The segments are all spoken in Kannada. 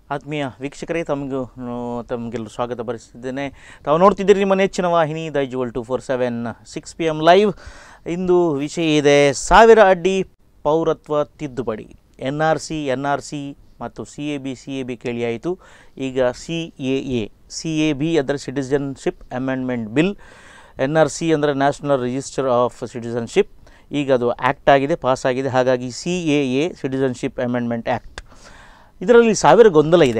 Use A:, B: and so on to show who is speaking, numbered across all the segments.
A: ಆತ್ಮೀಯ ವೀಕ್ಷಕರೇ ತಮಗೂ ತಮಗೆಲ್ಲರೂ ಸ್ವಾಗತ ಬರೆಸಿದ್ದೇನೆ ತಾವು ನೋಡ್ತಿದ್ದೀರಿ ನಿಮ್ಮ ನೆಚ್ಚಿನ ವಾಹಿನಿ ದೈಜುವಲ್ two four seven six P M live ಇಂದು ವಿಷಯ ಇದೆ ಸಾವಿರ ಅಡ್ಡಿ ಪೌರತ್ವ ತಿದ್ದುಪಡಿ N R C N R C ಮತ್ತು C A B C A B ಕೇಳಿಯಾಯಿತು ಈಗ C A A C A B ಅಂದರೆ citizenship amendment bill N R C ಅಂದರೆ ನ್ಯಾಷನಲ್ ರಿಜಿಸ್ಟರ್ ಆಫ್ ಸಿಟಿಜನ್ಶಿಪ್ ಈಗ ಅದು ಆ್ಯಕ್ಟ್ ಆಗಿದೆ ಪಾಸ್ ಆಗಿದೆ ಹಾಗಾಗಿ C A A citizenship amendment act ಇದರಲ್ಲಿ ಸಾವಿರ ಗೊಂದಲ ಇದೆ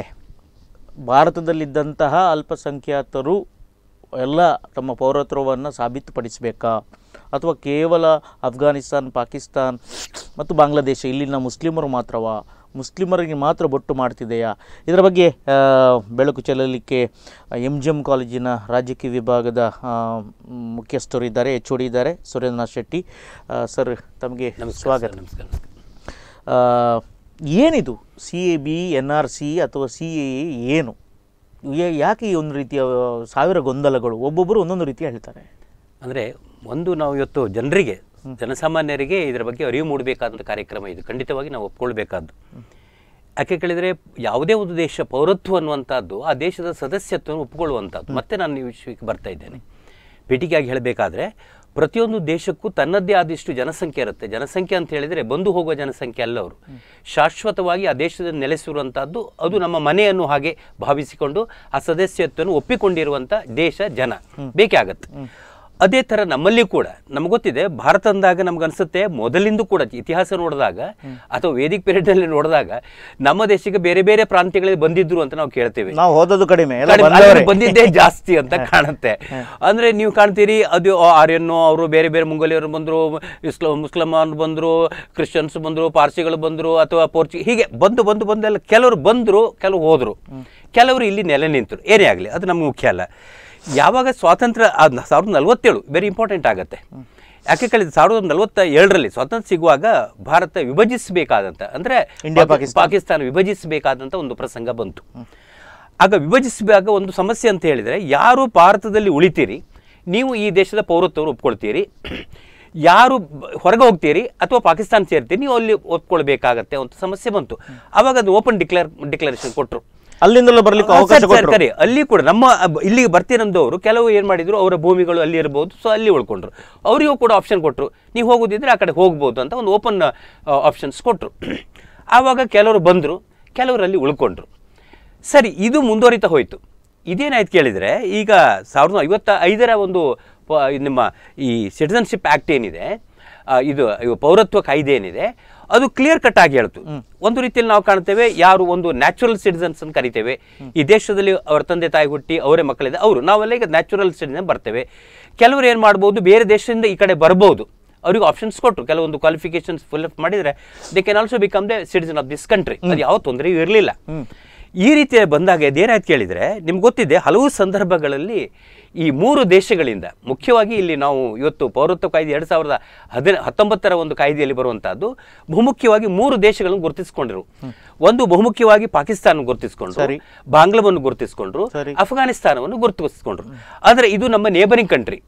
A: ಭಾರತದಲ್ಲಿದ್ದಂತಹ ಅಲ್ಪಸಂಖ್ಯಾತರು ಎಲ್ಲ ತಮ್ಮ ಪೌರತ್ವವನ್ನು ಸಾಬೀತುಪಡಿಸಬೇಕಾ ಅಥವಾ ಕೇವಲ ಅಫ್ಘಾನಿಸ್ತಾನ್ ಪಾಕಿಸ್ತಾನ್ ಮತ್ತು ಬಾಂಗ್ಲಾದೇಶ ಇಲ್ಲಿನ ಮುಸ್ಲಿಮರು ಮಾತ್ರವಾ ಮುಸ್ಲಿಮರಿಗೆ ಮಾತ್ರ ಬೊಟ್ಟು ಮಾಡ್ತಿದೆಯಾ ಇದರ ಬಗ್ಗೆ ಆ, ಬೆಳಕು ಚೆಲ್ಲಲಿಕ್ಕೆ ಎಮ್ ಜಿ ಎಮ್ ಕಾಲೇಜಿನ ರಾಜಕೀಯ ವಿಭಾಗದ ಆ, ಮುಖ್ಯಸ್ಥರು ಇದ್ದಾರೆ ಎಚ್ ಒ ಡಿ ಇದ್ದಾರೆ ಸುರೇಂದ್ರನಾಥ್ ಶೆಟ್ಟಿ ಆ, ಸರ್ ತಮಗೆ ಸ್ವಾಗತ
B: ನಮಸ್ಕಾರ
A: ಆ, ಏನಿದು C A B N R C ಅಥವಾ ಸಿ ಎ ಏನು ಯಾ- ಯಾಕೆ ಈ ಒಂದು ರೀತಿಯ ಸಾವಿರ ಗೊಂದಲಗಳು ಒಬ್ಬೊಬ್ಬರು ಒಂದೊಂದು ರೀತಿ ಹೇಳ್ತಾರೆ
B: ಅಂದರೆ ಒಂದು ನಾವು ಇವತ್ತು ಜನರಿಗೆ ಜನಸಾಮಾನ್ಯರಿಗೆ ಇದರ ಬಗ್ಗೆ ಅರಿವು ಮೂಡಬೇಕಾದಂಥ ಕಾರ್ಯಕ್ರಮ ಇದು ಖಂಡಿತವಾಗಿ ನಾವು ಒಪ್ಕೊಳ್ಬೇಕಾದ್ದು ಯಾಕೆ ಕೇಳಿದರೆ ಯಾವುದೇ ಒಂದು ದೇಶ ಪೌರತ್ವ ಅನ್ನುವಂಥದ್ದು ಆ ದೇಶದ ಸದಸ್ಯತ್ವವನ್ನು ಒಪ್ಪಿಕೊಳ್ಳುವಂಥದ್ದು ಮತ್ತೆ ನಾನು ಈ ವಿಷಯಕ್ಕೆ ಬರ್ತಾ ಇದ್ದೇನೆ ಪೀಠಿಗೆಯಾಗಿ ಹೇಳಬೇಕಾದ್ರೆ ಪ್ರತಿಯೊಂದು ದೇಶಕ್ಕೂ ತನ್ನದೇ ಆದಿಷ್ಟು ಜನಸಂಖ್ಯೆ ಇರುತ್ತೆ ಜನಸಂಖ್ಯೆ ಅಂತ ಹೇಳಿದರೆ ಬಂದು ಹೋಗುವ ಜನಸಂಖ್ಯೆ ಅಲ್ಲ ಅವರು ಶಾಶ್ವತವಾಗಿ ಆ ದೇಶದಲ್ಲಿ ನೆಲೆಸಿರುವಂಥದ್ದು ಅದು ನಮ್ಮ ಮನೆಯನ್ನು ಹಾಗೆ ಭಾವಿಸಿಕೊಂಡು ಆ ಸದಸ್ಯತ್ವವನ್ನು ಒಪ್ಪಿಕೊಂಡಿರುವಂಥ ದೇಶ ಜನ ಬೇಕೇ ಆಗತ್ತೆ ಅದೇ ಥರ ನಮ್ಮಲ್ಲಿ ಕೂಡ ನಮ್ಗೆ ಗೊತ್ತಿದೆ ಭಾರತ ಅಂದಾಗ ನಮ್ಗನ್ಸುತ್ತೆ ಮೊದಲಿಂದ ಕೂಡ ಇತಿಹಾಸ ನೋಡಿದಾಗ ಅಥವಾ ವೇದಿಕ್ ಪೀರಿಯಡ್ನಲ್ಲಿ ನೋಡಿದಾಗ ನಮ್ಮ ದೇಶಕ್ಕೆ ಬೇರೆ ಬೇರೆ ಪ್ರಾಂತ್ಯಗಳಲ್ಲಿ ಬಂದಿದ್ರು ಅಂತ ನಾವು ಕೇಳ್ತೇವೆ
A: ನಾವು ಹೋದದ್ದು ಕಡಿಮೆ ಎಲ್ಲ
B: ಕಡಿಮೆ-
A: ಬಂದವರೇ.
B: ಅಲ್ಲಿ ಬಂದಿದ್ದೇ ಜಾಸ್ತಿ ಅಂತ ಕಾಣುತ್ತೆ ಅಂದ್ರೆ ನೀವು ಕಾಣ್ತೀರಿ ಅದು ಆರ್ಯನ್ನು ಅವರು ಬೇರೆ ಬೇರೆ ಮುಂಗೋಲಿಯರು ಬಂದ್ರು ಇಸ್ಲಾ ಮುಸ್ಲಿಮಾನ್ ಬಂದ್ರು ಕ್ರಿಶ್ಚಿಯನ್ಸ್ ಬಂದ್ರು ಪಾರ್ಸಿಗಳು ಬಂದ್ರು ಅಥವಾ ಪೋರ್ಚಿ ಹೀಗೆ ಬಂದು ಬಂದು ಬಂದೆಲ್ಲ ಕೆಲವರು ಬಂದ್ರು ಕೆಲವು ಹೋದ್ರು ಕೆಲವರು ಇಲ್ಲಿ ನೆಲೆ ನಿಂತರು ಏನೇ ಆಗಲಿ ಅದು ನಮ್ಗೆ ಮುಖ್ಯ ಅಲ್ಲ ಯಾವಾಗ ಸ್ವಾತಂತ್ರ್ಯ ಆದ್ ಸಾವಿರದ ನಲವತ್ತೇಳು ವೆರಿ ಇಂಪಾರ್ಟೆಂಟ್ ಆಗುತ್ತೆ ಯಾಕೆ ಕಳೆದ ಸಾವಿರದ ನಲವತ್ತ ಏಳರಲ್ಲಿ ಸ್ವಾತಂತ್ರ್ಯ ಸಿಗುವಾಗ ಭಾರತ ವಿಭಜಿಸಬೇಕಾದಂತ ಅಂದ್ರೆ
A: ಇಂಡಿಯಾ,
B: ಪಾಕಿ- ಪಾಕಿಸ್ತಾನ ವಿಭಜಿಸಬೇಕಾದಂತ ಒಂದು ಪ್ರಸಂಗ ಬಂತು ಆಗ ವಿಭಜಿಸುವಾಗ ಒಂದು ಸಮಸ್ಯೆ ಅಂತ ಹೇಳಿದರೆ ಯಾರು ಭಾರತದಲ್ಲಿ ಉಳಿತೀರಿ ನೀವು ಈ ದೇಶದ ಪೌರತ್ವವನ್ನು ಒಪ್ಕೊಳ್ತೀರಿ ಯಾರು ಬ- ಹೊರಗೆ ಹೋಗ್ತೀರಿ ಅಥವಾ ಪಾಕಿಸ್ತಾನ ಸೇರ್ತೀರಿ ನೀವು ಅಲ್ಲಿ ಒಪ್ಕೊಳ್ಬೇಕಾಗತ್ತೆ ಅಂತ ಸಮಸ್ಯೆ ಬಂತು ಆವಾಗ ಅದು ಓಪನ್ ಡಿಕ್ಲೇರ್ ಡಿಕ್ಲರೇಷನ್ ಕೊಟ್ಟರು
A: ಅಲ್ಲಿಂದಲೂ ಬರ್ಲಿಕ್ಕೆ ಅವಕಾಶ ಕೊಟ್ಟರು
B: ಸರಿ ಅಲ್ಲಿ ಕೂಡ ನಮ್ಮ ಅಬ್- ಇಲ್ಲಿಗೆ ಬರ್ತೀನಂದವರು ಕೆಲವು ಏನು ಮಾಡಿದ್ರು ಅವರ ಭೂಮಿಗಳು ಅಲ್ಲಿ ಇರಬಹುದು ಸೊ ಅಲ್ಲಿ ಉಳ್ಕೊಂಡ್ರು ಅವರಿಗೂ ಕೂಡ ಆಪ್ಷನ್ ಕೊಟ್ಟರು ನೀವು ಹೋಗೋದಿದ್ರೆ ಆ ಕಡೆ ಹೋಗ್ಬೋದು ಅಂತ ಒಂದು ಓಪನ್ ಆಪ್ಷನ್ಸ್ ಕೊಟ್ಟರು ಆವಾಗ ಕೆಲವರು ಬಂದರು ಕೆಲವರು ಅಲ್ಲಿ ಉಳ್ಕೊಂಡ್ರು ಸರಿ ಇದು ಮುಂದುವರಿತಾ ಹೋಯಿತು ಇದೇನಾಯ್ತು ಕೇಳಿದರೆ ಈಗ ಸಾವಿರದ ಐವತ್ತ ಐದರ ಒಂದು ಪ- ನಿಮ್ಮ ಈ ಸಿಟಿಸನ್ಶಿಪ್ ಆ್ಯಕ್ಟ್ ಏನಿದೆ ಆ, ಇದು ಇವು ಪೌರತ್ವ ಕಾಯ್ದೆ ಏನಿದೆ ಅದು ಕ್ಲಿಯರ್ ಕಟ್ ಆಗಿ ಹೇಳ್ತು ಒಂದು ರೀತಿಯಲ್ಲಿ ನಾವು ಕಾಣ್ತೇವೆ ಯಾರು ಒಂದು ನ್ಯಾಚುರಲ್ ಸಿಟಿಸನ್ಸ್ ಅಂತ ಕರಿತೇವೆ ಈ ದೇಶದಲ್ಲಿ ಅವರ ತಂದೆ ತಾಯಿ ಹುಟ್ಟಿ ಅವರೇ ಮಕ್ಕಳಿದೆ ಅವರು ನಾವೆಲ್ಲ ಈಗ ನ್ಯಾಚುರಲ್ ಸಿಟಿಸನ್ ಬರ್ತೇವೆ ಕೆಲವರು ಏನು ಮಾಡ್ಬೋದು ಬೇರೆ ದೇಶದಿಂದ ಈ ಕಡೆ ಬರ್ಬೋದು ಅವ್ರಿಗೆ ಆಪ್ಷನ್ಸ್ ಕೊಟ್ಟರು ಕೆಲವೊಂದು ಕ್ವಾಲಿಫಿಕೇಶನ್ಸ್ ಫುಲ್ ಅಪ್ ಮಾಡಿದರೆ they can also become the citizen of this country ಅದು ಯಾವ ತೊಂದರೆಯೂ ಇರಲಿಲ್ಲ ಈ ರೀತಿ ಬಂದಾಗ ಇದೇನಾಯ್ತು ಕೇಳಿದರೆ ನಿಮ್ಗೆ ಗೊತ್ತಿದೆ ಹಲವು ಸಂದರ್ಭಗಳಲ್ಲಿ ಈ ಮೂರು ದೇಶಗಳಿಂದ ಮುಖ್ಯವಾಗಿ ಇಲ್ಲಿ ನಾವು ಇವತ್ತು ಪೌರತ್ವ ಕಾಯ್ದೆ ಎರಡು ಸಾವಿರದ ಹದಿನ ಹತ್ತೊಂಬತ್ತರ ಒಂದು ಕಾಯ್ದೆಯಲ್ಲಿ ಬರುವಂತಹದ್ದು ಬಹುಮುಖ್ಯವಾಗಿ ಮೂರು ದೇಶಗಳನ್ನು ಗುರುತಿಸಿಕೊಂಡಿರು ಒಂದು ಬಹುಮುಖ್ಯವಾಗಿ ಪಾಕಿಸ್ತಾನ ಗುರುತಿಸಿಕೊಂಡ್ರು
A: ಸರಿ.
B: ಬಾಂಗ್ಲಾವನ್ನು ಗುರುತಿಸಿಕೊಂಡ್ರು
A: ಸರಿ.
B: ಅಫ್ಘಾನಿಸ್ತಾನವನ್ನು ಗುರುತಿಸಿಕೊಂಡ್ರು ಆದರೆ ಇದು ನಮ್ಮ ನೇಬರಿಂಗ್ ಕಂಟ್ರಿ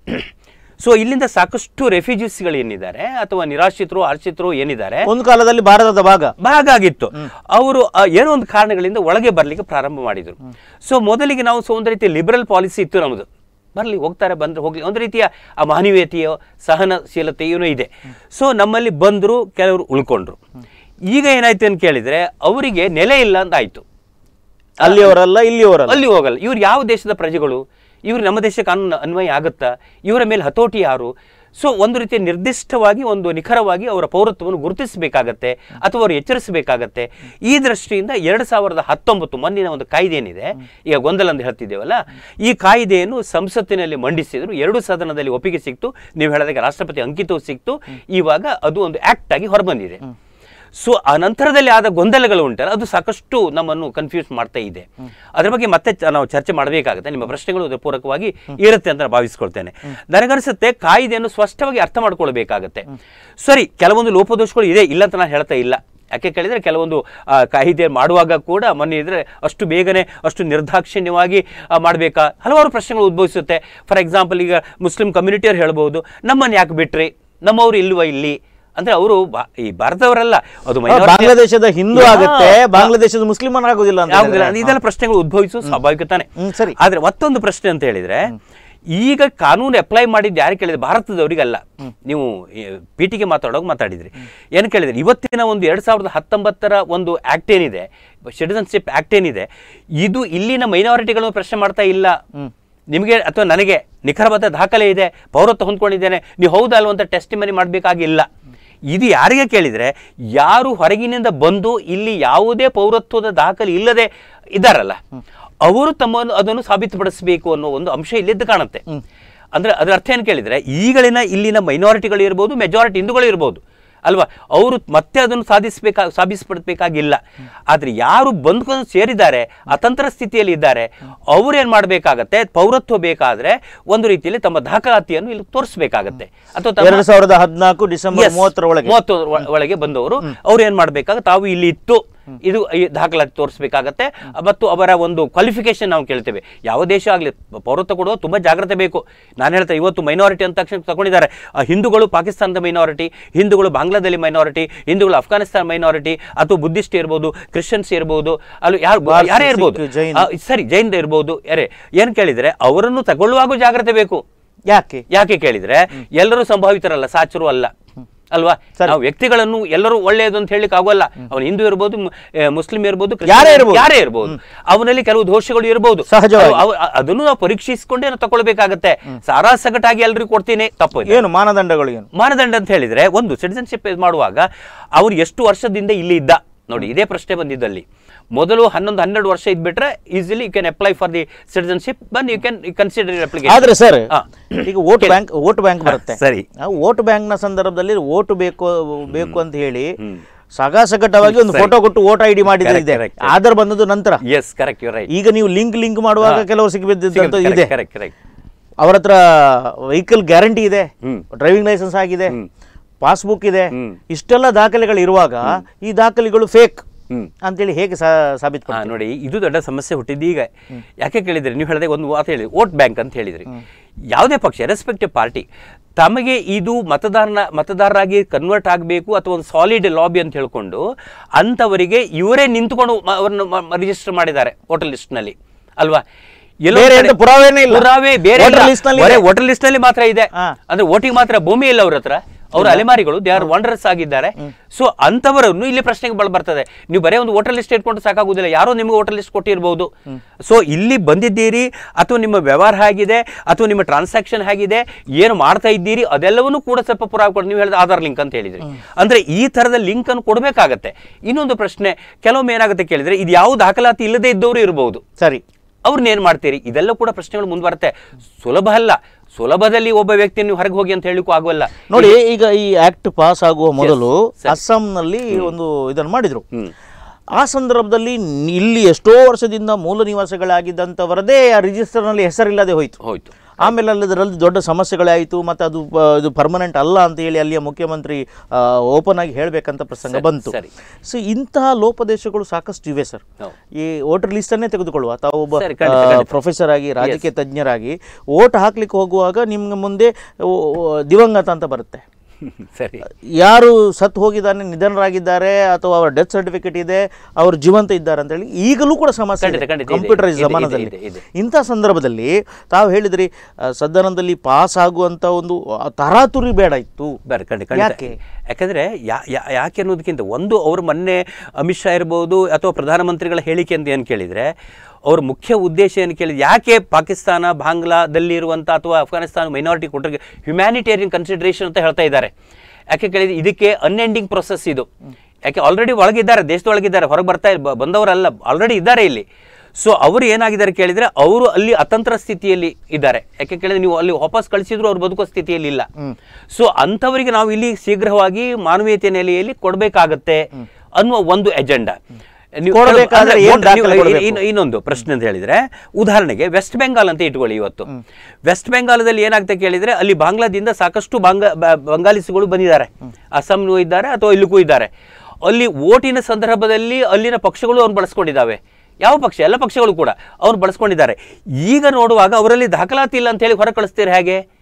B: ಸೊ ಇಲ್ಲಿಂದ ಸಾಕಷ್ಟು ರೆಫ್ಯೂಜೀಸ್ಗಳು ಏನಿದ್ದಾರೆ ಅಥವಾ ನಿರಾಶ್ರಿತರು ಆಶ್ರಿತರು ಏನಿದ್ದಾರೆ
A: ಒಂದು ಕಾಲದಲ್ಲಿ ಭಾರತದ ಭಾಗ
B: ಭಾಗ ಆಗಿತ್ತು ಅವರು ಆ, ಏನೋ ಒಂದು ಕಾರಣಗಳಿಂದ ಒಳಗೆ ಬರಲಿಕ್ಕೆ ಪ್ರಾರಂಭ ಮಾಡಿದರು ಸೊ ಮೊದಲಿಗೆ ನಾವು ಸೊ ಒಂದು ರೀತಿಯ ಲಿಬರಲ್ ಪಾಲಿಸಿ ಇತ್ತು ನಮ್ಮದು ಬರಲಿ ಹೋಗ್ತಾರೆ ಬಂದ್ರೆ ಹೋಗ್ಲಿ ಒಂದು ರೀತಿಯ ಆ ಮಾನವೀಯತೆಯೋ ಸಹನಶೀಲತೆಯೂ ಇದೆ ಸೊ ನಮ್ಮಲ್ಲಿ ಬಂದರು ಕೆಲವರು ಉಳ್ಕೊಂಡ್ರು ಈಗ ಏನಾಯ್ತು ಅಂತ ಕೇಳಿದ್ರೆ ಅವರಿಗೆ ನೆಲೆ ಇಲ್ಲ ಅಂತ ಆಯ್ತು
A: ಅಲ್ಲಿಯವರಲ್ಲ ಇಲ್ಲಿಯವರಲ್ಲ
B: ಅಲ್ಲಿ ಹೋಗಲ್ಲ ಇವ್ರು ಯಾವ ದೇಶದ ಪ್ರಜೆಗಳು ಇವ್ರು ನಮ್ಮ ದೇಶ ಕಾನೂನು ಅನ್ವಯ ಆಗುತ್ತಾ ಇವರ ಮೇಲೆ ಹತೋಟಿ ಯಾರು ಸೊ ಒಂದು ರೀತಿಯ ನಿರ್ದಿಷ್ಟವಾಗಿ ಒಂದು ನಿಖರವಾಗಿ ಅವರ ಪೌರತ್ವವನ್ನು ಗುರುತಿಸಬೇಕಾಗತ್ತೆ ಅಥವಾ ಅವರು ಎಚ್ಚರಿಸಬೇಕಾಗತ್ತೆ ಈ ದೃಷ್ಟಿಯಿಂದ ಎರಡು ಸಾವಿರದ ಹತ್ತೊಂಬತ್ತು ಮೊನ್ನಿನ ಒಂದು ಕಾಯ್ದೆ ಏನಿದೆ ಈಗ ಗೊಂದಲ ಅಂತ ಹೇಳ್ತಿದ್ದೇವಲ್ಲ ಈ ಕಾಯ್ದೆಯನ್ನು ಸಂಸತ್ತಿನಲ್ಲಿ ಮಂಡಿಸಿದ್ರು ಎರಡು ಸದನದಲ್ಲಿ ಒಪ್ಪಿಗೆ ಸಿಕ್ತು ನೀವು ಹೇಳಿದಾಗ ರಾಷ್ಟ್ರಪತಿ ಅಂಕಿತವೂ ಸಿಕ್ತು ಇವಾಗ ಅದು ಒಂದು ಆಕ್ಟ್ ಆಗಿ ಹೊರಬಂದಿದೆ ಸೊ ಆ ನಂತರದಲ್ಲಿ ಆದ ಗೊಂದಲಗಳು ಉಂಟಲ್ಲ ಅದು ಸಾಕಷ್ಟು ನಮ್ಮನ್ನು ಕನ್ಫ್ಯೂಸ್ ಮಾಡ್ತಾ ಇದೆ ಅದ್ರ ಬಗ್ಗೆ ಮತ್ತೆ ಚ- ನಾವು ಚರ್ಚೆ ಮಾಡಬೇಕಾಗುತ್ತೆ ನಿಮ್ಮ ಪ್ರಶ್ನೆಗಳು ಅದರ ಪೂರಕವಾಗಿ ಇರುತ್ತೆ ಅಂತ ನಾನು ಭಾವಿಸ್ಕೊಳ್ತೇನೆ ನನಗನ್ಸುತ್ತೆ ಕಾಯ್ದೆಯನ್ನು ಸ್ಪಷ್ಟವಾಗಿ ಅರ್ಥ ಮಾಡ್ಕೊಳ್ಬೇಕಾಗತ್ತೆ ಸರಿ ಕೆಲವೊಂದು ಲೋಪದೋಷಗಳು ಇದೆ ಇಲ್ಲ ಅಂತ ನಾನು ಹೇಳ್ತಾ ಇಲ್ಲ ಯಾಕೆ ಕೇಳಿದರೆ ಕೆಲವೊಂದು ಆ, ಕಾಯ್ದೆ ಮಾಡುವಾಗ ಕೂಡ ಮೊನ್ನೆ ಇದ್ರೆ ಅಷ್ಟು ಬೇಗನೆ ಅಷ್ಟು ನಿರ್ದಾಕ್ಷಿಣ್ಯವಾಗಿ ಆ, ಮಾಡಬೇಕಾ ಹಲವಾರು ಪ್ರಶ್ನೆಗಳು ಉದ್ಭವಿಸುತ್ತೆ ಫಾರ್ ಎಕ್ಸಾಂಪಲ್ ಈಗ ಮುಸ್ಲಿಂ ಕಮ್ಯುನಿಟಿಯವ್ರು ಹೇಳ್ಬೋದು ನಮ್ಮನ್ನು ಯಾಕೆ ಬಿಟ್ರಿ ನಮ್ಮವರು ಇಲ್ವಾ ಇಲ್ಲಿ ಅಂದ್ರೆ ಅವರು ಈ ಭಾರತವರಲ್ಲ ಅದು
A: ಆ,
B: minority-
A: ಬಾಂಗ್ಲಾದೇಶದ ಹಿಂದೂ
B: ಹಾ.
A: ಆಗುತ್ತೆ ಬಾಂಗ್ಲಾದೇಶದ ಮುಸ್ಲಿಮನ್ ಆಗೋದಿಲ್ಲ ಅಂತ
B: ಆಗುದಿಲ್ಲ.
A: ಹೇಳಿದ್ರೆ.
B: ಇದೆಲ್ಲ ಪ್ರಶ್ನೆಗಳು ಉದ್ಭವಿಸುವ ಸ್ವಾಭಾವಿಕ ತಾನೆ
A: ಹ್ಮ್, ಸರಿ.
B: ಆದ್ರೆ ಮತ್ತೊಂದು ಪ್ರಶ್ನೆ ಅಂತ ಹೇಳಿದ್ರೆ ಈಗ ಕಾನೂನು ಅಪ್ಲೈ ಮಾಡಿದ್ದು ಯಾರು ಕೇಳಿದ್ರೆ ಭಾರತದವರಿಗಲ್ಲ ನೀವು ಪೀಟಿಗೆ ಮಾತಾಡೋಕೆ ಮಾತಾಡಿದ್ರಿ ಏನು ಕೇಳಿದ್ರೆ ಇವತ್ತಿನ ಒಂದು ಎರಡ್ ಸಾವಿರದ ಹತ್ತೊಂಬತ್ತರ ಒಂದು ಆಕ್ಟ್ ಏನಿದೆ ಸಿಟಿಸನ್ಶಿಪ್ ಆಕ್ಟ್ ಏನಿದೆ ಇದು ಇಲ್ಲಿನ ಮೈನಾರಿಟಿಗಳನ್ನು ಪ್ರಶ್ನೆ ಮಾಡ್ತಾ ಇಲ್ಲ ನಿಮಗೆ ಅಥವಾ ನನಗೆ ನಿಖರವಾದ ದಾಖಲೆ ಇದೆ ಪೌರತ್ವ ಹೊಂದ್ಕೊಂಡಿದ್ದೇನೆ ನೀವು ಹೌದಾ ಅಲ್ವಾ ಅಂತ ಟೆಸ್ಟ್ ಮನಿ ಮಾಡಬೇಕಾಗಿಲ್ಲ ಇದು ಯಾರಿಗೆ ಕೇಳಿದರೆ ಯಾರು ಹೊರಗಿನಿಂದ ಬಂದು ಇಲ್ಲಿ ಯಾವುದೇ ಪೌರತ್ವದ ದಾಖಲೆ ಇಲ್ಲದೆ ಇದ್ದಾರಲ್ಲ ಅವರು ತಮ್ಮನ್ನು ಅದನ್ನು ಸಾಬೀತುಪಡಿಸಬೇಕು ಅನ್ನೋ ಒಂದು ಅಂಶ ಇಲ್ಲಿದ್ದು ಕಾಣುತ್ತೆ ಅಂದ್ರೆ ಅದರ ಅರ್ಥ ಏನು ಕೇಳಿದರೆ ಈಗಳಿನ ಇಲ್ಲಿನ ಮೈನಾರಿಟಿಗಳು ಇರ್ಬೋದು ಮೆಜಾರಿಟಿ ಹಿಂದೂಗಳು ಇರ್ಬೋದು ಅಲ್ವಾ ಅವರು ಮತ್ತೆ ಅದನ್ನು ಸಾಧಿಸಬೇಕಾ ಸಾಬೀಸಪಡಿಸಬೇಕಾಗಿಲ್ಲ ಆದರೆ ಯಾರು ಬಂದ್ಕೊಂಡು ಸೇರಿದ್ದಾರೆ ಅತಂತ್ರ ಸ್ಥಿತಿಯಲ್ಲಿ ಇದ್ದಾರೆ ಅವ್ರು ಏನು ಮಾಡಬೇಕಾಗತ್ತೆ ಪೌರತ್ವ ಬೇಕಾದ್ರೆ ಒಂದು ರೀತಿಯಲ್ಲಿ ತಮ್ಮ ದಾಖಲಾತಿಯನ್ನು ಇಲ್ಲಿ ತೋರಿಸಬೇಕಾಗತ್ತೆ ಅಥವಾ ತಮ್ಮ-
A: ಎರಡ್ ಸಾವಿರದ ಹದಿನಾಲ್ಕು ಡಿಸೆಂಬರ್
B: Yes.
A: ಮೂವತ್ತರ ಒಳಗೆ
B: ಮೂವತ್ತರ ಒಳ- ಒಳಗೆ ಬಂದವರು ಅವ್ರು ಏನ್ ಮಾಡ್ಬೇಕಾಗ ತಾವು ಇಲ್ಲಿ ಇತ್ತು ಇದು ಈ ದಾಖಲಾತಿ ತೋರಿಸಬೇಕಾಗತ್ತೆ ಮತ್ತು ಅವರ ಒಂದು ಕ್ವಾಲಿಫಿಕೇಶನ್ ನಾವು ಕೇಳ್ತೇವೆ ಯಾವ ದೇಶ ಆಗಲಿ ಪೌರತ್ವ ಕೊಡುವ ತುಂಬಾ ಜಾಗ್ರತೆ ಬೇಕು ನಾನು ಹೇಳ್ತೇನೆ ಇವತ್ತು ಮೈನಾರಿಟಿ ಅಂತ ತಕ್ಷಣ ತಗೊಂಡಿದ್ದಾರೆ ಆ ಹಿಂದೂಗಳು ಪಾಕಿಸ್ತಾನದ ಮೈನಾರಿಟಿ ಹಿಂದೂಗಳು ಬಾಂಗ್ಲಾದಲ್ಲಿ ಮೈನಾರಿಟಿ ಹಿಂದೂಗಳು ಅಫ್ಘಾನಿಸ್ತಾನ ಮೈನಾರಿಟಿ ಅಥವಾ ಬುದ್ಧಿಸ್ಟ್ ಇರ್ಬೋದು ಕ್ರಿಶ್ಚಿಯನ್ಸ್ ಇರ್ಬೋದು ಅಲ್ಲಿ ಯಾರು
A: ಪಾರ್ಸಿ,
B: ಯಾರೇ ಇರ್ಬೋದು
A: ಸಿಖ್, ಜೈನ್.
B: ಆ, ಸರಿ ಜೈನ್ ಇರ್ಬೋದು ಯಾರೇ ಏನ್ ಕೇಳಿದ್ರೆ ಅವರನ್ನು ತಗೊಳ್ಳುವಾಗ ಜಾಗ್ರತೆ ಬೇಕು
A: ಯಾಕೆ
B: ಯಾಕೆ ಕೇಳಿದ್ರೆ ಎಲ್ಲರೂ ಸಂಭಾವಿತರಲ್ಲ ಸಾಚರು ಅಲ್ಲ ಅಲ್ವಾ
A: ಸರಿ.
B: ನಾವು ವ್ಯಕ್ತಿಗಳನ್ನು ಎಲ್ಲರೂ ಒಳ್ಳೆಯದು ಅಂತ ಹೇಳಲಿಕ್ಕೆ ಆಗೋಲ್ಲ ಅವನು ಹಿಂದೂ ಇರ್ಬೋದು ಮು- ಆ, ಮುಸ್ಲಿಂ ಇರ್ಬೋದು ಕ್ರಿಶ್ಚಿಯನ್
A: ಯಾರೇ ಇರ್ಬೋದು.
B: ಯಾರೇ ಇರ್ಬೋದು ಅವನಲ್ಲಿ ಕೆಲವು ದೋಷಗಳು ಇರ್ಬೋದು
A: ಸಹಜವಾಗಿ.
B: ಅವು- ಅವು- ಅದನ್ನು ನಾವು ಪರೀಕ್ಷಿಸಿಕೊಂಡೇ ನಾವು ತಗೊಳ್ಬೇಕಾಗತ್ತೆ ಸಾರಾ ಸಗಟಾಗಿ ಎಲ್ರಿಗೂ ಕೊಡ್ತೀನಿ ತಪ್ಪು ಇದೆ.
A: ಏನು ಮಾನದಂಡಗಳು ಏನು
B: ಮಾನದಂಡ ಅಂತ ಹೇಳಿದ್ರೆ ಒಂದು ಸಿಟಿಸನ್ಶಿಪ್ ಮಾಡುವಾಗ ಅವ್ರು ಎಷ್ಟು ವರ್ಷದಿಂದ ಇಲ್ಲಿ ಇದ್ದ ನೋಡಿ ಇದೇ ಪ್ರಶ್ನೆ ಬಂದಿದ್ದಲ್ಲಿ ಮೊದಲು ಹನ್ನೊಂದು ಹನ್ನೆರಡು ವರ್ಷ ಇದ್ಬಿಟ್ರೆ easily you can apply for the citizenship but you can consider application
A: ಆದ್ರೆ ಸರ್
B: ಹಾ.
A: ಈಗ ವೋಟ್ ಬ್ಯಾಂಕ್ ವೋಟ್ ಬ್ಯಾಂಕ್ ಬರುತ್ತೆ
B: ಸರಿ.
A: ಆ ವೋಟ್ ಬ್ಯಾಂಕ್ ನ ಸಂದರ್ಭದಲ್ಲಿ ವೋಟ್ ಬೇಕು ಬೇಕು ಅಂತ ಹೇಳಿ ಸಗಾಸಗಟ್ಟವಾಗಿ ಒಂದು
B: ಸರಿ.
A: ಫೋಟೋ ಕೊಟ್ಟು ವೋಟ್ ಐ ಡಿ ಮಾಡಿದ್ರೆ
B: Correct,
A: ಇದೆ
B: correct.
A: ಆಧಾರ್ ಬಂದದ್ದು ನಂತರ
B: ಎಸ್ ಕರೆಕ್ಟ್ ಯು ರೈಟ್
A: ಈಗ ನೀವು ಲಿಂಕ್ ಲಿಂಕ್ ಮಾಡುವಾಗ ಕೆಲವರು ಸಿಗಬಿದ್ದಂತ ಇದೆ
B: ಕರೆಕ್ಟ್ ಕರೆಕ್ಟ್
A: ಅವ್ರ ಹತ್ರ ವೆಹಿಕಲ್ ಗ್ಯಾರಂಟಿ ಇದೆ
B: ಹ್ಮ್.
A: ಡ್ರೈವಿಂಗ್ ಲೈಸೆನ್ಸ್ ಆಗಿದೆ
B: ಹ್ಮ್.
A: ಪಾಸ್ಬುಕ್ ಇದೆ
B: ಹ್ಮ್.
A: ಇಷ್ಟೆಲ್ಲ ದಾಖಲೆಗಳು ಇರುವಾಗ ಈ ದಾಖಲೆಗಳು ಫೇಕ್
B: ಹ್ಮ್
A: ಅಂತೇಳಿ ಹೇಗೆ ಸಾ- ಸಾಬೀತು
B: ಹಾ ನೋಡಿ ಇದು ದೊಡ್ಡ ಸಮಸ್ಯೆ ಹುಟ್ಟಿದ್ದು ಈಗ ಯಾಕೆ ಕೇಳಿದ್ರಿ ನೀವು ಹೇಳಿದ್ರೆ ಒಂದು ಮಾತು ಹೇಳಿದ್ರಿ ವೋಟ್ ಬ್ಯಾಂಕ್ ಅಂತ ಹೇಳಿದ್ರಿ ಯಾವುದೇ ಪಕ್ಷ ರೆಸ್ಪೆಕ್ಟಿವ್ ಪಾರ್ಟಿ ತಮಗೆ ಇದು ಮತದಾರನ ಮತದಾರರಾಗಿ ಕನ್ವರ್ಟ್ ಆಗಬೇಕು ಅಥವಾ ಒಂದು ಸಾಲಿಡ್ ಲಾಬಿ ಅಂತ ಹೇಳ್ಕೊಂಡು ಅಂಥವರಿಗೆ ಇವರೇ ನಿಂತ್ಕೊಂಡು ಮ- ಅವ್ರನ್ನ ರಿಜಿಸ್ಟರ್ ಮಾಡಿದ್ದಾರೆ ವೋಟರ್ ಲಿಸ್ಟ್ನಲ್ಲಿ ಅಲ್ವಾ ಎಲ್ಲೋ
A: ಬೇರೆ
B: ಕಡೆ-
A: ಎಂತ ಪುರಾವೆನೇ ಇಲ್ಲ.
B: ಪುರಾವೆ ಬೇರೆ
A: Voter list ನಲ್ಲಿ ಇದೆ.
B: ವೋಟರ್ ಲಿಸ್ಟ್ ನಲ್ಲಿ ಮಾತ್ರ ಇದೆ
A: ಹಾ.
B: ಅಂದ್ರೆ ವೋಟಿಂಗ್ ಮಾತ್ರ ಭೂಮಿ ಇಲ್ಲ ಅವ್ರ ಹತ್ರ ಅವ್ರ ಅಲೆಮಾರಿಗಳು ದೇ ಆರ್ ವಂಡರ್ಸ್ ಆಗಿದ್ದಾರೆ ಸೊ ಅಂತವರನ್ನು ಇಲ್ಲಿ ಪ್ರಶ್ನೆಗೆ ಬಳ ಬರ್ತದೆ ನೀವು ಬರೀ ಒಂದು ವೋಟರ್ ಲಿಸ್ಟ್ ಇಟ್ಕೊಂಡು ಸಾಕಾಗುದಿಲ್ಲ ಯಾರೋ ನಿಮಗೆ ವೋಟರ್ ಲಿಸ್ಟ್ ಕೊಟ್ಟಿರ್ಬೋದು ಸೊ ಇಲ್ಲಿ ಬಂದಿದ್ದೀರಿ ಅಥವಾ ನಿಮ್ಮ ವ್ಯವಹಾರ ಹೇಗಿದೆ ಅಥವಾ ನಿಮ್ಮ ಟ್ರಾನ್ಸಾಕ್ಷನ್ ಹೇಗಿದೆ ಏನು ಮಾಡ್ತಾ ಇದ್ದೀರಿ ಅದೆಲ್ಲವನ್ನೂ ಕೂಡ ಸ್ವಲ್ಪ ಪುರಾವೆ ಕೊಡಿ ನೀವು ಹೇಳಿದ ಆಧಾರ್ ಲಿಂಕ್ ಅಂತ ಹೇಳಿದ್ರಿ ಅಂದ್ರೆ ಈ ತರದ ಲಿಂಕ್ ಅನ್ನು ಕೊಡಬೇಕಾಗತ್ತೆ ಇನ್ನೊಂದು ಪ್ರಶ್ನೆ ಕೆಲವೊಮ್ಮೆ ಏನಾಗುತ್ತೆ ಕೇಳಿದ್ರೆ ಇದು ಯಾವ ದಾಖಲಾತಿ ಇಲ್ಲದೆ ಇದ್ದವರು ಇರಬಹುದು
A: ಸರಿ
B: ಅವ್ರನ್ನ ಏನ್ ಮಾಡ್ತೀರಿ ಇದೆಲ್ಲ ಕೂಡ ಪ್ರಶ್ನೆಗಳು ಮುಂದುವರುತ್ತೆ ಸುಲಭ ಅಲ್ಲ ಸುಲಭದಲ್ಲಿ ಒಬ್ಬ ವ್ಯಕ್ತಿ ನೀವು ಹೊರಗೆ ಹೋಗಿ ಅಂತ ಹೇಳಿಕ್ಕೂ ಆಗೋಲ್ಲ
A: ನೋಡಿ ಈಗ ಈ ಆಕ್ಟ್ ಪಾಸ್ ಆಗುವ ಮೊದಲು
B: ಸರಿ.
A: ಅಸ್ಸಾಂನಲ್ಲಿ ಒಂದು ಇದನ್ನು ಮಾಡಿದ್ರು
B: ಹ್ಮ್.
A: ಆ ಸಂದರ್ಭದಲ್ಲಿ ನಿ- ಇಲ್ಲಿ ಎಷ್ಟೋ ವರ್ಷದಿಂದ ಮೂಲ ನಿವಾಸಿಗಳಾಗಿದ್ದಂಥವರದೇ ಆ ರಿಜಿಸ್ಟರ್ನಲ್ಲಿ ಹೆಸರಿಲ್ಲದೆ ಹೋಯಿತು
B: ಹೋಯ್ತು
A: ಆಮೇಲೆ ಅಲ್ಲಿ ಅದರಲ್ಲಿ ದೊಡ್ಡ ಸಮಸ್ಯೆಗಳಾಯಿತು ಮತ್ತು ಅದು ಪ- ಇದು ಪರ್ಮನೆಂಟ್ ಅಲ್ಲ ಅಂತ ಹೇಳಿ ಅಲ್ಲಿಯ ಮುಖ್ಯಮಂತ್ರಿ ಓಪನ್ ಆಗಿ ಹೇಳಬೇಕಂತ ಪ್ರಸಂಗ
B: ಸರಿ,
A: ಬಂತು
B: ಸರಿ.
A: ಸೊ ಇಂತಹ ಲೋಪದೇಶಗಳು ಸಾಕಷ್ಟು ಇವೆ ಸರ್
B: ಹೌದು.
A: ಈ ವೋಟರ್ ಲಿಸ್ಟನ್ನೇ ತೆಗೆದುಕೊಳ್ಳುವ ತಾವು ಒಬ್ಬ
B: ಸರಿ, ಖಂಡಿತ, ಖಂಡಿತ.
A: ಪ್ರೊಫೆಸರ್ ಆಗಿ ರಾಜಕೀಯ ತಜ್ಞರಾಗಿ ಓಟ್ ಹಾಕ್ಲಿಕ್ಕೆ ಹೋಗುವಾಗ ನಿಮ್ಗೆ ಮುಂದೆ ಓ, ಓ, ದಿವಂಗತ ಅಂತ ಬರುತ್ತೆ
B: ಸರಿ
A: ಯಾರು ಸತ್ತು ಹೋಗಿದ್ದಾನೆ ನಿಧನರಾಗಿದ್ದಾರೆ ಅಥವಾ ಅವರ ಡೆತ್ ಸರ್ಟಿಫಿಕೇಟ್ ಇದೆ ಅವರು ಜೀವಂತ ಇದ್ದಾರೆ ಅಂತ ಹೇಳಿ ಈಗಲೂ ಕೂಡ ಸಮಸ್ಯೆ
B: ಖಂಡಿತ, ಖಂಡಿತ ಇದೆ,
A: ಕಂಪ್ಯೂಟರೈಸ್
B: ಇದೆ, ಇದೆ,
A: ಜಮಾನದಲ್ಲಿ
B: ಇದೆ, ಇದೆ.
A: ಇಂಥ ಸಂದರ್ಭದಲ್ಲಿ ತಾವು ಹೇಳಿದ್ರಿ ಆ, ಸದನದಲ್ಲಿ ಪಾಸ್ ಆಗುವಂತ ಒಂದು ಆ, ತರಾತುರಿ ಬೇಡ ಇತ್ತು
B: ಬೇರೆ ಖಂಡಿತ ಖಂಡಿತ.
A: ಯಾಕೆ?
B: ಯಾಕಂದ್ರೆ ಯಾ- ಯಾ- ಯಾಕೆ ಅನ್ನೋದಕ್ಕಿಂತ ಒಂದು ಅವ್ರ ಮೊನ್ನೆ ಅಮಿತ್ ಶಾ ಇರ್ಬೋದು ಅಥವಾ ಪ್ರಧಾನಮಂತ್ರಿಗಳ ಹೇಳಿಕೆ ಅಂತ ಏನು ಕೇಳಿದ್ರೆ ಅವ್ರ ಮುಖ್ಯ ಉದ್ದೇಶ ಏನು ಕೇಳಿದ್ರೆ ಯಾಕೆ ಪಾಕಿಸ್ತಾನ ಬಾಂಗ್ಲಾದಲ್ಲಿ ಇರುವಂಥ ಅಥವಾ ಅಫ್ಘಾನಿಸ್ತಾನ ಮೈನಾರಿಟಿ ಕೊಟ್ಟರಿಗೆ ಹ್ಯುಮ್ಯಾನಿಟೇರಿಯನ್ ಕನ್ಸಿಡರೇಷನ್ ಅಂತ ಹೇಳ್ತಾ ಇದ್ದಾರೆ ಯಾಕೆ ಕೇಳಿದ್ರೆ ಇದಕ್ಕೆ ಅನ್ಎಂಡಿಂಗ್ ಪ್ರೊಸೆಸ್ ಇದು ಯಾಕೆ ಆಲ್ರೆಡಿ ಒಳಗಿದ್ದಾರೆ ದೇಶದೊಳಗಿದ್ದಾರೆ ಹೊರಗೆ ಬರ್ತಾ ಇಲ್ಲ ಬಂದವರಲ್ಲ ಆಲ್ರೆಡಿ ಇದ್ದಾರೆ ಇಲ್ಲಿ ಸೊ ಅವರು ಏನಾಗಿದ್ದಾರೆ ಕೇಳಿದ್ರೆ ಅವರು ಅಲ್ಲಿ ಅತಂತ್ರ ಸ್ಥಿತಿಯಲ್ಲಿ ಇದ್ದಾರೆ ಯಾಕೆ ಕೇಳಿದ್ರೆ ನೀವು ಅಲ್ಲಿ ವಾಪಸ್ ಕಳಿಸಿದ್ರು ಅವ್ರು ಬದುಕೋ ಸ್ಥಿತಿಯಲ್ಲಿ ಇಲ್ಲ ಸೊ ಅಂಥವರಿಗೆ ನಾವು ಇಲ್ಲಿ ಶೀಘ್ರವಾಗಿ ಮಾನವೀಯತೆ ನೆಲೆಯಲ್ಲಿ ಕೊಡಬೇಕಾಗತ್ತೆ ಅನ್ನುವ ಒಂದು ಎಜೆಂಡಾ ನೀವು
A: ಕೊಡ್ಬೇಕಾದ್ರೆ
B: ಅಂದ್ರೆ
A: ಏನ್
B: vote-
A: ದಾಖಲೆ
B: ನೀವು-
A: ಕೊಡ್ಬೇಕು?
B: ಇನ್ನು- ಇನ್ನೊಂದು ಪ್ರಶ್ನೆ ಅಂತ ಹೇಳಿದ್ರೆ ಉದಾಹರಣೆಗೆ ವೆಸ್ಟ್ ಬೆಂಗಾಲ್ ಅಂತ ಇಟ್ಕೊಳ್ಳಿ ಇವತ್ತು ವೆಸ್ಟ್ ಬೆಂಗಾಲದಲ್ಲಿ ಏನಾಗ್ತಾ ಕೇಳಿದ್ರೆ ಅಲ್ಲಿ ಬಾಂಗ್ಲಾದಿಂದ ಸಾಕಷ್ಟು ಬಾಂಗ ಬ- ಬಂಗಾಲಿಸ್ಗಳು ಬಂದಿದ್ದಾರೆ ಅಸ್ಸಾಂನೂ ಇದ್ದಾರೆ ಅಥವಾ ಇಲ್ಲಿಗೂ ಇದ್ದಾರೆ ಅಲ್ಲಿ ಓಟಿನ ಸಂದರ್ಭದಲ್ಲಿ ಅಲ್ಲಿನ ಪಕ್ಷಗಳು ಅವ್ರು ಬಳಸ್ಕೊಂಡಿದ್ದಾವೆ ಯಾವ ಪಕ್ಷ ಎಲ್ಲ ಪಕ್ಷಗಳು ಕೂಡ ಅವ್ರು ಬಳಸ್ಕೊಂಡಿದ್ದಾರೆ ಈಗ ನೋಡುವಾಗ ಅವರಲ್ಲಿ ದಾಖಲಾತಿ ಇಲ್ಲ ಅಂತ ಹೇಳಿ ಹೊರ ಕಳಿಸ್ತೀರಿ ಹೇಗೆ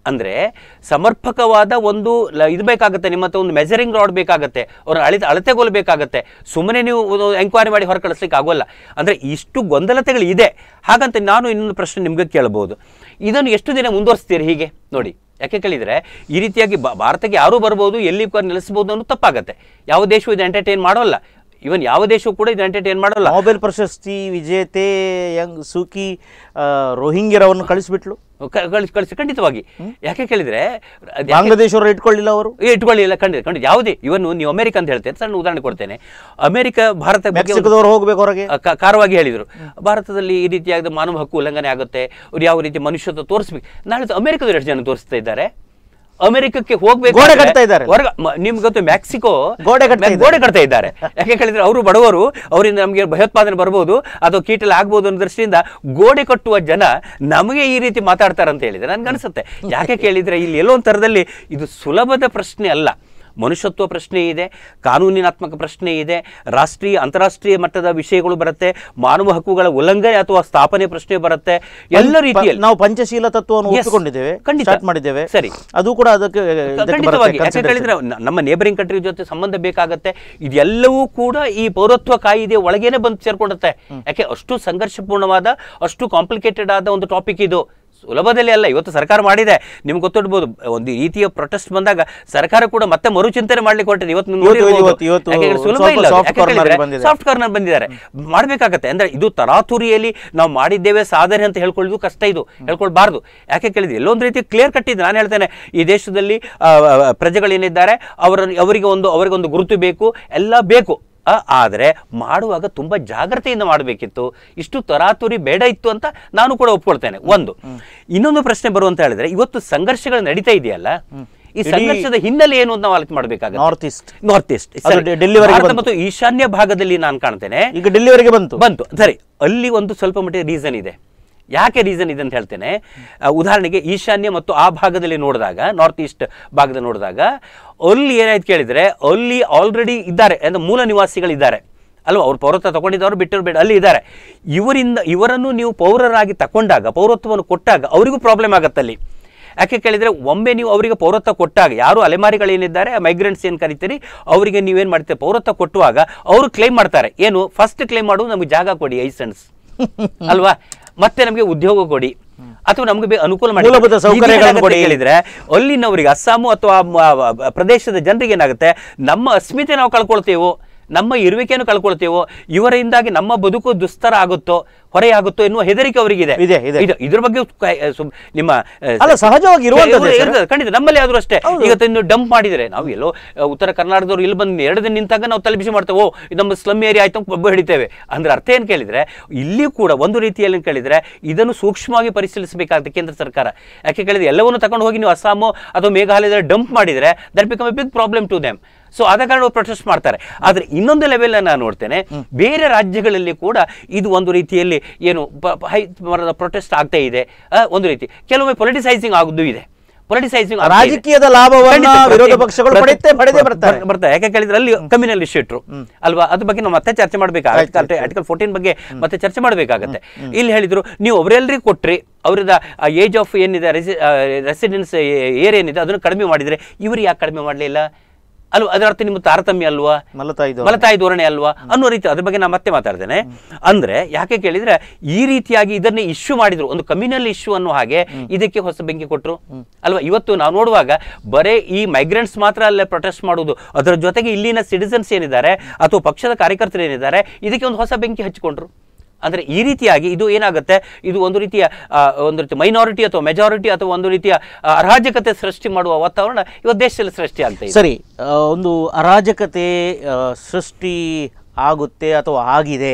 B: ಅಂದ್ರೆ ಸಮರ್ಪಕವಾದ ಒಂದು ಲ- ಇದು ಬೇಕಾಗುತ್ತೆ ನಿಮ್ಮ ಹತ್ರ ಒಂದು ಮೆಜರಿಂಗ್ ರಾಡ್ ಬೇಕಾಗುತ್ತೆ ಅವ್ರ ಅಳಿತ ಅಳತೆಗೊಳ್ಬೇಕಾಗತ್ತೆ ಸುಮ್ಮನೆ ನೀವು ಎಂಕ್ವೈರಿ ಮಾಡಿ ಹೊರ ಕಳಿಸ್ಲಿಕ್ಕೆ ಆಗೋಲ್ಲ ಅಂದ್ರೆ ಇಷ್ಟು ಗೊಂದಲತೆಗಳು ಇದೆ ಹಾಗಂತ ನಾನು ಇನ್ನೊಂದು ಪ್ರಶ್ನೆ ನಿಮ್ಗೆ ಕೇಳಬಹುದು ಇದನ್ನು ಎಷ್ಟು ದಿನ ಮುಂದುವರಿಸ್ತೀರಿ ಹೀಗೆ ನೋಡಿ ಯಾಕೆ ಕೇಳಿದ್ರೆ ಈ ರೀತಿಯಾಗಿ ಬಾ- ಭಾರತಕ್ಕೆ ಯಾರೂ ಬರ್ಬೋದು ಎಲ್ಲಿ ಕ- ನೆಲೆಸ್ಬೋದು ಅನ್ನೋದು ತಪ್ಪಾಗತ್ತೆ ಯಾವ ದೇಶವೂ ಇದು ಎಂಟರ್ಟೈನ್ ಮಾಡೋಲ್ಲ ಇವನ್ ಯಾವ ದೇಶವೂ ಕೂಡ ಇದು ಎಂಟರ್ಟೈನ್ ಮಾಡೋಲ್ಲ
A: ನೊಬೆಲ್ ಪ್ರಶಸ್ತಿ ವಿಜೇತೆ ಯಂಗ್ ಸೂಕಿ ಆ, ರೋಹಿಂಗ್ಯರವನ್ನು ಕಳಿಸ್ಬಿಟ್ಲು
B: ಕ- ಕಳಿಸಿ ಕಳಿಸಿ ಖಂಡಿತವಾಗಿ ಯಾಕೆ ಕೇಳಿದ್ರೆ ಅದ್ ಯಾಕೆ-
A: ಬಾಂಗ್ಲಾದೇಶವರು ಇಟ್ಕೊಳ್ಳಿಲ್ಲ ಅವರು
B: ಏ, ಇಟ್ಕೊಳ್ಳಿ ಇಲ್ಲ ಖಂಡಿತ ಖಂಡಿತ ಯಾವುದೇ ಇವನ್ ನೀವು ಅಮೆರಿಕ ಅಂತ ಹೇಳ್ತೇನೆ ಸಣ್ಣ ಉದಾಹರಣೆ ಕೊಡ್ತೇನೆ ಅಮೆರಿಕ ಭಾರತ ಬಗ್ಗೆ ಒಂದು-
A: ಮೆಕ್ಸಿಕೋದವ್ರು ಹೋಗ್ಬೇಕು ಹೊರಗೆ
B: ಆ, ಕ- ಕಾರವಾಗಿ ಹೇಳಿದರು ಭಾರತದಲ್ಲಿ ಈ ರೀತಿಯಾದ ಮಾನವ ಹಕ್ಕು ಉಲ್ಲಂಘನೆ ಆಗುತ್ತೆ ಅವ್ರು ಯಾವ ರೀತಿ ಮನುಷ್ಯತ್ವ ತೋರಿಸ್ಬೇಕು ನಾಳೆ ಅಮೆರಿಕದವ್ರು ಎಷ್ಟು ಜನ ತೋರಿಸ್ತಾ ಇದ್ದಾರೆ ಅಮೆರಿಕಕ್ಕೆ ಹೋಗ್ಬೇಕು
A: ಗೋಡೆ
B: ಅಂದ್ರೆ
A: ಕಟ್ತಾ ಇದ್ದಾರೆ.
B: ಹೊರಗ ಮ- ನಿಮ್ಗೆ ಗೊತ್ತು ಮೆಕ್ಸಿಕೋ
A: ಗೋಡೆ ಕಟ್ತಾ
B: ಮೆಕ್- ಗೋಡೆ ಕಟ್ತಾ ಇದ್ದಾರೆ ಯಾಕೆ ಹೇಳಿದ್ರೆ ಅವರು ಬಡವರು ಅವರಿಂದ ನಮಗೆ ಭಯೋತ್ಪಾದನೆ ಬರ್ಬೋದು ಅಥವಾ ಕೀಟಲ ಆಗ್ಬೋದು ಅನ್ನೋ ದೃಷ್ಟಿಯಿಂದ ಗೋಡೆ ಕಟ್ಟುವ ಜನ ನಮಗೆ ಈ ರೀತಿ ಮಾತಾಡ್ತಾರೆ ಅಂತ ಹೇಳಿದ್ರೆ ನನ್ಗೆ ಅನ್ಸುತ್ತೆ ಯಾಕೆ ಕೇಳಿದ್ರೆ ಇಲ್ಲಿ ಎಲ್ಲೋ ಒಂದು ಥರದಲ್ಲಿ ಇದು ಸುಲಭದ ಪ್ರಶ್ನೆ ಅಲ್ಲ ಮನುಷ್ಯತ್ವ ಪ್ರಶ್ನೆ ಇದೆ ಕಾನೂನಿನಾತ್ಮಕ ಪ್ರಶ್ನೆ ಇದೆ ರಾಷ್ಟ್ರೀಯ ಅಂತಾರಾಷ್ಟ್ರೀಯ ಮಟ್ಟದ ವಿಷಯಗಳು ಬರುತ್ತೆ ಮಾನವ ಹಕ್ಕುಗಳ ಉಲ್ಲಂಘನೆ ಅಥವಾ ಸ್ಥಾಪನೆ ಪ್ರಶ್ನೆ ಬರುತ್ತೆ ಎಲ್ಲ ರೀತಿಯಲ್ಲಿ
A: ನಾವು ಪಂಚಶೀಲ ತತ್ವವನ್ನು
B: Yes.
A: ಒಪ್ಪಿಕೊಂಡಿದ್ದೇವೆ
B: ಖಂಡಿತ.
A: ಸ್ಟಾರ್ಟ್ ಮಾಡಿದ್ದೇವೆ
B: ಸರಿ.
A: ಅದು ಕೂಡ ಅದಕ್ಕೆ ಇದಕ್ಕೆ
B: ಖಂಡಿತವಾಗಿ
A: ಬರುತ್ತೆ,
B: ಯಾಕೆ
A: consideration.
B: ಹೇಳಿದ್ರೆ ನ- ನಮ್ಮ ನೇಬರಿಂಗ್ ಕಂಟ್ರಿ ಜೊತೆ ಸಂಬಂಧ ಬೇಕಾಗತ್ತೆ ಇದೆಲ್ಲವೂ ಕೂಡ ಈ ಪೌರತ್ವ ಕಾಯಿದೆ ಒಳಗೇನೆ ಬಂದು ಸೇರ್ಕೊಂಡುತ್ತೆ ಯಾಕೆ ಅಷ್ಟು ಸಂಘರ್ಷಪೂರ್ಣವಾದ ಅಷ್ಟು ಕಾಂಪ್ಲಿಕೇಟೆಡ್ ಆದ ಒಂದು ಟಾಪಿಕ್ ಇದು ಸುಲಭದಲ್ಲಿ ಅಲ್ಲ ಇವತ್ತು ಸರ್ಕಾರ ಮಾಡಿದೆ ನಿಮ್ಗೆ ಗೊತ್ತಿಡ್ಬೋದು ಒಂದು ರೀತಿಯ ಪ್ರೊಟೆಸ್ಟ್ ಬಂದಾಗ ಸರ್ಕಾರ ಕೂಡ ಮತ್ತೆ ಮರುಚಿಂತನೆ ಮಾಡ್ಲಿಕ್ಕೆ ಹೊರಟಿದೆ ಇವತ್ತು ನೀವು
A: ಇವತ್ತು-
B: ನೋಡಿರ್ಬೋದು.
A: ಇವತ್ತು- ಇವತ್ತು
B: ಯಾಕೆ ಹೇಳಿದ್ರೆ ಸುಲಭ
A: ಸ್ವಲ್ಪ
B: ಇಲ್ಲ ಅದು.
A: soft
B: ಯಾಕೆ
A: corner ಗೆ
B: ಹೇಳಿದ್ರೆ
A: ಬಂದಿದೆ.
B: ಸಾಫ್ಟ್ ಕಾರ್ನರ್ ಬಂದಿದ್ದಾರೆ ಮಾಡಬೇಕಾಗತ್ತೆ ಅಂದ್ರೆ ಇದು ತರಾತುರಿಯಲ್ಲಿ ನಾವು ಮಾಡಿದ್ದೇವೆ ಸಾಧನೆ ಅಂತ ಹೇಳ್ಕೊಳ್ಳೋದು ಕಷ್ಟ ಇದು ಹೇಳ್ಕೊಳ್ಬಾರ್ದು ಯಾಕೆ ಕೇಳಿದ್ರೆ ಎಲ್ಲೊಂದು ರೀತಿ ಕ್ಲಿಯರ್ ಕಟ್ ಇದೆ ನಾನು ಹೇಳ್ತೇನೆ ಈ ದೇಶದಲ್ಲಿ ಆ, ಆ, ಪ್ರಜೆಗಳೇನಿದ್ದಾರೆ ಅವರ ಅವರಿಗೆ ಒಂದು ಅವರಿಗೆ ಒಂದು ಗುರುತು ಬೇಕು ಎಲ್ಲ ಬೇಕು ಆ, ಆದರೆ ಮಾಡುವಾಗ ತುಂಬಾ ಜಾಗ್ರತೆಯಿಂದ ಮಾಡಬೇಕಿತ್ತು ಇಷ್ಟು ತರಾತುರಿ ಬೇಡ ಇತ್ತು ಅಂತ ನಾನು ಕೂಡ ಒಪ್ಕೊಳ್ತೇನೆ ಒಂದು ಇನ್ನೊಂದು ಪ್ರಶ್ನೆ ಬರುವಂತ ಹೇಳಿದ್ರೆ ಇವತ್ತು ಸಂಘರ್ಷಗಳು ನಡೀತಾ ಇದೆಯಲ್ಲ ಈ
A: ಇಡೀ-
B: ಸಂಘರ್ಷದ ಹಿನ್ನೆಲೆ ಏನು ಅಂತ ನಾವು ಆಲೋಚನೆ ಮಾಡಬೇಕಾಗುತ್ತೆ
A: ನಾರ್ತ್ ಈಸ್ಟ್
B: ನಾರ್ತ್ ಈಸ್ಟ್
A: ಅದು ಡೆ- ಡೆಲ್ಲಿವರೆಗೆ ಬಂತು.
B: ಮತ್ತು ಈಶಾನ್ಯ ಭಾಗದಲ್ಲಿ ನಾನು ಕಾಣ್ತೇನೆ
A: ಈಗ ಡೆಲ್ಲಿವರೆಗೆ ಬಂತು
B: ಬಂತು ಸರಿ ಅಲ್ಲಿ ಒಂದು ಸ್ವಲ್ಪ ಮಟ್ಟಿಗೆ ರೀಸನ್ ಇದೆ ಯಾಕೆ ರೀಸನ್ ಇದೆ ಅಂತ ಹೇಳ್ತೇನೆ ಆ, ಉದಾಹರಣೆಗೆ ಈಶಾನ್ಯ ಮತ್ತು ಆ ಭಾಗದಲ್ಲಿ ನೋಡಿದಾಗ ನಾರ್ತ್ ಈಸ್ಟ್ ಭಾಗದಲ್ಲಿ ನೋಡಿದಾಗ ಅಲ್ಲಿ ಏನಾಯ್ತು ಕೇಳಿದ್ರೆ ಅಲ್ಲಿ ಆಲ್ರೆಡಿ ಇದ್ದಾರೆ ಅಂದ್ರೆ ಮೂಲ ನಿವಾಸಿಗಳಿದ್ದಾರೆ ಅಲ್ವಾ ಅವ್ರು ಪೌರತ್ವ ತಗೊಂಡಿದ್ದವರು ಬಿಟ್ಟರು ಬೇಡ ಅಲ್ಲಿ ಇದ್ದಾರೆ ಇವರಿಂದ ಇವರನ್ನು ನೀವು ಪೌರರಾಗಿ ತಕೊಂಡಾಗ ಪೌರತ್ವವನ್ನು ಕೊಟ್ಟಾಗ ಅವರಿಗೂ ಪ್ರಾಬ್ಲಮ್ ಆಗತ್ತೆ ಅಲ್ಲಿ ಯಾಕೆ ಕೇಳಿದ್ರೆ ಒಮ್ಮೆ ನೀವು ಅವರಿಗೆ ಪೌರತ್ವ ಕೊಟ್ಟಾಗ ಯಾರು ಅಲೆಮಾರಿಗಳೇನಿದ್ದಾರೆ ಮೈಗ್ರೆಂಟ್ಸ್ ಏನು ಕರಿತೀರಿ ಅವರಿಗೆ ನೀವೇನು ಮಾಡ್ತೀರಿ ಪೌರತ್ವ ಕೊಟ್ಟುವಾಗ ಅವರು ಕ್ಲೈಮ್ ಮಾಡ್ತಾರೆ ಏನು ಫಸ್ಟ್ ಕ್ಲೈಮ್ ಮಾಡೋದು ನಮಗೆ ಜಾಗ ಕೊಡಿ ಐಸೆನ್ಸ್ ಅಲ್ವಾ ಮತ್ತೆ ನಮಗೆ ಉದ್ಯೋಗ ಕೊಡಿ ಅಥವಾ ನಮಗೆ ಬೇ- ಅನುಕೂಲ ಮಾಡಿ
A: ಮೂಲಭೂತ
B: ಈಗ
A: ಸೌಕರ್ಯಗಳನ್ನು
B: ಏನಾಗುತ್ತೆ
A: ಕೊಡಿ.
B: ಕೇಳಿದ್ರೆ ಅಲ್ಲಿನವರಿಗೆ ಅಸ್ಸಾಮು ಅಥವಾ ಮ- ಮ- ಪ್ರದೇಶದ ಜನರಿಗೆ ಏನಾಗುತ್ತೆ ನಮ್ಮ ಅಸ್ಮಿತೆ ನಾವು ಕಳ್ಕೊಳ್ತೇವೋ ನಮ್ಮ ಇರುವಿಕೆಯನ್ನು ಕಳ್ಕೊಳ್ತೇವೋ ಇವರಿಂದಾಗಿ ನಮ್ಮ ಬದುಕು ದುಸ್ತರ ಆಗುತ್ತೋ ಹೊರೆಯಾಗುತ್ತೋ ಎನ್ನುವ ಹೆದರಿಕೆ ಅವರಿಗಿದೆ
A: ಇದೆ, ಇದೆ.
B: ಇದು- ಇದ್ರ ಬಗ್ಗೆ ಕ- ಸುಮ್- ನಿಮ್ಮ ಆ,
A: ಅಲ್ಲ, ಸಹಜವಾಗಿ ಇರುವಂಥದ್ದೇ
B: ಇವ್ರು
A: ಸರ್.
B: ಇರ್ತದೆ, ಖಂಡಿತ ನಮ್ಮಲ್ಲಿ ಆದ್ರೂ ಅಷ್ಟೇ ಈಗ ತಂದು ಡಂಪ್ ಮಾಡಿದರೆ ನಾವು ಎಲ್ಲೋ ಆ, ಉತ್ತರ ಕರ್ನಾಟಕದವ್ರು ಇಲ್ಲಿ ಬಂದು ಎರಡು ದಿನ ನಿಂತಾಗ ನಾವು ತಲೆಬಿಸಿ ಮಾಡ್ತೇವೆ ಓ ಇದು ನಮ್ಮ ಸ್ಲಮ್ ಏರಿಯಾ ಆಯ್ತು ಅಂತ ಬೊಬ್ಬೆ ಹಿಡಿತೇವೆ ಅಂದ್ರೆ ಅರ್ಥ ಏನು ಕೇಳಿದ್ರೆ ಇಲ್ಲಿ ಕೂಡ ಒಂದು ರೀತಿಯಲ್ಲಿ ಕೇಳಿದ್ರೆ ಇದನ್ನು ಸೂಕ್ಷ್ಮವಾಗಿ ಪರಿಶೀಲಿಸಬೇಕಾಗುತ್ತೆ ಕೇಂದ್ರ ಸರ್ಕಾರ ಯಾಕೆ ಕೇಳಿದ್ರೆ ಎಲ್ಲವನ್ನು ತಗೊಂಡು ಹೋಗಿ ನೀವು ಅಸ್ಸಾಮು ಅಥವಾ ಮೇಘಾಲಯದಲ್ಲಿ ಡಂಪ್ ಮಾಡಿದ್ರೆ that become a big problem to them so ಆದ ಕಾರಣ ಪ್ರೊಟೆಸ್ಟ್ ಮಾಡ್ತಾರೆ ಆದರೆ ಇನ್ನೊಂದು ಲೆವೆಲ್ ನಾನು ನೋಡ್ತೇನೆ ಬೇರೆ ರಾಜ್ಯಗಳಲ್ಲಿ ಕೂಡ ಇದು ಒಂದು ರೀತಿಯಲ್ಲಿ ಏನು ಪ- ಪ- ಹೈ ಮರದ ಪ್ರೊಟೆಸ್ಟ್ ಆಗ್ತಾ ಇದೆ ಆ, ಒಂದು ರೀತಿ ಕೆಲವೊಮ್ಮೆ ಪೊಲಿಟಿಸೈಸಿಂಗ್ ಆಗುದು ಇದೆ ಪೊಲಿಟಿಸೈಸಿಂಗ್
A: ರಾಜಕೀಯದ ಲಾಭವನ್ನ ವಿರೋಧ ಪಕ್ಷಗಳು ಪಡೆಯುತ್ತೆ ಪಡೆದೇ ಬರ್ತಾರೆ
B: ಬರ್ತಾರೆ ಯಾಕೆ ಕೇಳಿದ್ರೆ ಅಲ್ಲಿ ಕಮ್ಯುನಲ್ ಇಶ್ಯೂ ಇಟ್ರು ಅಲ್ವಾ ಅದ್ರ ಬಗ್ಗೆ ನಾವು ಮತ್ತೆ ಚರ್ಚೆ ಮಾಡ್ಬೇಕಾಗುತ್ತೆ ಆರ್ಟಿಕಲ್ ಫೋರ್ಟೀನ್ ಬಗ್ಗೆ ಮತ್ತೆ ಚರ್ಚೆ ಮಾಡಬೇಕಾಗತ್ತೆ ಇಲ್ಲಿ ಹೇಳಿದ್ರು ನೀವು ಅವರೆಲ್ಲರಿಗೂ ಕೊಟ್ರಿ ಅವ್ರದ ಏಜ್ ಆಫ್ ಏನಿದೆ ರೆಸಿಡೆನ್ಸ್ ಏರ್ ಏನಿದೆ ಅದನ್ನು ಕಡಿಮೆ ಮಾಡಿದ್ರೆ ಇವರು ಯಾಕೆ ಕಡಿಮೆ ಮಾಡಲಿಲ್ಲ ಅಲ್ವಾ ಅದರ ಅರ್ಥ ನಿಮ್ಮ ತಾರತಮ್ಯ ಅಲ್ವಾ
A: ಮಲತಾಯಿ ಧೋರಣೆ.
B: ಮಲತಾಯಿ ಧೋರಣೆ ಅಲ್ವಾ ಅನ್ನೋ ರೀತಿ ಅದ್ರ ಬಗ್ಗೆ ನಾನು ಮತ್ತೆ ಮಾತಾಡ್ತೇನೆ ಅಂದ್ರೆ ಯಾಕೆ ಕೇಳಿದ್ರೆ ಈ ರೀತಿಯಾಗಿ ಇದನ್ನೇ ಇಶ್ಯೂ ಮಾಡಿದ್ರು ಒಂದು ಕಮ್ಯುನಲ್ ಇಶ್ಯೂ ಅನ್ನೋ ಹಾಗೆ ಇದಕ್ಕೆ ಹೊಸ ಬೆಂಕಿ ಕೊಟ್ಟರು ಅಲ್ವಾ ಇವತ್ತು ನಾವು ನೋಡುವಾಗ ಬರೇ ಈ ಮೈಗ್ರೆಂಟ್ಸ್ ಮಾತ್ರ ಅಲ್ಲೇ ಪ್ರೊಟೆಸ್ಟ್ ಮಾಡುವುದು ಅದರ ಜೊತೆಗೆ ಇಲ್ಲಿನ ಸಿಟಿಸನ್ಸ್ ಏನಿದ್ದಾರೆ ಅಥವಾ ಪಕ್ಷದ ಕಾರ್ಯಕರ್ತರು ಏನಿದ್ದಾರೆ ಇದಕ್ಕೆ ಒಂದು ಹೊಸ ಬೆಂಕಿ ಹಚ್ಚಿಕೊಂಡ್ರು ಅಂದ್ರೆ ಈ ರೀತಿಯಾಗಿ ಇದು ಏನಾಗುತ್ತೆ ಇದು ಒಂದು ರೀತಿಯ ಆ, ಒಂದು ರೀತಿ ಮೈನಾರಿಟಿ ಅಥವಾ ಮೆಜಾರಿಟಿ ಅಥವಾ ಒಂದು ರೀತಿಯ ಆ, ಅರಾಜಕತೆ ಸೃಷ್ಟಿ ಮಾಡುವ ವಾತಾವರಣ ಇವತ್ತು ದೇಶದಲ್ಲಿ ಸೃಷ್ಟಿ ಆಗ್ತಾ ಇದೆ
A: ಸರಿ ಆ, ಒಂದು ಅರಾಜಕತೆ ಆ, ಸೃಷ್ಟಿ ಆಗುತ್ತೆ ಅಥವಾ ಆಗಿದೆ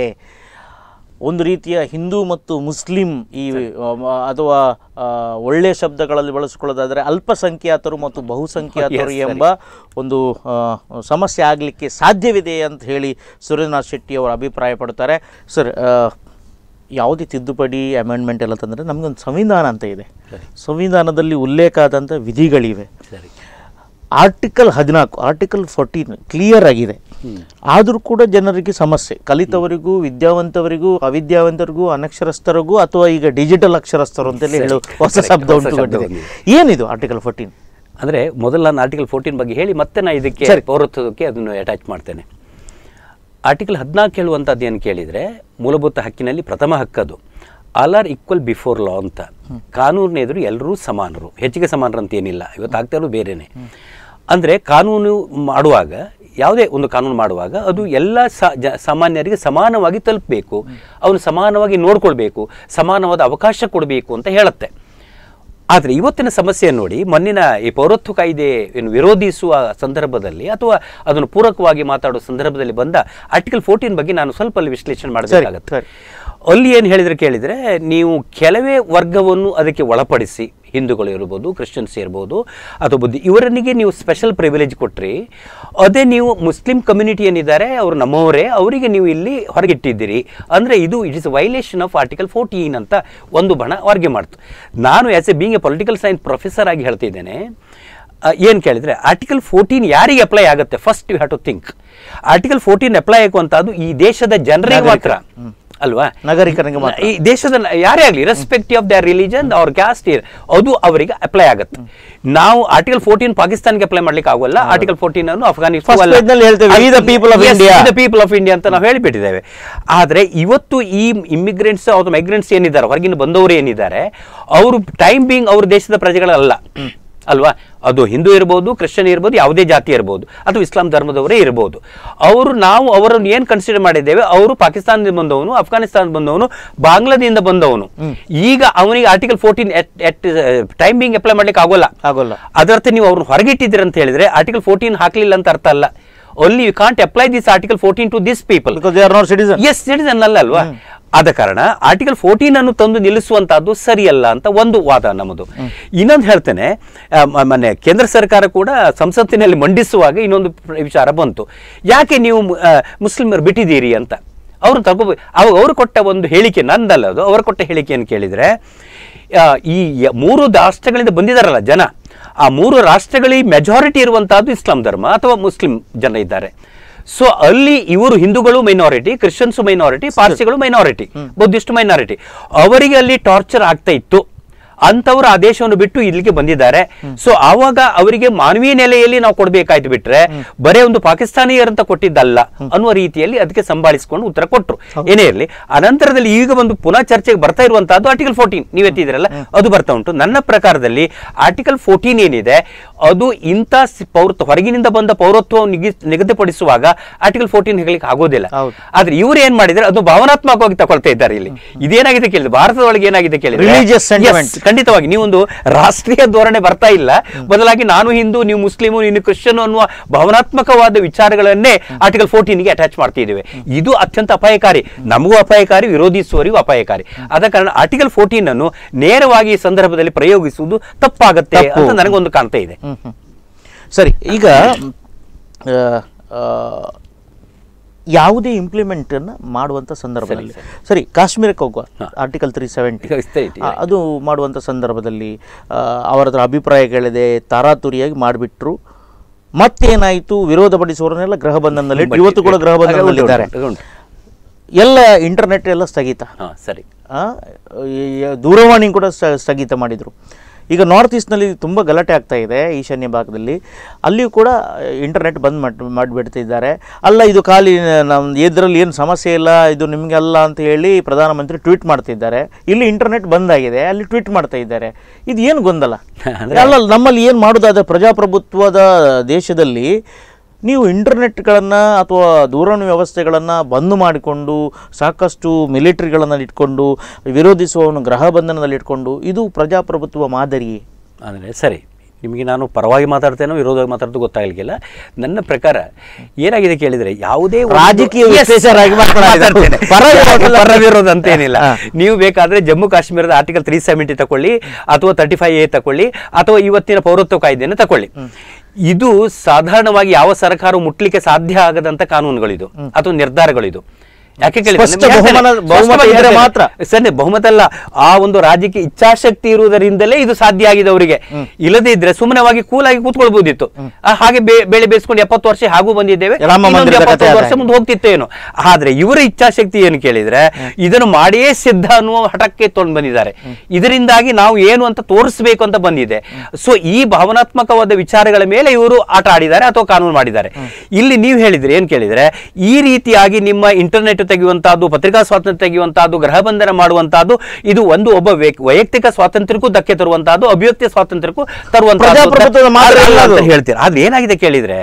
A: ಒಂದು ರೀತಿಯ ಹಿಂದೂ ಮತ್ತು ಮುಸ್ಲಿಂ ಈ ಆ, ಮ- ಅಥವಾ ಆ, ಒಳ್ಳೆ ಶಬ್ದಗಳಲ್ಲಿ ಬಳಸಿಕೊಳ್ಳೋದಾದರೆ ಅಲ್ಪಸಂಖ್ಯಾತರು ಮತ್ತು ಬಹುಸಂಖ್ಯಾತರು
B: Yes, ಸರಿ.
A: ಎಂಬ ಒಂದು ಆ, ಸಮಸ್ಯೆ ಆಗಲಿಕ್ಕೆ ಸಾಧ್ಯವಿದೆ ಅಂತ ಹೇಳಿ ಸುರೇಂದ್ರನಾಥ್ ಶೆಟ್ಟಿ ಅವರು ಅಭಿಪ್ರಾಯ ಪಡ್ತಾರೆ ಸರ್ ಆ, ಯಾವುದೇ ತಿದ್ದುಪಡಿ ಅಮೆಂಡ್ಮೆಂಟ್ ಎಲ್ಲ ತಂದರೆ ನಮಗೊಂದು ಸಂವಿಧಾನ ಅಂತ ಇದೆ ಸಂವಿಧಾನದಲ್ಲಿ ಉಲ್ಲೇಖ ಆದಂಥ ವಿಧಿಗಳಿವೆ
B: ಸರಿ
A: ಆರ್ಟಿಕಲ್ ಹದಿನಾಲ್ಕು ಆರ್ಟಿಕಲ್ ಫೋರ್ಟೀನ್ ಕ್ಲಿಯರ್ ಆಗಿದೆ ಆದರೂ ಕೂಡ ಜನರಿಗೆ ಸಮಸ್ಯೆ ಕಲಿತವರಿಗೂ ವಿದ್ಯಾವಂತವರಿಗೂ ಅವಿದ್ಯಾವಂತರಿಗೂ ಅನಕ್ಷರಸ್ಥರಿಗೂ ಅಥವಾ ಈಗ ಡಿಜಿಟಲ್ ಅಕ್ಷರಸ್ಥರು ಅಂತೇಳಿ ಹೇಳು ಹೊಸ
B: Correct,
A: ಶಬ್ದ
B: ಹೊಸ ಶಬ್ದ
A: ಉಂಟುಕೊಂಡಿದೆ ಏನಿದು ಆರ್ಟಿಕಲ್ ಫೋರ್ಟೀನ್
B: ಅಂದರೆ ಮೊದಲು ನಾನು ಆರ್ಟಿಕಲ್ ಫೋರ್ಟೀನ್ ಬಗ್ಗೆ ಹೇಳಿ ಮತ್ತೆ ನಾನು ಇದಕ್ಕೆ
A: ಸರಿ.
B: ಪೌರತ್ವಕ್ಕೆ ಅದನ್ನು ಅಟ್ಯಾಚ್ ಮಾಡ್ತೇನೆ ಆರ್ಟಿಕಲ್ ಹದಿನಾಲ್ಕು ಹೇಳುವಂಥದ್ದು ಏನು ಕೇಳಿದರೆ ಮೂಲಭೂತ ಹಕ್ಕಿನಲ್ಲಿ ಪ್ರಥಮ ಹಕ್ಕದು all are equal before law ಅಂತ ಕಾನೂನಿನ ಎದುರು ಎಲ್ಲರೂ ಸಮಾನರು ಹೆಚ್ಚಿಗೆ ಸಮಾನರು ಅಂತ ಏನಿಲ್ಲ ಇವತ್ತು ಆಗ್ತಾ ಇರೋದು ಬೇರೆನೆ ಅಂದರೆ ಕಾನೂನು ಮಾಡುವಾಗ ಯಾವುದೇ ಒಂದು ಕಾನೂನು ಮಾಡುವಾಗ ಅದು ಎಲ್ಲ ಸ ಜ ಸಾಮಾನ್ಯರಿಗೆ ಸಮಾನವಾಗಿ ತಲುಪಬೇಕು ಅವನು ಸಮಾನವಾಗಿ ನೋಡ್ಕೊಳ್ಬೇಕು ಸಮಾನವಾದ ಅವಕಾಶ ಕೊಡಬೇಕು ಅಂತ ಹೇಳುತ್ತೆ ಆದರೆ ಇವತ್ತಿನ ಸಮಸ್ಯೆ ನೋಡಿ ಮೊನ್ನಿನ ಈ ಪೌರತ್ವ ಕಾಯ್ದೆ ಏನು ವಿರೋಧಿಸುವ ಸಂದರ್ಭದಲ್ಲಿ ಅಥವಾ ಅದನ್ನು ಪೂರಕವಾಗಿ ಮಾತಾಡುವ ಸಂದರ್ಭದಲ್ಲಿ ಬಂದ ಆರ್ಟಿಕಲ್ ಫೋರ್ಟೀನ್ ಬಗ್ಗೆ ನಾನು ಸ್ವಲ್ಪ ಅಲ್ಲಿ ವಿಶ್ಲೇಷಣೆ ಮಾಡಬೇಕಾಗತ್ತೆ
A: ಸರಿ.
B: ಅಲ್ಲಿ ಏನು ಹೇಳಿದ್ರೆ ಕೇಳಿದರೆ ನೀವು ಕೆಲವೇ ವರ್ಗವನ್ನು ಅದಕ್ಕೆ ಒಳಪಡಿಸಿ ಹಿಂದೂಗಳು ಇರ್ಬೋದು ಕ್ರಿಶ್ಚಿಯನ್ಸ್ ಇರ್ಬೋದು ಅಥವಾ ಬುದ್ಧಿ ಇವರನಿಗೆ ನೀವು ಸ್ಪೆಷಲ್ ಪ್ರಿವಿಲೇಜ್ ಕೊಟ್ರಿ ಅದೇ ನೀವು ಮುಸ್ಲಿಂ ಕಮ್ಯುನಿಟಿ ಏನಿದ್ದಾರೆ ಅವರು ನಮ್ಮವರೇ ಅವರಿಗೆ ನೀವು ಇಲ್ಲಿ ಹೊರಗಿಟ್ಟಿದ್ದೀರಿ ಅಂದರೆ ಇದು it is violation of article fourteen ಅಂತ ಒಂದು ಬಣ ವರ್ಗೆ ಮಾಡ್ತು ನಾನು as a being a political science professor ಆಗಿ ಹೇಳ್ತಿದ್ದೇನೆ ಏನು ಕೇಳಿದರೆ ಆರ್ಟಿಕಲ್ ಫೋರ್ಟೀನ್ ಯಾರಿಗೆ ಅಪ್ಲೈ ಆಗುತ್ತೆ first you have to think article fourteen apply ಆಗುವಂಥದ್ದು ಈ ದೇಶದ ಜನರಿಗೆ ಮಾತ್ರ ಅಲ್ವಾ
A: ನಾಗರಿಕರಿಗೆ ಮಾತ್ರ.
B: ಈ ದೇಶದ ನ- ಯಾರೇ ಆಗಲಿ ರೆಸ್ಪೆಕ್ಟಿವ್ ಆಫ್ ದರ್ ರಿಲಿಜನ್ ಅವ್ರ ಕ್ಯಾಸ್ಟ್ ಅದು ಅವರಿಗೆ ಅಪ್ಲೈ ಆಗುತ್ತೆ ನಾವು ಆರ್ಟಿಕಲ್ ಫೋರ್ಟೀನ್ ಪಾಕಿಸ್ತಾನ್ಗೆ ಅಪ್ಲೈ ಮಾಡ್ಲಿಕ್ಕೆ ಆಗೋಲ್ಲ ಆರ್ಟಿಕಲ್ ಫೋರ್ಟೀನ್ ಅನ್ನು
A: First page ನಲ್ಲಿ ಹೇಳ್ತೇವೆ, "We the people of India."
B: People of India ಅಂತ ನಾವು ಹೇಳಿಬಿಟ್ಟಿದ್ದೇವೆ ಆದರೆ ಇವತ್ತು ಈ ಇಮಿಗ್ರೆಂಟ್ಸ್ ಅಥವಾ ಮೈಗ್ರೆಂಟ್ಸ್ ಏನಿದ್ದಾರೆ ಹೊರಗಿನ ಬಂದವರು ಏನಿದ್ದಾರೆ ಅವರು ಟೈಮ್ ಬೀಂಗ್ ಅವ್ರ ದೇಶದ ಪ್ರಜೆಗಳಲ್ಲ ಅಲ್ವಾ ಅದು ಹಿಂದೂ ಇರ್ಬೋದು ಕ್ರಿಶ್ಚಿಯನ್ ಇರ್ಬೋದು ಯಾವುದೇ ಜಾತಿ ಇರ್ಬೋದು ಅಥವಾ ಇಸ್ಲಾಂ ಧರ್ಮದವರೇ ಇರ್ಬೋದು ಅವರು ನಾವು ಅವರನ್ನು ಏನು ಕನ್ಸಿಡರ್ ಮಾಡಿದ್ದೇವೆ ಅವರು ಪಾಕಿಸ್ತಾನದಿಂದ ಬಂದವನು ಅಫ್ಘಾನಿಸ್ತಾನದಿಂದ ಬಂದವನು ಬಾಂಗ್ಲಾದಿಂದ ಬಂದವನು ಈಗ ಅವನಿಗೆ article fourteen at time being apply ಮಾಡ್ಲಿಕ್ಕೆ ಆಗೋಲ್ಲ
A: ಆಗೋಲ್ಲ
B: ಅದರ್ಥ ನೀವು ಅವ್ರನ್ನ ಹೊರಗಿಟ್ಟಿದ್ದೀರ ಅಂತ ಹೇಳಿದ್ರೆ ಆರ್ಟಿಕಲ್ ಫೋರ್ಟೀನ್ ಹಾಕ್ಲಿಲ್ಲ ಅಂತ ಅರ್ಥ ಅಲ್ಲ only you can't apply this article fourteen to this people
A: because they are not citizen
B: yes citizen ಅಲ್ಲ ಅಲ್ವಾ ಆದ ಕಾರಣ ಆರ್ಟಿಕಲ್ ಫೋರ್ಟೀನ್ ಅನ್ನು ತಂದು ನಿಲ್ಲಿಸುವಂತಹದ್ದು ಸರಿಯಲ್ಲ ಅಂತ ಒಂದು ವಾದ ನಮ್ಮದು ಇನ್ನೊಂದು ಹೇಳ್ತೇನೆ ಆ, ಮ- ಮೊನ್ನೆ ಕೇಂದ್ರ ಸರ್ಕಾರ ಕೂಡ ಸಂಸತ್ತಿನಲ್ಲಿ ಮಂಡಿಸುವಾಗ ಇನ್ನೊಂದು ಪ್ರ- ವಿಚಾರ ಬಂತು ಯಾಕೆ ನೀವು ಆ, ಮುಸ್ಲಿಮರು ಬಿಟ್ಟಿದ್ದೀರಿ ಅಂತ ಅವರು ತಗೋ ಅವಾಗ ಅವರು ಕೊಟ್ಟ ಒಂದು ಹೇಳಿಕೆ ನಂದಲ್ಲ ಅದು ಅವರು ಕೊಟ್ಟ ಹೇಳಿಕೆಯನ್ನು ಕೇಳಿದರೆ ಆ, ಈ ಯ- ಮೂರು ರಾಷ್ಟ್ರಗಳಿಂದ ಬಂದಿದ್ದಾರಲ್ಲ ಜನ ಆ ಮೂರು ರಾಷ್ಟ್ರಗಳಿಗೆ ಮೆಜಾರಿಟಿ ಇರುವಂತಹದ್ದು ಇಸ್ಲಾಂ ಧರ್ಮ ಅಥವಾ ಮುಸ್ಲಿಂ ಜನ ಇದ್ದಾರೆ ಸೊ ಅಲ್ಲಿ ಇವರು ಹಿಂದೂಗಳು ಮೈನಾರಿಟಿ ಕ್ರಿಶ್ಚಿಯನ್ಸ್ ಮೈನಾರಿಟಿ ಪಾರ್ಸಿಗಳು ಮೈನಾರಿಟಿ ಬುದ್ಧಿಸ್ಟ್ ಮೈನಾರಿಟಿ ಅವರಿಗೆ ಅಲ್ಲಿ ಟಾರ್ಚರ್ ಆಗ್ತಾ ಇತ್ತು ಅಂಥವ್ರು ಆ ದೇಶವನ್ನು ಬಿಟ್ಟು ಇಲ್ಲಿಗೆ ಬಂದಿದ್ದಾರೆ ಸೊ ಆವಾಗ ಅವರಿಗೆ ಮಾನವೀಯ ನೆಲೆಯಲ್ಲಿ ನಾವು ಕೊಡಬೇಕಾಯ್ತು ಬಿಟ್ರೆ ಬರೇ ಒಂದು ಪಾಕಿಸ್ತಾನಿಯರಂತ ಕೊಟ್ಟಿದ್ದಲ್ಲ ಅನ್ನುವ ರೀತಿಯಲ್ಲಿ ಅದಕ್ಕೆ ಸಂಭಾಳಿಸಿಕೊಂಡು ಉತ್ತರ ಕೊಟ್ಟರು ಏನೇ ಇರಲಿ ಅನಂತರದಲ್ಲಿ ಈಗ ಒಂದು ಪುನಃ ಚರ್ಚೆಗೆ ಬರ್ತಾ ಇರುವಂತಹದ್ದು ಆರ್ಟಿಕಲ್ ಫೋರ್ಟೀನ್ ನೀವು ಎತ್ತಿದ್ರಲ್ಲ ಅದು ಬರ್ತಾ ಉಂಟು ನನ್ನ ಪ್ರಕಾರದಲ್ಲಿ ಆರ್ಟಿಕಲ್ ಫೋರ್ಟೀನ್ ಏನಿದೆ ಅದು ಇಂಥ ಸಿ- ಪೌರತ್ವ ಹೊರಗಿನಿಂದ ಬಂದ ಪೌರತ್ವವನ್ನು ನಿಗಿ- ನಿಗದಿಪಡಿಸುವಾಗ ಆರ್ಟಿಕಲ್ ಫೋರ್ಟೀನ್ ಹೇಳಲಿಕ್ಕೆ ಆಗೋದಿಲ್ಲ
A: ಹೌದು.
B: ಆದ್ರೆ ಇವರು ಏನ್ ಮಾಡಿದ್ರೆ ಅದು ಭಾವನಾತ್ಮಕವಾಗಿ ತಗೊಳ್ತಾ ಇದ್ದಾರೆ ಇಲ್ಲಿ ಇದೇನಾಗಿದೆ ಕೇಳಿದ್ರೆ ಭಾರತದೊಳಗೆ ಏನಾಗಿದೆ ಕೇಳಿದ್ರೆ
A: Religious sentiment.
B: Yes, ಖಂಡಿತವಾಗಿ ನೀವೊಂದು ರಾಷ್ಟ್ರೀಯ ಧೋರಣೆ ಬರ್ತಾ ಇಲ್ಲ ಬದಲಾಗಿ ನಾನು ಹಿಂದೂ ನೀವು ಮುಸ್ಲಿಮು ನೀನು ಕ್ರಿಶ್ಚಿಯನ್ ಅನ್ನುವ ಭಾವನಾತ್ಮಕವಾದ ವಿಚಾರಗಳನ್ನೇ ಆರ್ಟಿಕಲ್ ಫೋರ್ಟೀನ್ಗೆ ಅಟ್ಯಾಚ್ ಮಾಡ್ತಿದ್ದೇವೆ ಇದು ಅತ್ಯಂತ ಅಪಾಯಕಾರಿ ನಮಗೂ ಅಪಾಯಕಾರಿ ವಿರೋಧಿಸುವವರಿಗೂ ಅಪಾಯಕಾರಿ ಆದ ಕಾರಣ ಆರ್ಟಿಕಲ್ ಫೋರ್ಟೀನ್ ಅನ್ನು ನೇರವಾಗಿ ಈ ಸಂದರ್ಭದಲ್ಲಿ ಪ್ರಯೋಗಿಸುವುದು ತಪ್ಪಾಗತ್ತೆ
A: ತಪ್ಪು.
B: ಅಂತ ನನಗೊಂದು ಕಾಣ್ತಾ ಇದೆ
A: ಹ್ಮ್, ಹ್ಮ್. ಸರಿ ಈಗ ಆ, ಆ, ಯಾವುದೇ ಇಂಪ್ಲಿಮೆಂಟ್ ಅನ್ನ ಮಾಡುವಂತ ಸಂದರ್ಭದಲ್ಲಿ ಸರಿ ಕಾಶ್ಮೀರಕ್ಕೆ ಹೋಗುವ ಆರ್ಟಿಕಲ್ ತ್ರೀ ಸೆವೆಂಟಿ
B: ಈಗ stay it, yeah.
A: ಅದು ಮಾಡುವಂಥ ಸಂದರ್ಭದಲ್ಲಿ ಆ, ಅವರ ಹತ್ರ ಅಭಿಪ್ರಾಯಗಳಿದೆ ತಾರಾತುರಿಯಾಗಿ ಮಾಡಿಬಿಟ್ರು ಮತ್ತೇನಾಯಿತು ವಿರೋಧ ಪಡಿಸುವವರನ್ನೆಲ್ಲ ಗೃಹ ಬಂಧನದಲ್ಲಿ ಇಟ್ಟು ಇವತ್ತು ಕೂಡ ಗೃಹ ಬಂಧನದಲ್ಲಿದ್ದಾರೆ
B: ಉಂಟು, ಉಂಟು.
A: ಎಲ್ಲ ಇಂಟರ್ನೆಟ್ ಎಲ್ಲ ಸ್ಥಗಿತ
B: ಹಾ ಸರಿ
A: ಆ, ಈ- ದೂರವಾಣಿ ಕೂಡ ಸ- ಸ್ಥಗಿತ ಮಾಡಿದರು ಈಗ ನಾರ್ತ್ ಈಸ್ಟ್ನಲ್ಲಿ ತುಂಬ ಗಲಾಟೆ ಆಗ್ತಾ ಇದೆ ಈಶಾನ್ಯ ಭಾಗದಲ್ಲಿ ಅಲ್ಲಿಯೂ ಕೂಡ ಇಂಟರ್ನೆಟ್ ಬಂದ್ ಮಾಡಿ ಮಾಡಿಬಿಡ್ತಿದ್ದಾರೆ ಅಲ್ಲ ಇದು ಖಾಲಿ ನಮ್ಮ ಇದರಲ್ಲಿ ಏನು ಸಮಸ್ಯೆ ಇಲ್ಲ ಇದು ನಿಮಗೆ ಅಲ್ಲ ಅಂತ ಹೇಳಿ ಪ್ರಧಾನಮಂತ್ರಿ ಟ್ವೀಟ್ ಮಾಡ್ತಿದ್ದಾರೆ ಇಲ್ಲಿ ಇಂಟರ್ನೆಟ್ ಬಂದ್ ಆಗಿದೆ ಅಲ್ಲಿ ಟ್ವೀಟ್ ಮಾಡ್ತಾ ಇದ್ದಾರೆ ಇದು ಏನು ಗೊಂದಲ ಅಲ್ಲ ನಮ್ಮಲ್ಲಿ ಏನು ಮಾಡೋದಾದ್ರೆ ಪ್ರಜಾಪ್ರಭುತ್ವದ ದೇಶದಲ್ಲಿ ನೀವು ಇಂಟರ್ನೆಟ್ಗಳನ್ನು ಅಥವಾ ದೂರವಾಣಿ ವ್ಯವಸ್ಥೆಗಳನ್ನು ಬಂದ್ ಮಾಡಿಕೊಂಡು ಸಾಕಷ್ಟು ಮಿಲಿಟರಿಗಳನ್ನು ಇಟ್ಕೊಂಡು ವಿರೋಧಿಸುವವನು ಗೃಹ ಬಂಧನದಲ್ಲಿ ಇಟ್ಕೊಂಡು ಇದು ಪ್ರಜಾಪ್ರಭುತ್ವ ಮಾದರಿಯೇ
B: ಅಂದರೆ ಸರಿ ನಿಮಗೆ ನಾನು ಪರವಾಗಿ ಮಾತಾಡ್ತೇನೋ ವಿರೋಧವಾಗಿ ಮಾತಾಡೋದು ಗೊತ್ತಾಗಲಿಕ್ಕಿಲ್ಲ ನನ್ನ ಪ್ರಕಾರ ಏನಾಗಿದೆ ಕೇಳಿದರೆ ಯಾವುದೇ ಒಂದು-
A: ರಾಜಕೀಯ
B: Yes,
A: ವಿಶ್ಲೇಷಕರಾಗಿ ಮಾತನಾಡಿದ.
B: ಮಾತಾಡ್ತೇನೆ.
A: ಪರ ವಿರೋಧ ಅಲ್ಲ.
B: ಪರ ವಿರೋಧ ಅಂತ ಏನಿಲ್ಲ
A: ಹಾ.
B: ನೀವು ಬೇಕಾದ್ರೆ ಜಮ್ಮು ಕಾಶ್ಮೀರದ ಆರ್ಟಿಕಲ್ ತ್ರೀ ಸೆವೆಂಟಿ ತಗೊಳ್ಳಿ ಅಥವಾ ತರ್ಟಿ ಫೈವ್ ಎ ತಗೊಳ್ಳಿ ಅಥವಾ ಇವತ್ತಿನ ಪೌರತ್ವ ಕಾಯ್ದೆಯನ್ನು ತಗೊಳ್ಳಿ ಇದು ಸಾಧಾರಣವಾಗಿ ಯಾವ ಸರ್ಕಾರ ಮುಟ್ಲಿಕ್ಕೆ ಸಾಧ್ಯ ಆಗದಂತ ಕಾನೂನುಗಳಿದು ಅಥವಾ ನಿರ್ಧಾರಗಳಿದು ಯಾಕೆ ಕೇಳಿದ್ರೆ
A: ಸ್ಪಷ್ಟ
B: ನಿಮ್ಗೆ ಹೇಳ್ತೇನೆ,
A: ಬಹುಮನ- ಬಹುಮತ
B: ಸ್ಪಷ್ಟವಾಗಿ
A: ಇದ್ರೆ
B: ಹೇಳ್ತೇನೆ.
A: ಮಾತ್ರ.
B: ಸರಿ ಬಹುಮತ ಅಲ್ಲ ಆ ಒಂದು ರಾಜ್ಯಕ್ಕೆ ಇಚ್ಛಾಶಕ್ತಿ ಇರುವುದರಿಂದಲೇ ಇದು ಸಾಧ್ಯ ಆಗಿದೆ ಅವರಿಗೆ ಇಲ್ಲದೇ ಇದ್ರೆ ಸುಮ್ಮನೆವಾಗಿ ಕೂಲಾಗಿ ಕೂತ್ಕೊಳ್ಬಹುದಿತ್ತು ಆ, ಹಾಗೆ ಬೇ- ಬೆಳೆ ಬೇಯಿಸ್ಕೊಂಡು ಎಪ್ಪತ್ತು ವರ್ಷ ಹಾಗೂ ಬಂದಿದ್ದೇವೆ
A: ರಾಮ
B: ಇನ್ನೊಂದು
A: ಮಂದಿರದ
B: ಎಪ್ಪತ್ತು
A: ಕಥೆ
B: ವರ್ಷ
A: ಆದ
B: ಮುಂದೆ ಹೋಗ್ತಿತ್ತು ಏನು ಆದ್ರೆ ಇವರ ಇಚ್ಛಾಶಕ್ತಿ ಏನು ಕೇಳಿದ್ರೆ ಇದನ್ನು ಮಾಡಿಯೇ ಸಿದ್ಧ ಅನ್ನುವ ಹಠಕ್ಕೆ ತೊಗೊಂಡು ಬಂದಿದ್ದಾರೆ ಇದರಿಂದಾಗಿ ನಾವು ಏನು ಅಂತ ತೋರಿಸ್ಬೇಕು ಅಂತ ಬಂದಿದೆ ಸೊ ಈ ಭಾವನಾತ್ಮಕವಾದ ವಿಚಾರಗಳ ಮೇಲೆ ಇವರು ಆಟ ಆಡಿದ್ದಾರೆ ಅಥವಾ ಕಾನೂನು ಮಾಡಿದ್ದಾರೆ ಇಲ್ಲಿ ನೀವು ಹೇಳಿದ್ರೆ ಏನ್ ಕೇಳಿದ್ರೆ ಈ ರೀತಿಯಾಗಿ ನಿಮ್ಮ ಇಂಟರ್ನೆಟ್ ತೆಗೆಯುವಂತಹದ್ದು ಪತ್ರಿಕಾ ಸ್ವಾತಂತ್ರ್ಯ ತೆಗೆಯುವಂತಹದ್ದು ಗೃಹ ಬಂಧನ ಮಾಡುವಂತಹದ್ದು ಇದು ಒಂದು ಒಬ್ಬ ವ್ಯಕ್- ವೈಯಕ್ತಿಕ ಸ್ವಾತಂತ್ರ್ಯಕ್ಕೂ ಧಕ್ಕೆ ತರುವಂತಹದ್ದು ಅಭಿವ್ಯಕ್ತಿ ಸ್ವಾತಂತ್ರ್ಯಕ್ಕೂ
A: ಪ್ರಜಾಪ್ರಭುತ್ವದ ಮಾದರಿ ಅಲ್ಲ ಅದು.
B: ಅಂತ ಹೇಳ್ತೀರಾ ಆದ್ರೆ ಏನಾಗಿದೆ ಕೇಳಿದ್ರೆ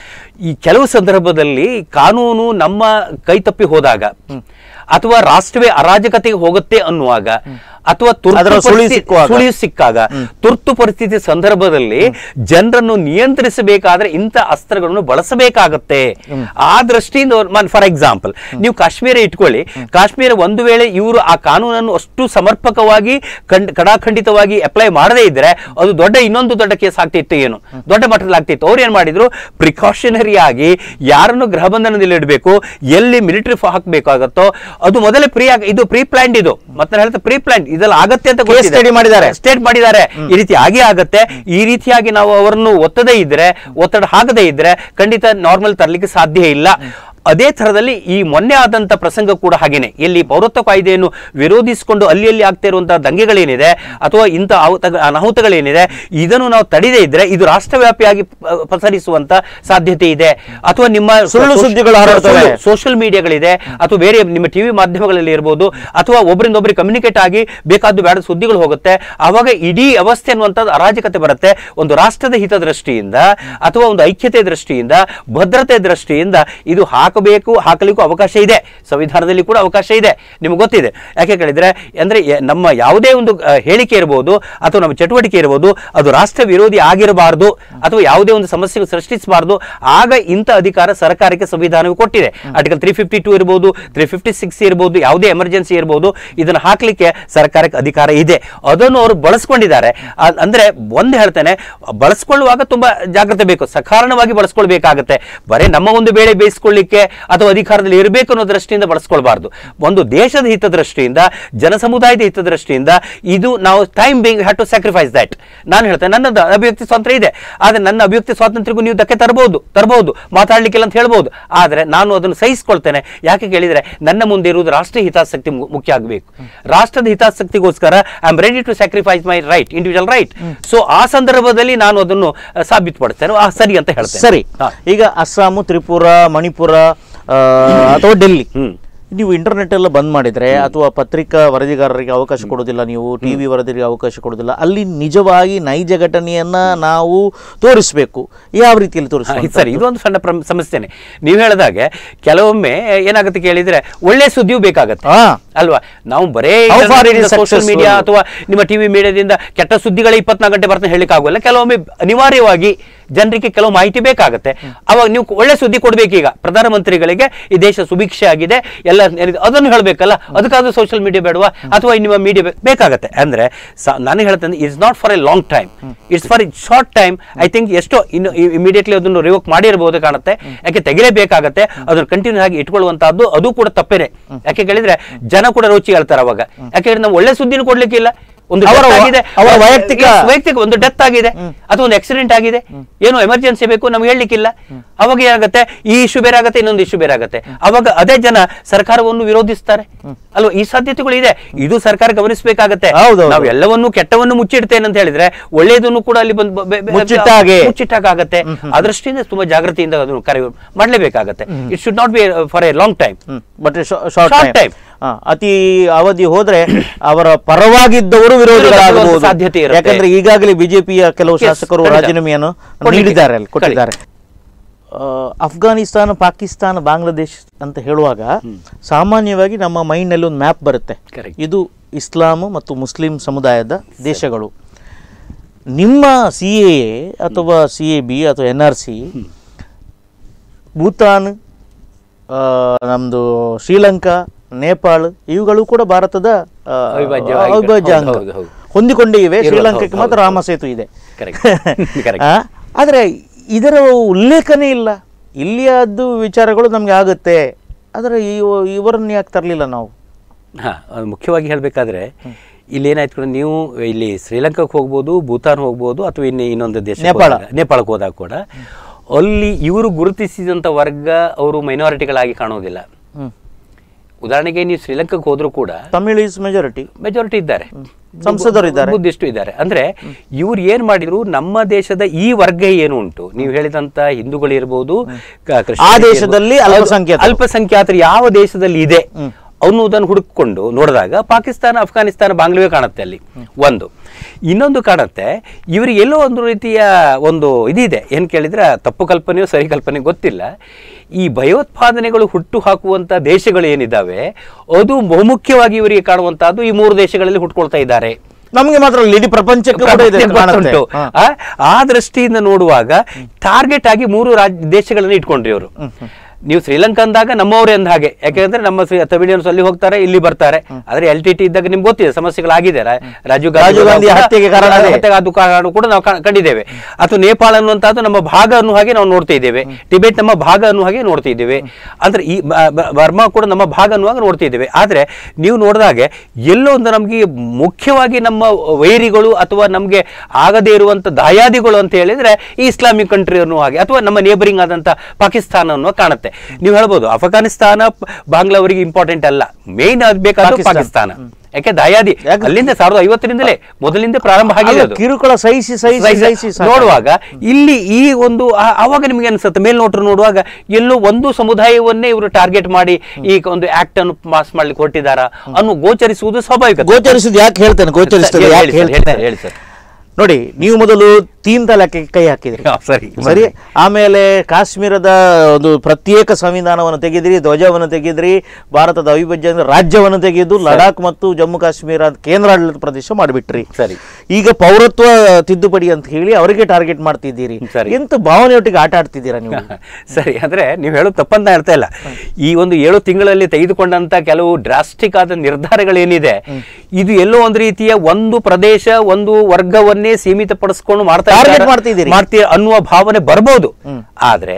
B: ಈ ಕೆಲವು ಸಂದರ್ಭದಲ್ಲಿ ಕಾನೂನು ನಮ್ಮ ಕೈ ತಪ್ಪಿ ಹೋದಾಗ ಅಥವಾ ರಾಷ್ಟ್ರವೇ ಅರಾಜಕತೆಗೆ ಹೋಗುತ್ತೆ ಅನ್ನುವಾಗ ಅಥವಾ ತುರ್ತು
A: ಅದರ ಸುಳಿವು
B: ಪರಿಸ್ಥಿತಿ-
A: ಸಿಕ್ಕುವಾಗ.
B: ಸುಳಿವು ಸಿಕ್ಕಾಗ ತುರ್ತು ಪರಿಸ್ಥಿತಿ ಸಂದರ್ಭದಲ್ಲಿ ಜನರನ್ನು ನಿಯಂತ್ರಿಸಬೇಕಾದ್ರೆ ಇಂಥ ಅಸ್ತ್ರಗಳನ್ನು ಬಳಸಬೇಕಾಗತ್ತೆ ಆ ದೃಷ್ಟಿಯಿಂದ ಫಾರ್ ಎಕ್ಸಾಂಪಲ್ ನೀವು ಕಾಶ್ಮೀರ ಇಟ್ಕೊಳ್ಳಿ ಕಾಶ್ಮೀರ ಒಂದು ವೇಳೆ ಇವರು ಆ ಕಾನೂನನ್ನು ಅಷ್ಟು ಸಮರ್ಪಕವಾಗಿ ಖಂಡ್- ಕಡಾಖಂಡಿತವಾಗಿ ಅಪ್ಲೈ ಮಾಡದೇ ಇದ್ರೆ ಅದು ದೊಡ್ಡ ಇನ್ನೊಂದು ದೊಡ್ಡ ಕೇಸ್ ಆಗ್ತಿತ್ತು ಏನು ದೊಡ್ಡ ಮಟ್ಟದಲ್ಲಿ ಆಗ್ತಿತ್ತು ಅವ್ರು ಏನ್ ಮಾಡಿದ್ರು ಪ್ರಿಕಾಷನರಿ ಆಗಿ ಯಾರನ್ನು ಗೃಹ ಬಂಧನದಲ್ಲಿ ಇಡಬೇಕು ಎಲ್ಲಿ ಮಿಲಿಟರಿ ಹಾಕಬೇಕಾಗತ್ತೋ ಅದು ಮೊದಲೇ ಪ್ರೀ ಇದು ಪ್ರೀ ಪ್ಲಾನ್ಡ್ ಇದು ಮತ್ತೆ ಹೇಳ್ತಾ ಪ್ರೀ ಪ್ಲಾನ್ಡ್ ಇದೆಲ್ಲ ಆಗತ್ತೆ ಅಂತ
A: Case study ಮಾಡಿದ್ದಾರೆ.
B: ಸ್ಟೇಟ್ ಮಾಡಿದ್ದಾರೆ ಈ ರೀತಿ ಆಗೇ ಆಗತ್ತೆ ಈ ರೀತಿಯಾಗಿ ನಾವು ಅವರನ್ನು ಒತ್ತದೇ ಇದ್ರೆ ಒತ್ತಡ ಹಾಕದೇ ಇದ್ರೆ ಖಂಡಿತ ನಾರ್ಮಲ್ ತರಲಿಕ್ಕೆ ಸಾಧ್ಯ ಇಲ್ಲ ಅದೇ ತರದಲ್ಲಿ ಈ ಮೊನ್ನೆ ಆದಂತ ಪ್ರಸಂಗ ಕೂಡ ಹಾಗೇನೆ ಎಲ್ಲಿ ಪೌರತ್ವ ಕಾಯ್ದೆಯನ್ನು ವಿರೋಧಿಸಿಕೊಂಡು ಅಲ್ಲಿ ಅಲ್ಲಿ ಆಗ್ತಾ ಇರುವಂತಹ ದಂಗೆಗಳೇನಿದೆ ಅಥವಾ ಇಂಥ ಆಹುತ- ಅನಾಹುತಗಳೇನಿದೆ ಇದನ್ನು ನಾವು ತಡೆದೇ ಇದ್ರೆ ಇದು ರಾಷ್ಟ್ರವ್ಯಾಪಿಯಾಗಿ ಪ- ಪಸರಿಸುವಂತ ಸಾಧ್ಯತೆ ಇದೆ ಅಥವಾ ನಿಮ್ಮ
A: ಸುಳ್ಳು ಸುದ್ದಿಗಳು ಹರಡ್ತವೆ.
B: ಸೋಷಿಯಲ್ ಮೀಡಿಯಾಗಳಿದೆ ಅಥವಾ ಬೇರೆ ನಿಮ್ಮ ಟಿವಿ ಮಾಧ್ಯಮಗಳಲ್ಲಿ ಇರ್ಬೋದು ಅಥವಾ ಒಬ್ಬರಿಂದ ಒಬ್ಬರಿಗೆ ಕಮ್ಯುನಿಕೇಟ್ ಆಗಿ ಬೇಕಾದ್ದು ಬೇಡ ಸುದ್ದಿಗಳು ಹೋಗುತ್ತೆ ಆವಾಗ ಇಡೀ ವ್ಯವಸ್ಥೆ ಅನ್ನುವಂಥದ್ದು ಅರಾಜಕತೆ ಬರುತ್ತೆ ಒಂದು ರಾಷ್ಟ್ರದ ಹಿತದೃಷ್ಟಿಯಿಂದ ಅಥವಾ ಒಂದು ಐಕ್ಯತೆ ದೃಷ್ಟಿಯಿಂದ ಭದ್ರತೆ ದೃಷ್ಟಿಯಿಂದ ಇದು ಹಾಕಬೇಕು ಹಾಕಲಿಕ್ಕೂ ಅವಕಾಶ ಇದೆ ಸಂವಿಧಾನದಲ್ಲಿ ಕೂಡ ಅವಕಾಶ ಇದೆ ನಿಮ್ಗೆ ಗೊತ್ತಿದೆ ಯಾಕೆ ಕೇಳಿದ್ರೆ ಅಂದ್ರೆ ಎ- ನಮ್ಮ ಯಾವುದೇ ಒಂದು ಆ, ಹೇಳಿಕೆ ಇರಬಹುದು ಅಥವಾ ನಮ್ಮ ಚಟುವಟಿಕೆ ಇರಬಹುದು ಅದು ರಾಷ್ಟ್ರ ವಿರೋಧಿ ಆಗಿರಬಾರದು ಅಥವಾ ಯಾವುದೇ ಒಂದು ಸಮಸ್ಯೆ ಸೃಷ್ಟಿಸಬಾರದು ಆಗ ಇಂಥ ಅಧಿಕಾರ ಸರ್ಕಾರಕ್ಕೆ ಸಂವಿಧಾನವು ಕೊಟ್ಟಿದೆ ಆರ್ಟಿಕಲ್ ತ್ರೀ ಫಿಫ್ಟಿ ಟೂ ಇರಬಹುದು ತ್ರೀ ಫಿಫ್ಟಿ ಸಿಕ್ಸ್ ಇರಬಹುದು ಯಾವುದೇ ಎಮರ್ಜೆನ್ಸಿ ಇರಬಹುದು ಇದನ್ನು ಹಾಕ್ಲಿಕ್ಕೆ ಸರ್ಕಾರಕ್ಕೆ ಅಧಿಕಾರ ಇದೆ ಅದನ್ನು ಅವರು ಬಳಸ್ಕೊಂಡಿದ್ದಾರೆ ಆ- ಅಂದ್ರೆ ಒಂದು ಹೇಳ್ತೇನೆ ಬಳಸ್ಕೊಳ್ಳುವಾಗ ತುಂಬಾ ಜಾಗ್ರತೆ ಬೇಕು ಸಕಾರಣವಾಗಿ ಬಳಸ್ಕೊಳ್ಬೇಕಾಗತ್ತೆ ಬರೀ ನಮ್ಮ ಒಂದು ಬೇಳೆ ಬೇಯಿಸ್ಕೊಳ್ಳಿಕ್ಕೆ ಅಥವಾ ಅಧಿಕಾರದಲ್ಲಿ ಇರಬೇಕು ಅನ್ನೋ ದೃಷ್ಟಿಯಿಂದ ಬಳಸ್ಕೊಳ್ಬಾರ್ದು ಒಂದು ದೇಶದ ಹಿತದೃಷ್ಟಿಯಿಂದ ಜನಸಮುದಾಯದ ಹಿತದೃಷ್ಟಿಯಿಂದ ಇದು ನಾವು time being have to sacrifice that ನಾನು ಹೇಳ್ತೇನೆ ನನ್ನ ದ- ಅಭಿವ್ಯಕ್ತಿ ಸ್ವಾತಂತ್ರ್ಯ ಇದೆ ಆದ್ರೆ ನನ್ನ ಅಭಿವ್ಯಕ್ತಿ ಸ್ವಾತಂತ್ರ್ಯಕ್ಕೂ ನೀವು ಧಕ್ಕೆ ತರಬಹುದು ತರಬಹುದು ಮಾತಾಡ್ಲಿಕ್ಕಿಲ್ಲ ಅಂತ ಹೇಳ್ಬೋದು ಆದ್ರೆ ನಾನು ಅದನ್ನು ಸಹಿಸ್ಕೊಳ್ತೇನೆ ಯಾಕೆ ಕೇಳಿದ್ರೆ ನನ್ನ ಮುಂದೆ ಇರುವುದು ರಾಷ್ಟ್ರೀಯ ಹಿತಾಸಕ್ತಿ ಮು- ಮುಖ್ಯ ಆಗಬೇಕು ರಾಷ್ಟ್ರದ ಹಿತಾಸಕ್ತಿಗೋಸ್ಕರ I am ready to sacrifice my right individual right so ಆ ಸಂದರ್ಭದಲ್ಲಿ ನಾನು ಅದನ್ನು ಆ, ಸಾಬೀತುಪಡಿಸ್ತೇನೆ ಆ ಸರಿ ಅಂತ ಹೇಳ್ತೇನೆ
A: ಸರಿ
B: ಹಾ.
A: ಈಗ ಅಸ್ಸಾಮು ತ್ರಿಪುರ ಮಣಿಪುರ ಆ, ಅಥವಾ ಡೆಲ್ಲಿ
B: ಹ್ಮ್.
A: ನೀವು ಇಂಟರ್ನೆಟ್ ಎಲ್ಲ ಬಂದ್ ಮಾಡಿದ್ರೆ ಅಥವಾ ಪತ್ರಿಕಾ ವರದಿಗಾರರಿಗೆ ಅವಕಾಶ ಕೊಡೋದಿಲ್ಲ ನೀವು ಟಿವಿ ವರದಿಗೆ ಅವಕಾಶ ಕೊಡೋದಿಲ್ಲ ಅಲ್ಲಿ ನಿಜವಾಗಿ ನೈಜ ಘಟನೆಯನ್ನ ನಾವು ತೋರಿಸಬೇಕು ಯಾವ ರೀತಿಯಲ್ಲಿ
B: ಹಾ, ಇದು
A: ತೋರಿಸ್ಬೇಕು
B: ಸರಿ ಇದೊಂದು ಸಣ್ಣ ಪ್ರಮ್- ಸಮಸ್ಯೆನೆ ನೀವು ಹೇಳಿದಾಗೆ ಕೆಲವೊಮ್ಮೆ ಏನಾಗುತ್ತೆ ಕೇಳಿದ್ರೆ ಒಳ್ಳೆ ಸುದ್ದಿಯೂ ಬೇಕಾಗತ್ತೆ
A: ಹಾ.
B: ಅಲ್ವಾ ನಾವು ಬರೇ
A: How far it is
B: social
A: successful?
B: Media ಅಥವಾ ನಿಮ್ಮ ಟಿವಿ ಮೀಡಿಯಾದಿಂದ ಕೆಟ್ಟ ಸುದ್ದಿಗಳೇ ಇಪ್ಪತ್ನಾಲ್ಕು ಗಂಟೆ ಬರ್ತದೆ ಹೇಳಿಕ್ ಆಗೋಲ್ಲ ಕೆಲವೊಮ್ಮೆ ಅನಿವಾರ್ಯವಾಗಿ ಜನರಿಗೆ ಕೆಲವು ಮಾಹಿತಿ ಬೇಕಾಗುತ್ತೆ ಅವಾಗ ನೀವು ಒಳ್ಳೆ ಸುದ್ದಿ ಕೊಡ್ಬೇಕೀಗ ಪ್ರಧಾನಮಂತ್ರಿಗಳಿಗೆ ಈ ದೇಶ ಸುಭಿಕ್ಷೆ ಆಗಿದೆ ಎಲ್ಲ ಏನಿದೆ ಅದನ್ನು ಹೇಳಬೇಕಲ್ಲ ಅದಕ್ಕಾದ್ರೂ ಸೋಷಿಯಲ್ ಮೀಡಿಯಾ ಬೇಡವಾ ಅಥವಾ ನಿಮ್ಮ ಮೀಡಿಯಾ ಬೇಕಾಗತ್ತೆ ಅಂದ್ರೆ ಸ- ನಾನು ಹೇಳ್ತೇನೆ it's not for a long time it's for a short time I think ಎಷ್ಟೋ ಇನ್ನು ಇಮಿಡಿಯೇಟ್ಲಿ ಅದನ್ನು ರಿವೋಕ್ ಮಾಡಿರಬಹುದು ಕಾಣುತ್ತೆ ಯಾಕೆ ತೆಗಿಲೇಬೇಕಾಗತ್ತೆ ಅದನ್ನು ಕಂಟಿನ್ಯೂ ಆಗಿ ಇಟ್ಕೊಳ್ಳುವಂತಹದ್ದು ಅದು ಕೂಡ ತಪ್ಪೇನೆ ಯಾಕೆ ಕೇಳಿದ್ರೆ ಜನ ಕೂಡ ರುಚಿ ಹೇಳ್ತಾರೆ ಅವಾಗ ಯಾಕೆ ಹೇಳಿದ್ರೆ ನಾವು ಒಳ್ಳೆ ಸುದ್ದಿನೂ ಕೊಡ್ಲಿಕ್ಕಿಲ್ಲ ಒಂದು
A: ಅವರ
B: death
A: ವ-
B: ಆಗಿದೆ
A: ಅವರ ವೈಯಕ್ತಿಕ-
B: Yes, ವೈಯಕ್ತಿಕ ಒಂದು ಡೆತ್ ಆಗಿದೆ ಅಥವಾ ಒಂದು ಆಕ್ಸಿಡೆಂಟ್ ಆಗಿದೆ ಏನೋ ಎಮರ್ಜೆನ್ಸಿ ಬೇಕು ನಮ್ಗೆ ಹೇಳಲಿಕ್ಕಿಲ್ಲ ಅವಾಗ ಏನಾಗುತ್ತೆ ಈ ಇಶ್ಯೂ ಬೇರೆ ಆಗುತ್ತೆ ಇನ್ನೊಂದು ಇಶ್ಯೂ ಬೇರೆ ಆಗುತ್ತೆ ಅವಾಗ ಅದೇ ಜನ ಸರ್ಕಾರವನ್ನು ವಿರೋಧಿಸ್ತಾರೆ ಅಲ್ವಾ ಈ ಸಾಧ್ಯತೆಗಳು ಇದೆ ಇದು ಸರ್ಕಾರ ಗಮನಿಸಬೇಕಾಗತ್ತೆ
A: ಹೌದು, ಹೌದು.
B: ನಾವು ಎಲ್ಲವನ್ನು ಕೆಟ್ಟವನ್ನು ಮುಚ್ಚಿಡ್ತೇನೆ ಅಂತ ಹೇಳಿದ್ರೆ ಒಳ್ಳೆಯದನ್ನು ಕೂಡ ಅಲ್ಲಿ ಬಂದು ಬೆ- ಬೆ-
A: ಮುಚ್ಚಿಟ್ಟ ಹಾಗೆ.
B: ಮುಚ್ಚಿಟ್ಟಾಗತ್ತೆ ಆ ದೃಷ್ಟಿಯಿಂದ ತುಂಬಾ ಜಾಗೃತಿಯಿಂದ ಅದನ್ನು ಕರೆ ಮಾಡಲೇಬೇಕಾಗತ್ತೆ it should not be for a long time
A: but short
B: Short
A: time
B: time.
A: ಅತಿ ಅವಧಿ ಹೋದ್ರೆ ಅವರ ಪರವಾಗಿದ್ದವರು ವಿರೋಧಿಗಳಾಗಬಹುದು
B: ವಿರೋಧಿಗಳ ಸಾಧ್ಯತೆ ಇರುತ್ತೆ.
A: ಯಾಕಂದ್ರೆ ಈಗಾಗಲೇ ಬಿಜೆಪಿಯ ಕೆಲವು
B: Yes,
A: ಶಾಸಕರು
B: ಖಂಡಿತ.
A: ರಾಜೀನಾಮೆಯನ್ನು
B: ಕೊಡ್ಲಿಕ್ಕೆ.
A: ನೀಡಿದ್ದಾರೆ ಅಲ್ಲಿ
B: ಕೊಡಿ.
A: ಕೊಟ್ಟಿದ್ದಾರೆ ಆ, ಅಫ್ಘಾನಿಸ್ತಾನ ಪಾಕಿಸ್ತಾನ ಬಾಂಗ್ಲಾದೇಶ್ ಅಂತ ಹೇಳುವಾಗ ಸಾಮಾನ್ಯವಾಗಿ ನಮ್ಮ ಮೈಂಡ್ನಲ್ಲಿ ಒಂದು ಮ್ಯಾಪ್ ಬರುತ್ತೆ
B: Correct.
A: ಇದು ಇಸ್ಲಾಂ ಮತ್ತು ಮುಸ್ಲಿಂ ಸಮುದಾಯದ ದೇಶಗಳು ನಿಮ್ಮ ಸಿ ಎ ಅಥವಾ ಸಿ ಎ ಬಿ ಅಥವಾ ಎನ್ ಆರ್ ಸಿ ಭೂತಾನ್ ಆ, ನಮ್ದು ಶ್ರೀಲಂಕಾ ನೇಪಾಳ ಇವುಗಳು ಕೂಡ ಭಾರತದ ಆ,
B: ಅವಿಭಾಜ್ಯ
A: ಅವಿಭಾಜ್ಯ ಅಂಗ
B: ಹೌದು, ಹೌದು.
A: ಹೊಂದಿಕೊಂಡೇ ಇವೆ
B: ಇರುವ-
A: ಶ್ರೀಲಂಕಾಕ್ಕೆ
B: ಹೌದು,
A: ಮಾತ್ರ
B: ಹೌದು.
A: ರಾಮ ಸೇತು ಇದೆ
B: Correct. Correct.
A: ಆ, ಆದ್ರೆ ಇದರ ಉಲ್ಲೇಖನೇ ಇಲ್ಲ ಇಲ್ಲಿಯದ್ದು ವಿಚಾರಗಳು ನಮ್ಗೆ ಆಗುತ್ತೆ ಆದರೆ ಇವ- ಇವರನ್ನ ಯಾಕೆ ತರಲಿಲ್ಲ ನಾವು
B: ಹಾ ಅದು ಮುಖ್ಯವಾಗಿ ಹೇಳಬೇಕಾದ್ರೆ ಇಲ್ಲಿ ಏನಾಯ್ತು ಕೂಡ ನೀವು ಇಲ್ಲಿ ಶ್ರೀಲಂಕಾಕ್ಕೆ ಹೋಗ್ಬೋದು ಭೂತಾನ್ ಹೋಗ್ಬೋದು ಅಥವಾ ಇನ್ನು ಇನ್ನೊಂದು ದೇಶ
A: ನೇಪಾಳ.
B: ನೇಪಾಳಕ್ಕೆ ಹೋದಾಗ ಕೂಡ ಅಲ್ಲಿ ಇವರು ಗುರುತಿಸಿದಂಥ ವರ್ಗ ಅವರು ಮೈನಾರಿಟಿಗಳಾಗಿ ಕಾಣೋದಿಲ್ಲ
A: ಹ್ಮ್.
B: ಉದಾಹರಣೆಗೆ ನೀವು ಶ್ರೀಲಂಕಾಕ್ಕೆ ಹೋದ್ರೂ ಕೂಡ
A: ತಮಿಳ್ ಈಸ್ ಮೆಜಾರಿಟಿ
B: ಮೆಜಾರಿಟಿ ಇದ್ದಾರೆ
A: ಸಂಸದರು ಇದ್ದಾರೆ.
B: ಬುದ್ಧಿಸ್ಟು ಇದ್ದಾರೆ ಅಂದ್ರೆ ಇವ್ರು ಏನ್ ಮಾಡಿದ್ರು ನಮ್ಮ ದೇಶದ ಈ ವರ್ಗ ಏನು ಉಂಟು ನೀವು ಹೇಳಿದಂತ ಹಿಂದೂಗಳು ಇರ್ಬೋದು ಕ- ಕ್ರಿಶ್ಚಿಯನ್
A: ಆ ದೇಶದಲ್ಲಿ
B: ಇರ್ಬೋದು,
A: ಅಲ್ಪಸಂಖ್ಯಾತರು.
B: ಅಲ್ಪಸಂಖ್ಯಾತರು ಯಾವ ದೇಶದಲ್ಲಿ ಇದೆ ಅನ್ನೋದನ್ನು ಹುಡುಕಿಕೊಂಡು ನೋಡಿದಾಗ ಪಾಕಿಸ್ತಾನ ಅಫ್ಘಾನಿಸ್ತಾನ ಬಾಂಗ್ಲವೇ ಕಾಣುತ್ತೆ ಅಲ್ಲಿ ಒಂದು ಇನ್ನೊಂದು ಕಾಣುತ್ತೆ ಇವರಿಗೆ ಎಲ್ಲೋ ಒಂದು ರೀತಿಯ ಒಂದು ಇದಿದೆ ಏನು ಕೇಳಿದ್ರೆ ತಪ್ಪು ಕಲ್ಪನೆಯೋ ಸರಿ ಕಲ್ಪನೆ ಗೊತ್ತಿಲ್ಲ ಈ ಭಯೋತ್ಪಾದನೆಗಳು ಹುಟ್ಟು ಹಾಕುವಂಥ ದೇಶಗಳು ಏನಿದ್ದಾವೆ ಅದು ಬಹುಮುಖ್ಯವಾಗಿ ಇವರಿಗೆ ಕಾಣುವಂತಹದ್ದು ಈ ಮೂರು ದೇಶಗಳಲ್ಲಿ ಹುಟ್ಕೊಳ್ತಾ ಇದ್ದಾರೆ
A: ನಮಗೆ ಮಾತ್ರ ಅಲ್ಲ, ಇಡೀ ಪ್ರಪಂಚಕ್ಕೆ ಕೂಡ ಇದೆ
B: ಪ್ರಪಂಚಕ್ಕೆ
A: ಕಾಣುತ್ತೆ.
B: ಗೊತ್ತುಂಟು.
A: ಹಾ.
B: ಆ, ಆ ದೃಷ್ಟಿಯಿಂದ ನೋಡುವಾಗ ಟಾರ್ಗೆಟ್ ಆಗಿ ಮೂರು ರಾಜ್ಯ ದೇಶಗಳನ್ನು ಇಟ್ಕೊಂಡ್ರಿ ಅವರು ನೀವು ಶ್ರೀಲಂಕಾ ಅಂದಾಗ ನಮ್ಮವರೇ ಅಂದ ಹಾಗೆ ಯಾಕೆಂದ್ರೆ ನಮ್ಮ ಶ್ರೀ- ತಮಿಳಿಯನ್ಸ್ ಅಲ್ಲಿ ಹೋಗ್ತಾರೆ ಇಲ್ಲಿ ಬರ್ತಾರೆ ಆದ್ರೆ ಎಲ್ ಟಿ ಟಿ ಇದ್ದಾಗ ನಿಮ್ಗೆ ಗೊತ್ತಿದೆ ಸಮಸ್ಯೆಗಳಾಗಿದೆ ರಾ- ರಾಜೀವ್
A: ರಾಜೀವ್ ಗಾಂಧಿ
B: ಕೂಡ-
A: ಹತ್ಯೆಗೆ ಕಾರಣ ಅದೇ.
B: ಹತ್ಯೆಗೆ ಅದು ಕಾರಣ ಕೂಡ ನಾವು ಕಾ- ಕಂಡಿದ್ದೇವೆ ಅಥವಾ ನೇಪಾಳ ಅನ್ನುವಂಥದ್ದು ನಮ್ಮ ಭಾಗ ಅನ್ನೋ ಹಾಗೆ ನಾವು ನೋಡ್ತಾ ಇದ್ದೇವೆ ಟಿಬೆಟ್ ನಮ್ಮ ಭಾಗ ಅನ್ನೋ ಹಾಗೆ ನೋಡ್ತಾ ಇದ್ದೇವೆ ಅಂದ್ರೆ ಈ ಬ- ಬ- ಬರ್ಮಾ ಕೂಡ ನಮ್ಮ ಭಾಗ ಅನ್ನುವಾಗ ನೋಡ್ತಾ ಇದ್ದೇವೆ ಆದ್ರೆ ನೀವು ನೋಡಿದಾಗೆ ಎಲ್ಲೋ ಒಂದು ನಮಗೆ ಮುಖ್ಯವಾಗಿ ನಮ್ಮ ವೈರಿಗಳು ಅಥವಾ ನಮಗೆ ಆಗದೇ ಇರುವಂತ ದಾಯಾದಿಗಳು ಅಂತ ಹೇಳಿದ್ರೆ ಈ ಇಸ್ಲಾಮಿಕ್ ಕಂಟ್ರಿ ಅನ್ನೋ ಹಾಗೆ ಅಥವಾ ನಮ್ಮ ನೇಬರಿಂಗ್ ಆದಂತ ಪಾಕಿಸ್ತಾನ ಅನ್ನೋ ಕಾಣುತ್ತೆ ನೀವು ಹೇಳ್ಬೋದು ಅಫ್ಘಾನಿಸ್ತಾನ ಪ- ಬಾಂಗ್ಲಾ ಅವರಿಗೆ ಇಂಪಾರ್ಟೆಂಟ್ ಅಲ್ಲ ಮೇನ್ ಬೇಕಾದ
A: ಪಾಕಿಸ್ತಾನ.
B: ಪಾಕಿಸ್ತಾನ ಯಾಕೆ ದಾಯಾದಿ
A: ಯಾಕೆ?
B: ಅಲ್ಲಿಂದ ಸಾವಿರದ ಐವತ್ತರಿಂದಲೇ ಮೊದಲಿಂದ ಪ್ರಾರಂಭ ಆಗಿದೆ
A: ಅಲ್ಲ,
B: ಅದು
A: ಕಿರುಕುಳ ಸಹಿಸಿ ಸಹಿಸಿ
B: ಸಹಿಸಿ
A: ಸಹಿಸಿ ಸಾಕಾಗಿದೆ.
B: ನೋಡುವಾಗ ಇಲ್ಲಿ ಈ ಒಂದು ಆ- ಆವಾಗ ನಿಮಗೆ ಅನ್ಸುತ್ತೆ ಮೇಲ್ನೋಟರು ನೋಡುವಾಗ ಎಲ್ಲೋ ಒಂದು ಸಮುದಾಯವನ್ನೇ ಇವರು ಟಾರ್ಗೆಟ್ ಮಾಡಿ ಈ ಒಂದು ಆಕ್ಟ್ ಅನ್ನು ಪಾಸ್ ಮಾಡ್ಲಿಕ್ಕೆ ಹೊರಟಿದ್ದಾರಾ ಅನ್ನೋ ಗೋಚರಿಸುವುದು ಸ್ವಾಭಾವಿಕ
A: ಗೋಚರಿಸುದು ಯಾಕೆ ಹೇಳ್ತೇನೆ ಗೋಚರಿಸ್ತದೆ
B: ಹೇಳಿ
A: ಯಾಕೆ
B: ಸರ್, ಹೇಳಿ
A: ಹೇಳ್ತೇನೆ
B: ಸರ್, ಹೇಳಿ ಸರ್.
A: ನೋಡಿ ನೀವು ಮೊದಲು ತೀನ್ ತಲಾಖೆ ಕೈ ಹಾಕಿದ್ರಿ
B: ಹಾ, ಸರಿ
A: ಸರಿ ಆಮೇಲೆ ಕಾಶ್ಮೀರದ ಒಂದು ಪ್ರತ್ಯೇಕ ಸಂವಿಧಾನವನ್ನು ತೆಗೆದ್ರಿ ಧ್ವಜವನ್ನು ತೆಗೆದ್ರಿ ಭಾರತದ ಅವಿಭಜ್ಯ ರಾಜ್ಯವನ್ನು ತೆಗೆದು ಲಡಾಖ್ ಮತ್ತು ಜಮ್ಮು ಕಾಶ್ಮೀರ ಕೇಂದ್ರಾಡಳಿತ ಪ್ರದೇಶ ಮಾಡಿಬಿಟ್ರಿ
B: ಸರಿ
A: ಈಗ ಪೌರತ್ವ ತಿದ್ದುಪಡಿ ಅಂತ ಹೇಳಿ ಅವರಿಗೆ ಟಾರ್ಗೆಟ್ ಮಾಡ್ತಿದ್ದೀರಿ
B: ಸರಿ.
A: ಎಂತ ಭಾವನೆಯೊಟ್ಟಿಗೆ ಆಟ ಆಡ್ತಿದ್ದೀರಾ ನೀವು
B: ಸರಿ ಅಂದ್ರೆ ನೀವು ಹೇಳೋದು ತಪ್ಪಂತ ಹೇಳ್ತಾ ಇಲ್ಲ ಈ ಒಂದು ಏಳು ತಿಂಗಳಲ್ಲಿ ತೆಗೆದುಕೊಂಡಂತ ಕೆಲವು ಡ್ರಾಸ್ಟಿಕ್ ಆದ ನಿರ್ಧಾರಗಳೇನಿದೆ ಇದು ಎಲ್ಲೋ ಒಂದು ರೀತಿಯ ಒಂದು ಪ್ರದೇಶ ಒಂದು ವರ್ಗವನ್ನೇ ಸೀಮಿತಪಡಿಸ್ಕೊಂಡು ಮಾಡ್ತಾ
A: Target
B: ಇದ್ದಾರೆ-
A: ಮಾಡ್ತಿದ್ದೀರಿ.
B: ಮಾಡ್ತೀರ ಅನ್ನುವ ಭಾವನೆ ಬರ್ಬೋದು ಆದ್ರೆ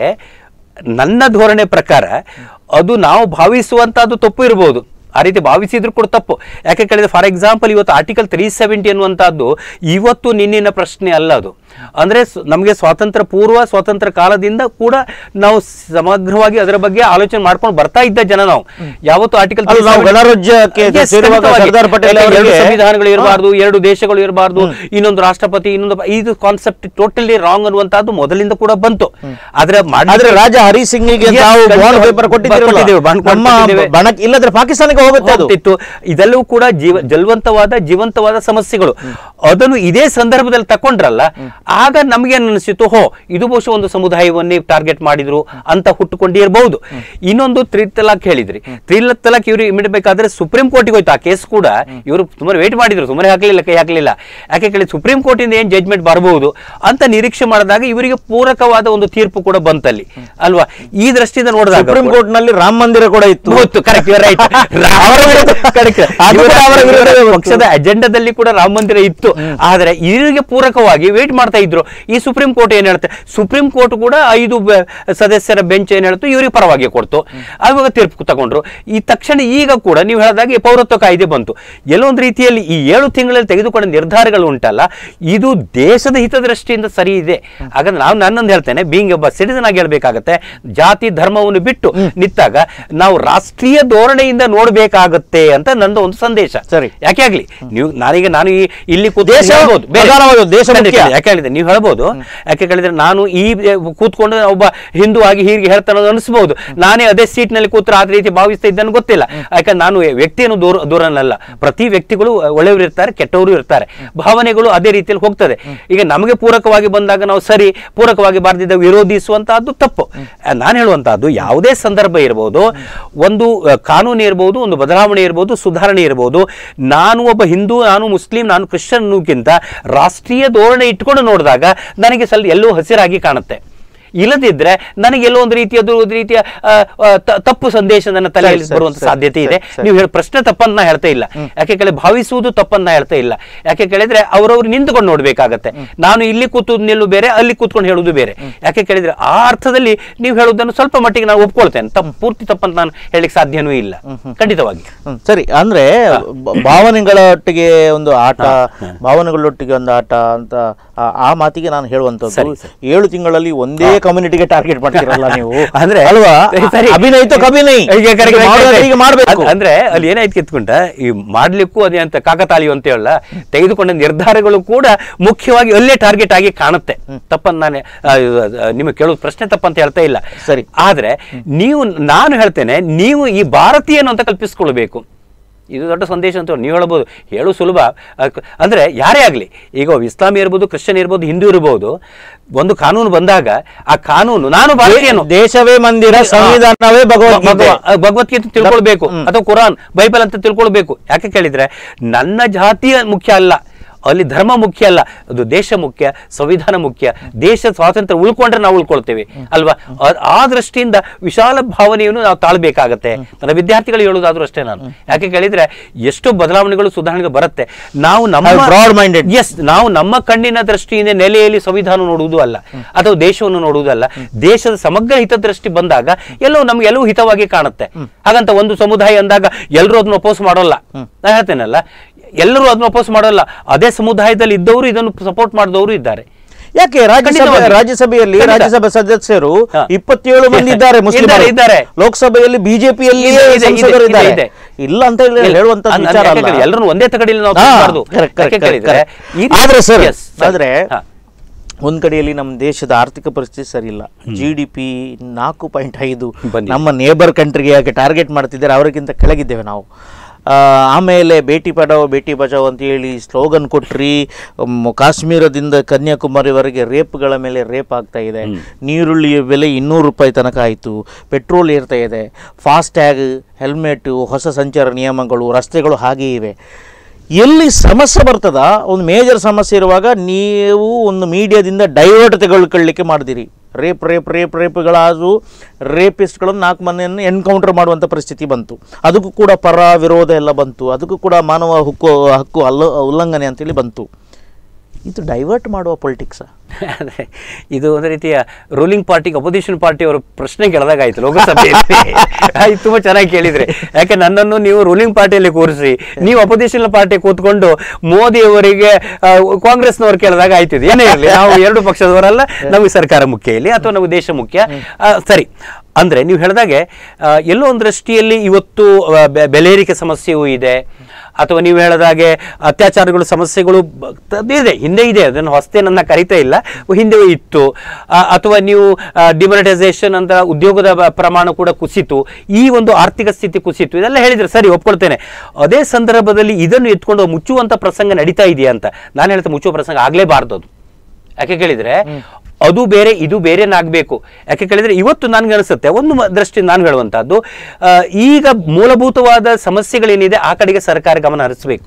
B: ನನ್ನ ಧೋರಣೆ ಪ್ರಕಾರ ಅದು ನಾವು ಭಾವಿಸುವಂತದ್ದು ತಪ್ಪು ಇರಬಹುದು ಆ ರೀತಿ ಭಾವಿಸಿದ್ರು ಕೂಡ ತಪ್ಪು ಯಾಕೆ ಕೇಳಿದ್ರೆ ಫಾರ್ ಎಕ್ಸಾಂಪಲ್ ಇವತ್ತು ಆರ್ಟಿಕಲ್ ತ್ರೀ ಸೆವೆಂಟಿ ಅನ್ನುವಂಥದ್ದು ಇವತ್ತು ನಿನ್ನಿನ ಪ್ರಶ್ನೆ ಅಲ್ಲ ಅದು ಅಂದ್ರೆ ಸ್- ನಮಗೆ ಸ್ವಾತಂತ್ರ್ಯ ಪೂರ್ವ ಸ್ವಾತಂತ್ರ್ಯ ಕಾಲದಿಂದ ಕೂಡ ನಾವು ಸಮಗ್ರವಾಗಿ ಅದರ ಬಗ್ಗೆ ಆಲೋಚನೆ ಮಾಡ್ಕೊಂಡು ಬರ್ತಾ ಇದ್ದ ಜನ ನಾವು ಯಾವತ್ತು ಆರ್ಟಿಕಲ್
A: ಅಲ್ಲ, ನಾವು ಗಣರಾಜ್ಯಕ್ಕೆ ಸೇರುವಾಗ ಸರ್ದಾರ್ ಪಟೇಲ್
B: ಎರಡು
A: ಅವರಿಗೆ-
B: ಸಂವಿಧಾನಗಳು ಇರಬಾರ್ದು ಎರಡು ದೇಶಗಳು ಇರಬಾರ್ದು ಇನ್ನೊಂದು ರಾಷ್ಟ್ರಪತಿ ಇನ್ನೊಂದು ಪ- ಇದು ಕಾನ್ಸೆಪ್ಟ್ ಟೋಟಲಿ ರಾಂಗ್ ಅನ್ನುವಂತಹದ್ದು ಮೊದಲಿಂದ ಕೂಡ ಬಂತು ಆದ್ರೆ ಮಾಡಿ-
A: ಆದ್ರೆ ರಾಜ ಹರಿ ಸಿಂಗಿಗೆ
B: Yes,
A: ತಾವು
B: ಖಂಡಿತ
A: ಬಾಂಡ್ ಪೇಪರ್
B: ಕೊಟ್ಟಿದ್ದೇವೆ,
A: ಕೊಟ್ಟಿದ್ದೀರಲ್ಲ
B: bond
A: ನಮ್ಮ
B: ಕೊಟ್ಟಿದ್ದೇವೆ.
A: ಬಣಕ್ ಇಲ್ಲದ್ರೆ ಪಾಕಿಸ್ತಾನಕ್ಕೆ ಹೋಗುತ್ತೆ ಅದು
B: ಹೋಗ್ತಿತ್ತು ಇದೆಲ್ಲವೂ ಕೂಡ ಜೀವ ಜಲ್ವಂತವಾದ ಜೀವಂತವಾದ ಸಮಸ್ಯೆಗಳು ಅದನ್ನು ಇದೇ ಸಂದರ್ಭದಲ್ಲಿ ತಕೊಂಡ್ರಲ್ಲ ಆಗ ನಮಗೆ ಅನಿಸಿತು ಹೋ ಇದು ಬಹುಶಃ ಒಂದು ಸಮುದಾಯವನ್ನೇ ಟಾರ್ಗೆಟ್ ಮಾಡಿದ್ರು ಅಂತ ಹುಟ್ಟುಕೊಂಡಿರಬಹುದು ಇನ್ನೊಂದು ತ್ರಿ ತಲಾಕ್ ಹೇಳಿದ್ರಿ ತ್ರಿ ತಲಾಕ್ ಇವರು ಇಡಬೇಕಾದ್ರೆ ಸುಪ್ರೀಂ ಕೋರ್ಟಿಗೆ ಹೋಯ್ತು ಆ ಕೇಸ್ ಕೂಡ ಇವರು ಸುಮಾರು ವೇಟ್ ಮಾಡಿದ್ರು ಸುಮ್ಮನೆ ಹಾಕಲಿಲ್ಲ ಕೈ ಹಾಕಲಿಲ್ಲ ಯಾಕೆ ಕೇಳಿ ಸುಪ್ರೀಂ ಕೋರ್ಟಿಂದ ಏನ್ ಜಡ್ಜ್ಮೆಂಟ್ ಬರಬಹುದು ಅಂತ ನಿರೀಕ್ಷೆ ಮಾಡಿದಾಗ ಇವರಿಗೆ ಪೂರಕವಾದ ಒಂದು ತೀರ್ಪು ಕೂಡ ಬಂತಲ್ಲಿ ಅಲ್ವಾ ಈ ದೃಷ್ಟಿಯಿಂದ ನೋಡಿದಾಗ
A: ಸುಪ್ರೀಂ ಕೋರ್ಟ್ ನಲ್ಲಿ ರಾಮ ಮಂದಿರ ಕೂಡ ಇತ್ತು
B: ಗೊತ್ತು ಕರೆಕ್ಟ್ ರೈಟ್
A: ಅವರ ವಿರುದ್ಧ- ಅದು ಕೂಡ ಅವರ ವಿರುದ್ಧವೇ ಬಂತು.
B: ಪಕ್ಷದ ಅಜೆಂಡಾದಲ್ಲಿ ಕೂಡ ರಾಮ ಮಂದಿರ ಇತ್ತು ಆದ್ರೆ ಇವರಿಗೆ ಪೂರಕವಾಗಿ ವೇಟ್ ಮಾಡ್ತಾ ಇದ್ರು ಈ ಸುಪ್ರೀಂ ಕೋರ್ಟ್ ಏನ್ ಹೇಳುತ್ತೆ ಸುಪ್ರೀಂ ಕೋರ್ಟ್ ಕೂಡ ಐದು ಬೆ- ಸದಸ್ಯರ ಬೆಂಚ್ ಏನ್ ಹೇಳ್ತು ಇವರಿಗೆ ಪರವಾಗಿ ಕೊಡ್ತು ಆವಾಗ ತೀರ್ಪು ತಗೊಂಡ್ರು ಈ ತಕ್ಷಣ ಈಗ ಕೂಡ ನೀವು ಹೇಳಿದಾಗ ಈ ಪೌರತ್ವ ಕಾಯ್ದೆ ಬಂತು ಎಲ್ಲೊಂದು ರೀತಿಯಲ್ಲಿ ಈ ಏಳು ತಿಂಗಳಲ್ಲಿ ತೆಗೆದುಕೊಂಡ ನಿರ್ಧಾರಗಳು ಉಂಟಲ್ಲ ಇದು ದೇಶದ ಹಿತದೃಷ್ಟಿಯಿಂದ ಸರಿ ಇದೆ ಹಾಗಾದ್ರೆ ನಾವು ನನ್ನೊಂದು ಹೇಳ್ತೇನೆ ಬೀಂಗ್ ಒಬ್ಬ ಸಿಟಿಸನ್ ಆಗಿ ಹೇಳ್ಬೇಕಾಗತ್ತೆ ಜಾತಿ ಧರ್ಮವನ್ನು ಬಿಟ್ಟು ನಿಂತಾಗ ನಾವು ರಾಷ್ಟ್ರೀಯ ಧೋರಣೆಯಿಂದ ನೋಡ್ಬೇಕಾಗತ್ತೆ ಅಂತ ನಂದು ಒಂದು ಸಂದೇಶ
A: ಸರಿ.
B: ಯಾಕೆ ಆಗ್ಲಿ ನೀವು ನಾನೀಗ ನಾನು ಈ ಇಲ್ಲಿ ಕೂತ್ಕೊಂಡು
A: ದೇಶ
B: ಹೇಳ್ಬೋದು. ಬೇರೆ-
A: ಪ್ರಧಾನವಾದದ್ದು, ದೇಶ
B: ಖಂಡಿತ,
A: ಮುಖ್ಯ.
B: ಯಾಕೆ ಹೇಳಿದೆ ನೀವು ಹೇಳ್ಬೋದು ಯಾಕೆ ಹೇಳಿದ್ರೆ ನಾನು ಈ ಎ, ಕೂತ್ಕೊಂಡು ಒಬ್ಬ ಹಿಂದೂ ಆಗಿ ಹೀಗೆ ಹೇಳ್ತಾನೆ ಅನ್ನೋದು ಅನಿಸ್ಬಹುದು ನಾನೇ ಅದೇ ಸೀಟ್ ನಲ್ಲಿ ಕೂತ್ರೆ ಆ ರೀತಿ ಭಾವಿಸ್ತಾ ಇದ್ದನ್ನು ಗೊತ್ತಿಲ್ಲ ಯಾಕಂದ್ರೆ ನಾನು ವ್ಯಕ್ತಿಯನ್ನು ದೂರ ದೂರನಲ್ಲ ಪ್ರತಿ ವ್ಯಕ್ತಿಗಳು ಒಳ್ಳೆಯವರು ಇರ್ತಾರೆ ಕೆಟ್ಟವರು ಇರ್ತಾರೆ ಭಾವನೆಗಳು ಅದೇ ರೀತಿಯಲ್ಲಿ ಹೋಗ್ತದೆ ಈಗ ನಮಗೆ ಪೂರಕವಾಗಿ ಬಂದಾಗ ನಾವು ಸರಿ ಪೂರಕವಾಗಿ ಬಾರದಿದ್ದ ವಿರೋಧಿಸುವಂತಹದ್ದು ತಪ್ಪು ನಾನು ಹೇಳುವಂತಹದ್ದು ಯಾವುದೇ ಸಂದರ್ಭ ಇರಬಹುದು ಒಂದು ಅ, ಕಾನೂನು ಇರಬಹುದು ಒಂದು ಬದಲಾವಣೆ ಇರಬಹುದು ಸುಧಾರಣೆ ಇರಬಹುದು ನಾನು ಒಬ್ಬ ಹಿಂದೂ ನಾನು ಮುಸ್ಲಿಂ ನಾನು ಕ್ರಿಶ್ಚಿಯನ್ ಅನ್ನೋಕ್ಕಿಂತ ರಾಷ್ಟ್ರೀಯ ಧೋರಣೆ ಇಟ್ಕೊಂಡು ನೋಡಿದಾಗ ನನಗೆ ಸ್ವಲ್ಪ ಎಲ್ಲೋ ಹಸಿರಾಗಿ ಕಾಣುತ್ತೆ ಇಲ್ಲದಿದ್ರೆ ನನಗೆ ಎಲ್ಲೋ ಒಂದು ರೀತಿಯದು ಒಂದು ರೀತಿಯ ಆ, ಆ, ತ- ತಪ್ಪು ಸಂದೇಶ ನನ್ನ ತಲೆಯಲ್ಲಿ
A: ಸರಿ,
B: ಬರುವಂತ
A: ಸರಿ,
B: ಸಾಧ್ಯತೆ ಇದೆ
A: ಸರಿ, ಸರಿ.
B: ನೀವು ಹೇಳಿ ಪ್ರಶ್ನೆ ತಪ್ಪನ್ನ ನಾ ಹೇಳ್ತಾ ಇಲ್ಲ ಯಾಕೆ ಕೇಳಿ ಭಾವಿಸುವುದು ತಪ್ಪನ್ನ ನಾ ಹೇಳ್ತಾ ಇಲ್ಲ ಯಾಕೆ ಕೇಳಿದ್ರೆ ಅವರವ್ರು ನಿಂತುಕೊಂಡು ನೋಡ್ಬೇಕಾಗತ್ತೆ ನಾನು ಇಲ್ಲಿ ಕೂತು ನಿಲ್ಲು ಬೇರೆ ಅಲ್ಲಿ ಕೂತ್ಕೊಂಡು ಹೇಳುದು ಬೇರೆ ಯಾಕೆ ಕೇಳಿದ್ರೆ ಆ ಅರ್ಥದಲ್ಲಿ ನೀವು ಹೇಳುವುದನ್ನು ಸ್ವಲ್ಪ ಮಟ್ಟಿಗೆ ನಾನು ಒಪ್ಕೊಳ್ತೇನೆ ತಪ್ಪು ಪೂರ್ತಿ ತಪ್ಪಂತ ನಾನು ಹೇಳಲಿಕ್ಕೆ ಸಾಧ್ಯನೂ ಇಲ್ಲ ಖಂಡಿತವಾಗಿ
A: ಹ್ಮ್, ಸರಿ ಅಂದ್ರೆ ಬ- ಭಾವನೆಗಳ ಒಟ್ಟಿಗೆ ಒಂದು ಆಟ ಭಾವನೆಗಳೊಟ್ಟಿಗೆ ಒಂದು ಆಟ ಅಂತ ಆ- ಆ ಮಾತಿಗೆ ನಾನು ಹೇಳುವಂತದ್ದು
B: ಸರಿ, ಸರಿ.
A: ಏಳು ತಿಂಗಳಲ್ಲಿ ಒಂದೇ ಕಮ್ಯುನಿಟಿಗೆ ಟಾರ್ಗೆಟ್ ಮಾಡ್ತೀರಲ್ಲ ನೀವು
B: ಅಂದ್ರೆ
A: ಅಲ್ವಾ
B: ಸರಿ, ಸರಿ.
A: ಅಭಿನಯ ತೋ ಕಭಿನಯ
B: ಈಗ correct, correct, correct.
A: ಈಗ ಮಾಡ್ಬೇಕು
B: ಅದ್- ಅಂದ್ರೆ ಅಲ್ಲಿ ಏನಾಯ್ತು ಕಿತ್ಕೊಂಡ ಈ ಮಾಡ್ಲಿಕ್ಕೂ ಅದೇ ಅಂತ ಕಾಕತಾಳೀಯ ಅಂತ ಹೇಳಲ್ಲ ತೆಗೆದುಕೊಂಡ ನಿರ್ಧಾರಗಳು ಕೂಡ ಮುಖ್ಯವಾಗಿ ಅಲ್ಲೇ ಟಾರ್ಗೆಟ್ ಆಗಿ ಕಾಣುತ್ತೆ ತಪ್ಪನ್ನ ನಾನು ಆ, ಆ, ನಿಮಗೆ ಕೇಳೋದು ಪ್ರಶ್ನೆ ತಪ್ಪಂತ ಹೇಳ್ತಾ ಇಲ್ಲ
A: ಸರಿ.
B: ಆದ್ರೆ ನೀವು ನಾನು ಹೇಳ್ತೇನೆ ನೀವು ಈ ಭಾರತೀಯನು ಅಂತ ಕಲ್ಪಿಸ್ಕೊಳ್ಬೇಕು ಇದು ದೊಡ್ಡ ಸಂದೇಶ ಅಂತ ನೀವು ಹೇಳ್ಬೋದು ಹೇಳು ಸುಲಭ ಅಕ್- ಅಂದ್ರೆ ಯಾರೇ ಆಗಲಿ ಈಗ ಒಬ್ಬ ಇಸ್ಲಾಮಿ ಇರ್ಬೋದು ಕ್ರಿಶ್ಚಿಯನ್ ಇರ್ಬೋದು ಹಿಂದೂ ಇರ್ಬೋದು ಒಂದು ಕಾನೂನು ಬಂದಾಗ ಆ ಕಾನೂನು ನಾನು ಭಾರತೀಯನು
A: ದೇಶವೇ ಮಂದಿರ ಸಂವಿಧಾನವೇ ಭಗವದ್ಗೀತೆ
B: ಭಗವ- ಭಗವದ್ಗೀತೆ ತಿಳ್ಕೊಳ್ಬೇಕು ಅಥವಾ ಕುರಾನ್ ಬೈಬಲ್ ಅಂತ ತಿಳ್ಕೊಳ್ಬೇಕು ಯಾಕೆ ಕೇಳಿದ್ರೆ ನನ್ನ ಜಾತಿಯ ಮುಖ್ಯ ಅಲ್ಲ ಅಲ್ಲಿ ಧರ್ಮ ಮುಖ್ಯ ಅಲ್ಲ ಅದು ದೇಶ ಮುಖ್ಯ ಸಂವಿಧಾನ ಮುಖ್ಯ ದೇಶ ಸ್ವಾತಂತ್ರ್ಯ ಉಳ್ಕೊಂಡ್ರೆ ನಾವು ಉಳ್ಕೊಳ್ತೇವೆ ಅಲ್ವಾ ಆ- ಆ ದೃಷ್ಟಿಯಿಂದ ವಿಶಾಲ ಭಾವನೆಯನ್ನು ನಾವು ತಾಳ್ಬೇಕಾಗತ್ತೆ ನನ್ನ ವಿದ್ಯಾರ್ಥಿಗಳು ಹೇಳುವುದಾದ್ರೂ ಅಷ್ಟೇ ನಾನು ಯಾಕೆ ಕೇಳಿದ್ರೆ ಎಷ್ಟೋ ಬದಲಾವಣೆಗಳು ಸುಧಾರಣೆಗಳು ಬರುತ್ತೆ ನಾವು ನಮ್ಮ
A: ಬ್ರಾಡ್ ಮೈಂಡೆಡ್
B: ಎಸ್ ನಾವು ನಮ್ಮ ಕಣ್ಣಿನ ದೃಷ್ಟಿಯಿಂದ ನೆಲೆಯಲ್ಲಿ ಸಂವಿಧಾನ ನೋಡುವುದು ಅಲ್ಲ ಅಥವಾ ದೇಶವನ್ನು ನೋಡುವುದಲ್ಲ ದೇಶದ ಸಮಗ್ರ ಹಿತದೃಷ್ಟಿ ಬಂದಾಗ ಎಲ್ಲವೂ ನಮ್ಗೆ ಎಲ್ಲವೂ ಹಿತವಾಗಿ ಕಾಣುತ್ತೆ ಹಾಗಂತ ಒಂದು ಸಮುದಾಯ ಅಂದಾಗ ಎಲ್ಲರೂ ಅದನ್ನ ಅಪೋಸ್ ಮಾಡೋಲ್ಲ ನಾ ಹೇಳ್ತೇನಲ್ಲ ಎಲ್ಲರೂ ಅದನ್ನ ಅಪೋಸ್ ಮಾಡೋಲ್ಲ ಅದೇ ಸಮುದಾಯದಲ್ಲಿ ಇದ್ದವರು ಇದನ್ನು ಸಪೋರ್ಟ್ ಮಾಡಿದವರು ಇದ್ದಾರೆ
A: ಯಾಕೆ ರಾಜ್ಯಸಭೆ
B: ಖಂಡಿತವಾಗಿ.
A: ರಾಜ್ಯಸಭೆಯಲ್ಲಿ
B: ಖಂಡಿತ.
A: ರಾಜ್ಯಸಭಾ ಸದಸ್ಯರು
B: ಹಾ.
A: ಇಪ್ಪತ್ತೇಳು ಮಂದಿ ಇದ್ದಾರೆ ಮುಸ್ಲಿಮರು
B: ಇದ್ದಾರೆ, ಇದ್ದಾರೆ.
A: ಲೋಕಸಭೆಯಲ್ಲಿ ಬಿಜೆಪಿಯಲ್ಲಿ
B: ಇದೆ, ಇದೆ,
A: ಸಂಸದರು
B: ಇದೆ,
A: ಇದ್ದಾರೆ
B: ಇದೆ.
A: ಇಲ್ಲ ಅಂತ ಹೇಳಿ ಹೇಳುವಂತ
B: ಅನ್-
A: ವಿಚಾರ
B: ಯಾಕೆ
A: ಅಲ್ಲ
B: ಕೇಳಿ, ಎಲ್ಲರನ್ನು ಒಂದೇ ತಗಡಿಯಲ್ಲಿ ನಾವು
A: ಹಾ,
B: ಕೂರಿಸಬಾರ್ದು.
A: correct, correct,
B: ಯಾಕೆ ಕೇಳಿದ್ರೆ
A: correct.
B: ಈ-
A: ಆದ್ರೆ ಸರ್
B: Yes, ಸರಿ.
A: ಆದ್ರೆ
B: ಹಾ.
A: ಒಂದ್ ಕಡೆಯಲ್ಲಿ ನಮ್ಮ ದೇಶದ ಆರ್ಥಿಕ ಪರಿಸ್ಥಿತಿ ಸರಿ ಇಲ್ಲ ಜಿ ಡಿ ಪಿ ನಾಲ್ಕು ಪಾಯಿಂಟ್ ಐದು
B: ಬಂದಿದೆ.
A: ನಮ್ಮ ನೇಬರ್ ಕಂಟ್ರಿಗೆ ಯಾಕೆ ಟಾರ್ಗೆಟ್ ಮಾಡ್ತಿದ್ದಾರೆ ಅವರಿಗಿಂತ ಕೆಳಗಿದ್ದೇವೆ ನಾವು ಆ, ಆಮೇಲೆ ಬೇಟಿ ಪಡಾವೋ ಬೇಟಿ ಬಚಾವೋ ಅಂತ ಹೇಳಿ ಸ್ಲೋಗನ್ ಕೊಟ್ರಿ ಮ್, ಕಾಶ್ಮೀರದಿಂದ ಕನ್ಯಾಕುಮಾರಿವರೆಗೆ ರೇಪ್ಗಳ ಮೇಲೆ ರೇಪ್ ಆಗ್ತಾ ಇದೆ ನೀರುಳ್ಳಿಯ ಬೆಲೆ ಇನ್ನೂರು ರೂಪಾಯಿ ತನಕ ಆಯಿತು ಪೆಟ್ರೋಲ್ ಏರ್ತಾ ಇದೆ ಫಾಸ್ಟ್ಯಾಗ್ ಹೆಲ್ಮೆಟ್ಟು ಹೊಸ ಸಂಚಾರ ನಿಯಮಗಳು ರಸ್ತೆಗಳು ಹಾಗೇ ಇವೆ ಎಲ್ಲಿ ಸಮಸ್ಯೆ ಬರ್ತದ ಒಂದು ಮೇಜರ್ ಸಮಸ್ಯೆ ಇರುವಾಗ ನೀವು ಒಂದು ಮೀಡಿಯಾದಿಂದ ಡೈವರ್ಟ್ ತೆಗೆದುಕೊಳ್ಳಿಕ್ಕೆ ಮಾಡಿದಿರಿ ರೇಪ್ ರೇಪ್ ರೇಪ್ ರೇಪ್ಗಳಾದವು ರೇಪಿಸ್ಟ್ಗಳನ್ನು ನಾಲ್ಕು ಮನೆಯನ್ನು ಎನ್ಕೌಂಟರ್ ಮಾಡುವಂಥ ಪರಿಸ್ಥಿತಿ ಬಂತು ಅದಕ್ಕೂ ಕೂಡ ಪರ ವಿರೋಧ ಎಲ್ಲ ಬಂತು ಅದಕ್ಕೂ ಕೂಡ ಮಾನವ ಹಕ್ಕು ಹಕ್ಕು ಅಲ್ಲ ಉಲ್ಲಂಘನೆ ಅಂತೇಳಿ ಬಂತು ಇದು ಡೈವರ್ಟ್ ಮಾಡುವ ಪೊಲಿಟಿಕ್ಸ್
B: ಅದೇ ಇದು ಒಂದು ರೀತಿಯ ರೂಲಿಂಗ್ ಪಾರ್ಟಿಗೆ ಅಪೋಸಿಷನ್ ಪಾರ್ಟಿ ಅವರು ಪ್ರಶ್ನೆ ಕೇಳಿದಾಗಾಯ್ತು ಲೋಕಸಭೆಯಲ್ಲಿ ಇದು ತುಂಬಾ ಚೆನ್ನಾಗಿ ಕೇಳಿದ್ರೆ ಯಾಕೆ ನನ್ನನ್ನು ನೀವು ರೂಲಿಂಗ್ ಪಾರ್ಟಿಯಲ್ಲಿ ಕೂರಿಸಿ ನೀವು ಅಪೋಸಿಷನ್ ಪಾರ್ಟಿ ಕೂತ್ಕೊಂಡು ಮೋದಿ ಅವರಿಗೆ ಆ, ಕಾಂಗ್ರೆಸ್ನವರು ಕೇಳಿದಾಗ ಆಯ್ತಿದೆ ಏನೇ ಇರಲಿ ನಾವು ಎರಡು ಪಕ್ಷದವರಲ್ಲ ನಮಗೆ ಸರ್ಕಾರ ಮುಖ್ಯ ಇಲ್ಲಿ ಅಥವಾ ನಮಗೆ ದೇಶ ಮುಖ್ಯ ಆ, ಸರಿ ಅಂದ್ರೆ ನೀವು ಹೇಳಿದಾಗೆ ಆ, ಎಲ್ಲೋ ಒಂದು ದೃಷ್ಟಿಯಲ್ಲಿ ಇವತ್ತು ಆ, ಬೆ- ಬೆಲೆ ಏರಿಕೆ ಸಮಸ್ಯೆಯೂ ಇದೆ ಅಥವಾ ನೀವು ಹೇಳಿದಾಗೆ ಅತ್ಯಾಚಾರಗಳು ಸಮಸ್ಯೆಗಳು ಬ- ತ- ಇದೆ ಹಿಂದೆ ಇದೆ ಅದನ್ನು ಹೊಸ್ತೇನನ್ನ ಕರಿತಾ ಇಲ್ಲ ಹಿಂದೆ ಇತ್ತು ಆ, ಅಥವಾ ನೀವು ಡಿಮನಿಟೈಸೇಷನ್ ಅಂತ ಉದ್ಯೋಗದ ಬ- ಪ್ರಮಾಣ ಕೂಡ ಕುಸಿತು ಈ ಒಂದು ಆರ್ಥಿಕ ಸ್ಥಿತಿ ಕುಸಿತು ಇದೆಲ್ಲ ಹೇಳಿದ್ರೆ ಸರಿ ಒಪ್ಕೊಳ್ತೇನೆ ಅದೇ ಸಂದರ್ಭದಲ್ಲಿ ಇದನ್ನು ಎತ್ಕೊಂಡು ಮುಚ್ಚುವಂತ ಪ್ರಸಂಗ ನಡೀತಾ ಇದೆಯಾ ಅಂತ ನಾನು ಹೇಳ್ತಾ ಮುಚ್ಚುವ ಪ್ರಸಂಗ ಆಗ್ಲೇಬಾರ್ದು ಅದು ಯಾಕೆ ಕೇಳಿದ್ರೆ ಅದು ಬೇರೆ ಇದು ಬೇರೆನಾಗಬೇಕು ಯಾಕೆ ಕೇಳಿದ್ರೆ ಇವತ್ತು ನನ್ಗೆ ಅನಿಸುತ್ತೆ ಒಂದು ಮ- ದೃಷ್ಟಿ ನಾನು ಹೇಳುವಂತಹದ್ದು ಆ, ಈಗ ಮೂಲಭೂತವಾದ ಸಮಸ್ಯೆಗಳೇನಿದೆ ಆ ಕಡೆಗೆ ಸರ್ಕಾರ ಗಮನ ಹರಿಸಬೇಕು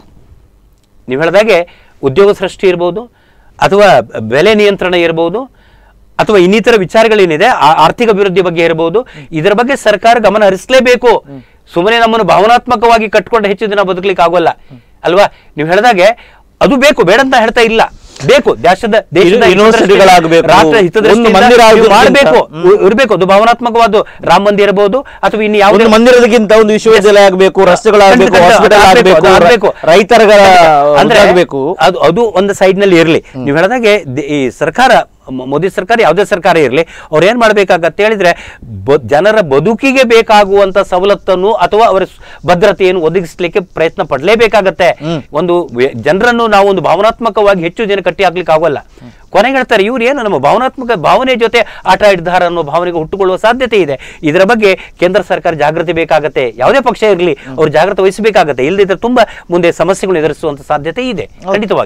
B: ನೀವು ಹೇಳಿದಾಗೆ ಉದ್ಯೋಗ ಸೃಷ್ಟಿ ಇರ್ಬೋದು ಅಥವಾ ಬೆಲೆ ನಿಯಂತ್ರಣ ಇರ್ಬೋದು ಅಥವಾ ಇನ್ನಿತರ ವಿಚಾರಗಳೇನಿದೆ ಆ- ಆರ್ಥಿಕ ಅಭಿವೃದ್ಧಿ ಬಗ್ಗೆ ಇರಬಹುದು ಇದರ ಬಗ್ಗೆ ಸರ್ಕಾರ ಗಮನ ಹರಿಸಲೇಬೇಕು ಸುಮ್ಮನೆ ನಮ್ಮನ್ನು ಭಾವನಾತ್ಮಕವಾಗಿ ಕಟ್ಕೊಂಡು ಹೆಚ್ಚು ದಿನ ಬದುಕಲಿಕ್ಕೆ ಆಗೋಲ್ಲ ಅಲ್ವಾ ನೀವು ಹೇಳಿದಾಗೆ ಅದು ಬೇಕು ಬೇಡ ಅಂತ ಹೇಳ್ತಾ ಇಲ್ಲ ಬೇಕು ದೇಶದ ದೇಶದ
A: ಯೂನಿವರ್ಸಿಟಿಗಳಾಗ್ಬೇಕು.
B: ರಾಷ್ಟ್ರ
A: ಒಂದು
B: ಹಿತದೃಷ್ಟಿಯಿಂದ
A: ಮಂದಿರ
B: ನೀವು
A: ಆಗೋದ್ಕಿಂತ-
B: ಮಾಡಬೇಕು ಇರಬೇಕು ಅದು ಭಾವನಾತ್ಮಕವಾದ ರಾಮ ಮಂದಿರ ಇರಬಹುದು ಅಥವಾ ಇನ್ನು ಯಾವುದೇ
A: ಒಂದು ಮಂದಿರದಕ್ಕಿಂತ ಒಂದು ವಿಶ್ವವಿದ್ಯಾಲಯ ಆಗಬೇಕು ರಸ್ತೆಗಳಾಗಬೇಕು
B: ಖಂಡಿತ, ಖಂಡಿತ,
A: ಹಾಸ್ಪಿಟಲ್
B: ಅದು ಆಗ್ಬೇಕು, ಅದು ಆಗ್ಬೇಕು.
A: ಆಗಬೇಕು ರೈತರ
B: ಅಂದ್ರೆ
A: ಆಗಬೇಕು
B: ಅದು ಅದು ಒಂದು ಸೈಡ್ ನಲ್ಲಿ ಇರಲಿ ನೀವು ಹೇಳಿದಾಗೆ ದ- ಈ ಸರ್ಕಾರ ಮ- ಮೋದಿ ಸರ್ಕಾರ ಯಾವುದೇ ಸರ್ಕಾರ ಇರಲಿ ಅವ್ರು ಏನ್ ಮಾಡ್ಬೇಕಾಗತ್ತೆ ಹೇಳಿದ್ರೆ ಬ- ಜನರ ಬದುಕಿಗೆ ಬೇಕಾಗುವಂತ ಸವಲತ್ತನ್ನು ಅಥವಾ ಅವರ ಸ್- ಭದ್ರತೆಯನ್ನು ಒದಗಿಸ್ಲಿಕ್ಕೆ ಪ್ರಯತ್ನ ಪಡಲೇಬೇಕಾಗತ್ತೆ ಒಂದು ವ್ಯ- ಜನರನ್ನು ನಾವು ಒಂದು ಭಾವನಾತ್ಮಕವಾಗಿ ಹೆಚ್ಚು ಜನ ಕಟ್ಟಿ ಹಾಕ್ಲಿಕ್ಕೆ ಆಗೋಲ್ಲ ಕೊನೆಗೆ ಹೇಳ್ತಾರೆ ಇವ್ರು ಏನು ನಮ್ಮ ಭಾವನಾತ್ಮಕ ಭಾವನೆ ಜೊತೆ ಆಟ ಆಡಿದ್ದಾರೆ ಅನ್ನೋ ಭಾವನೆಗೆ ಹುಟ್ಟುಕೊಳ್ಳುವ ಸಾಧ್ಯತೆ ಇದೆ ಇದರ ಬಗ್ಗೆ ಕೇಂದ್ರ ಸರ್ಕಾರ ಜಾಗೃತಿ ಬೇಕಾಗತ್ತೆ ಯಾವುದೇ ಪಕ್ಷ ಇರಲಿ ಅವ್ರು ಜಾಗೃತಿ ವಹಿಸಬೇಕಾಗತ್ತೆ ಇಲ್ಲದಿದ್ರೆ ತುಂಬಾ ಮುಂದೆ ಸಮಸ್ಯೆಗಳು ಎದುರಿಸುವಂತ ಸಾಧ್ಯತೆ ಇದೆ ಖಂಡಿತವಾಗಿ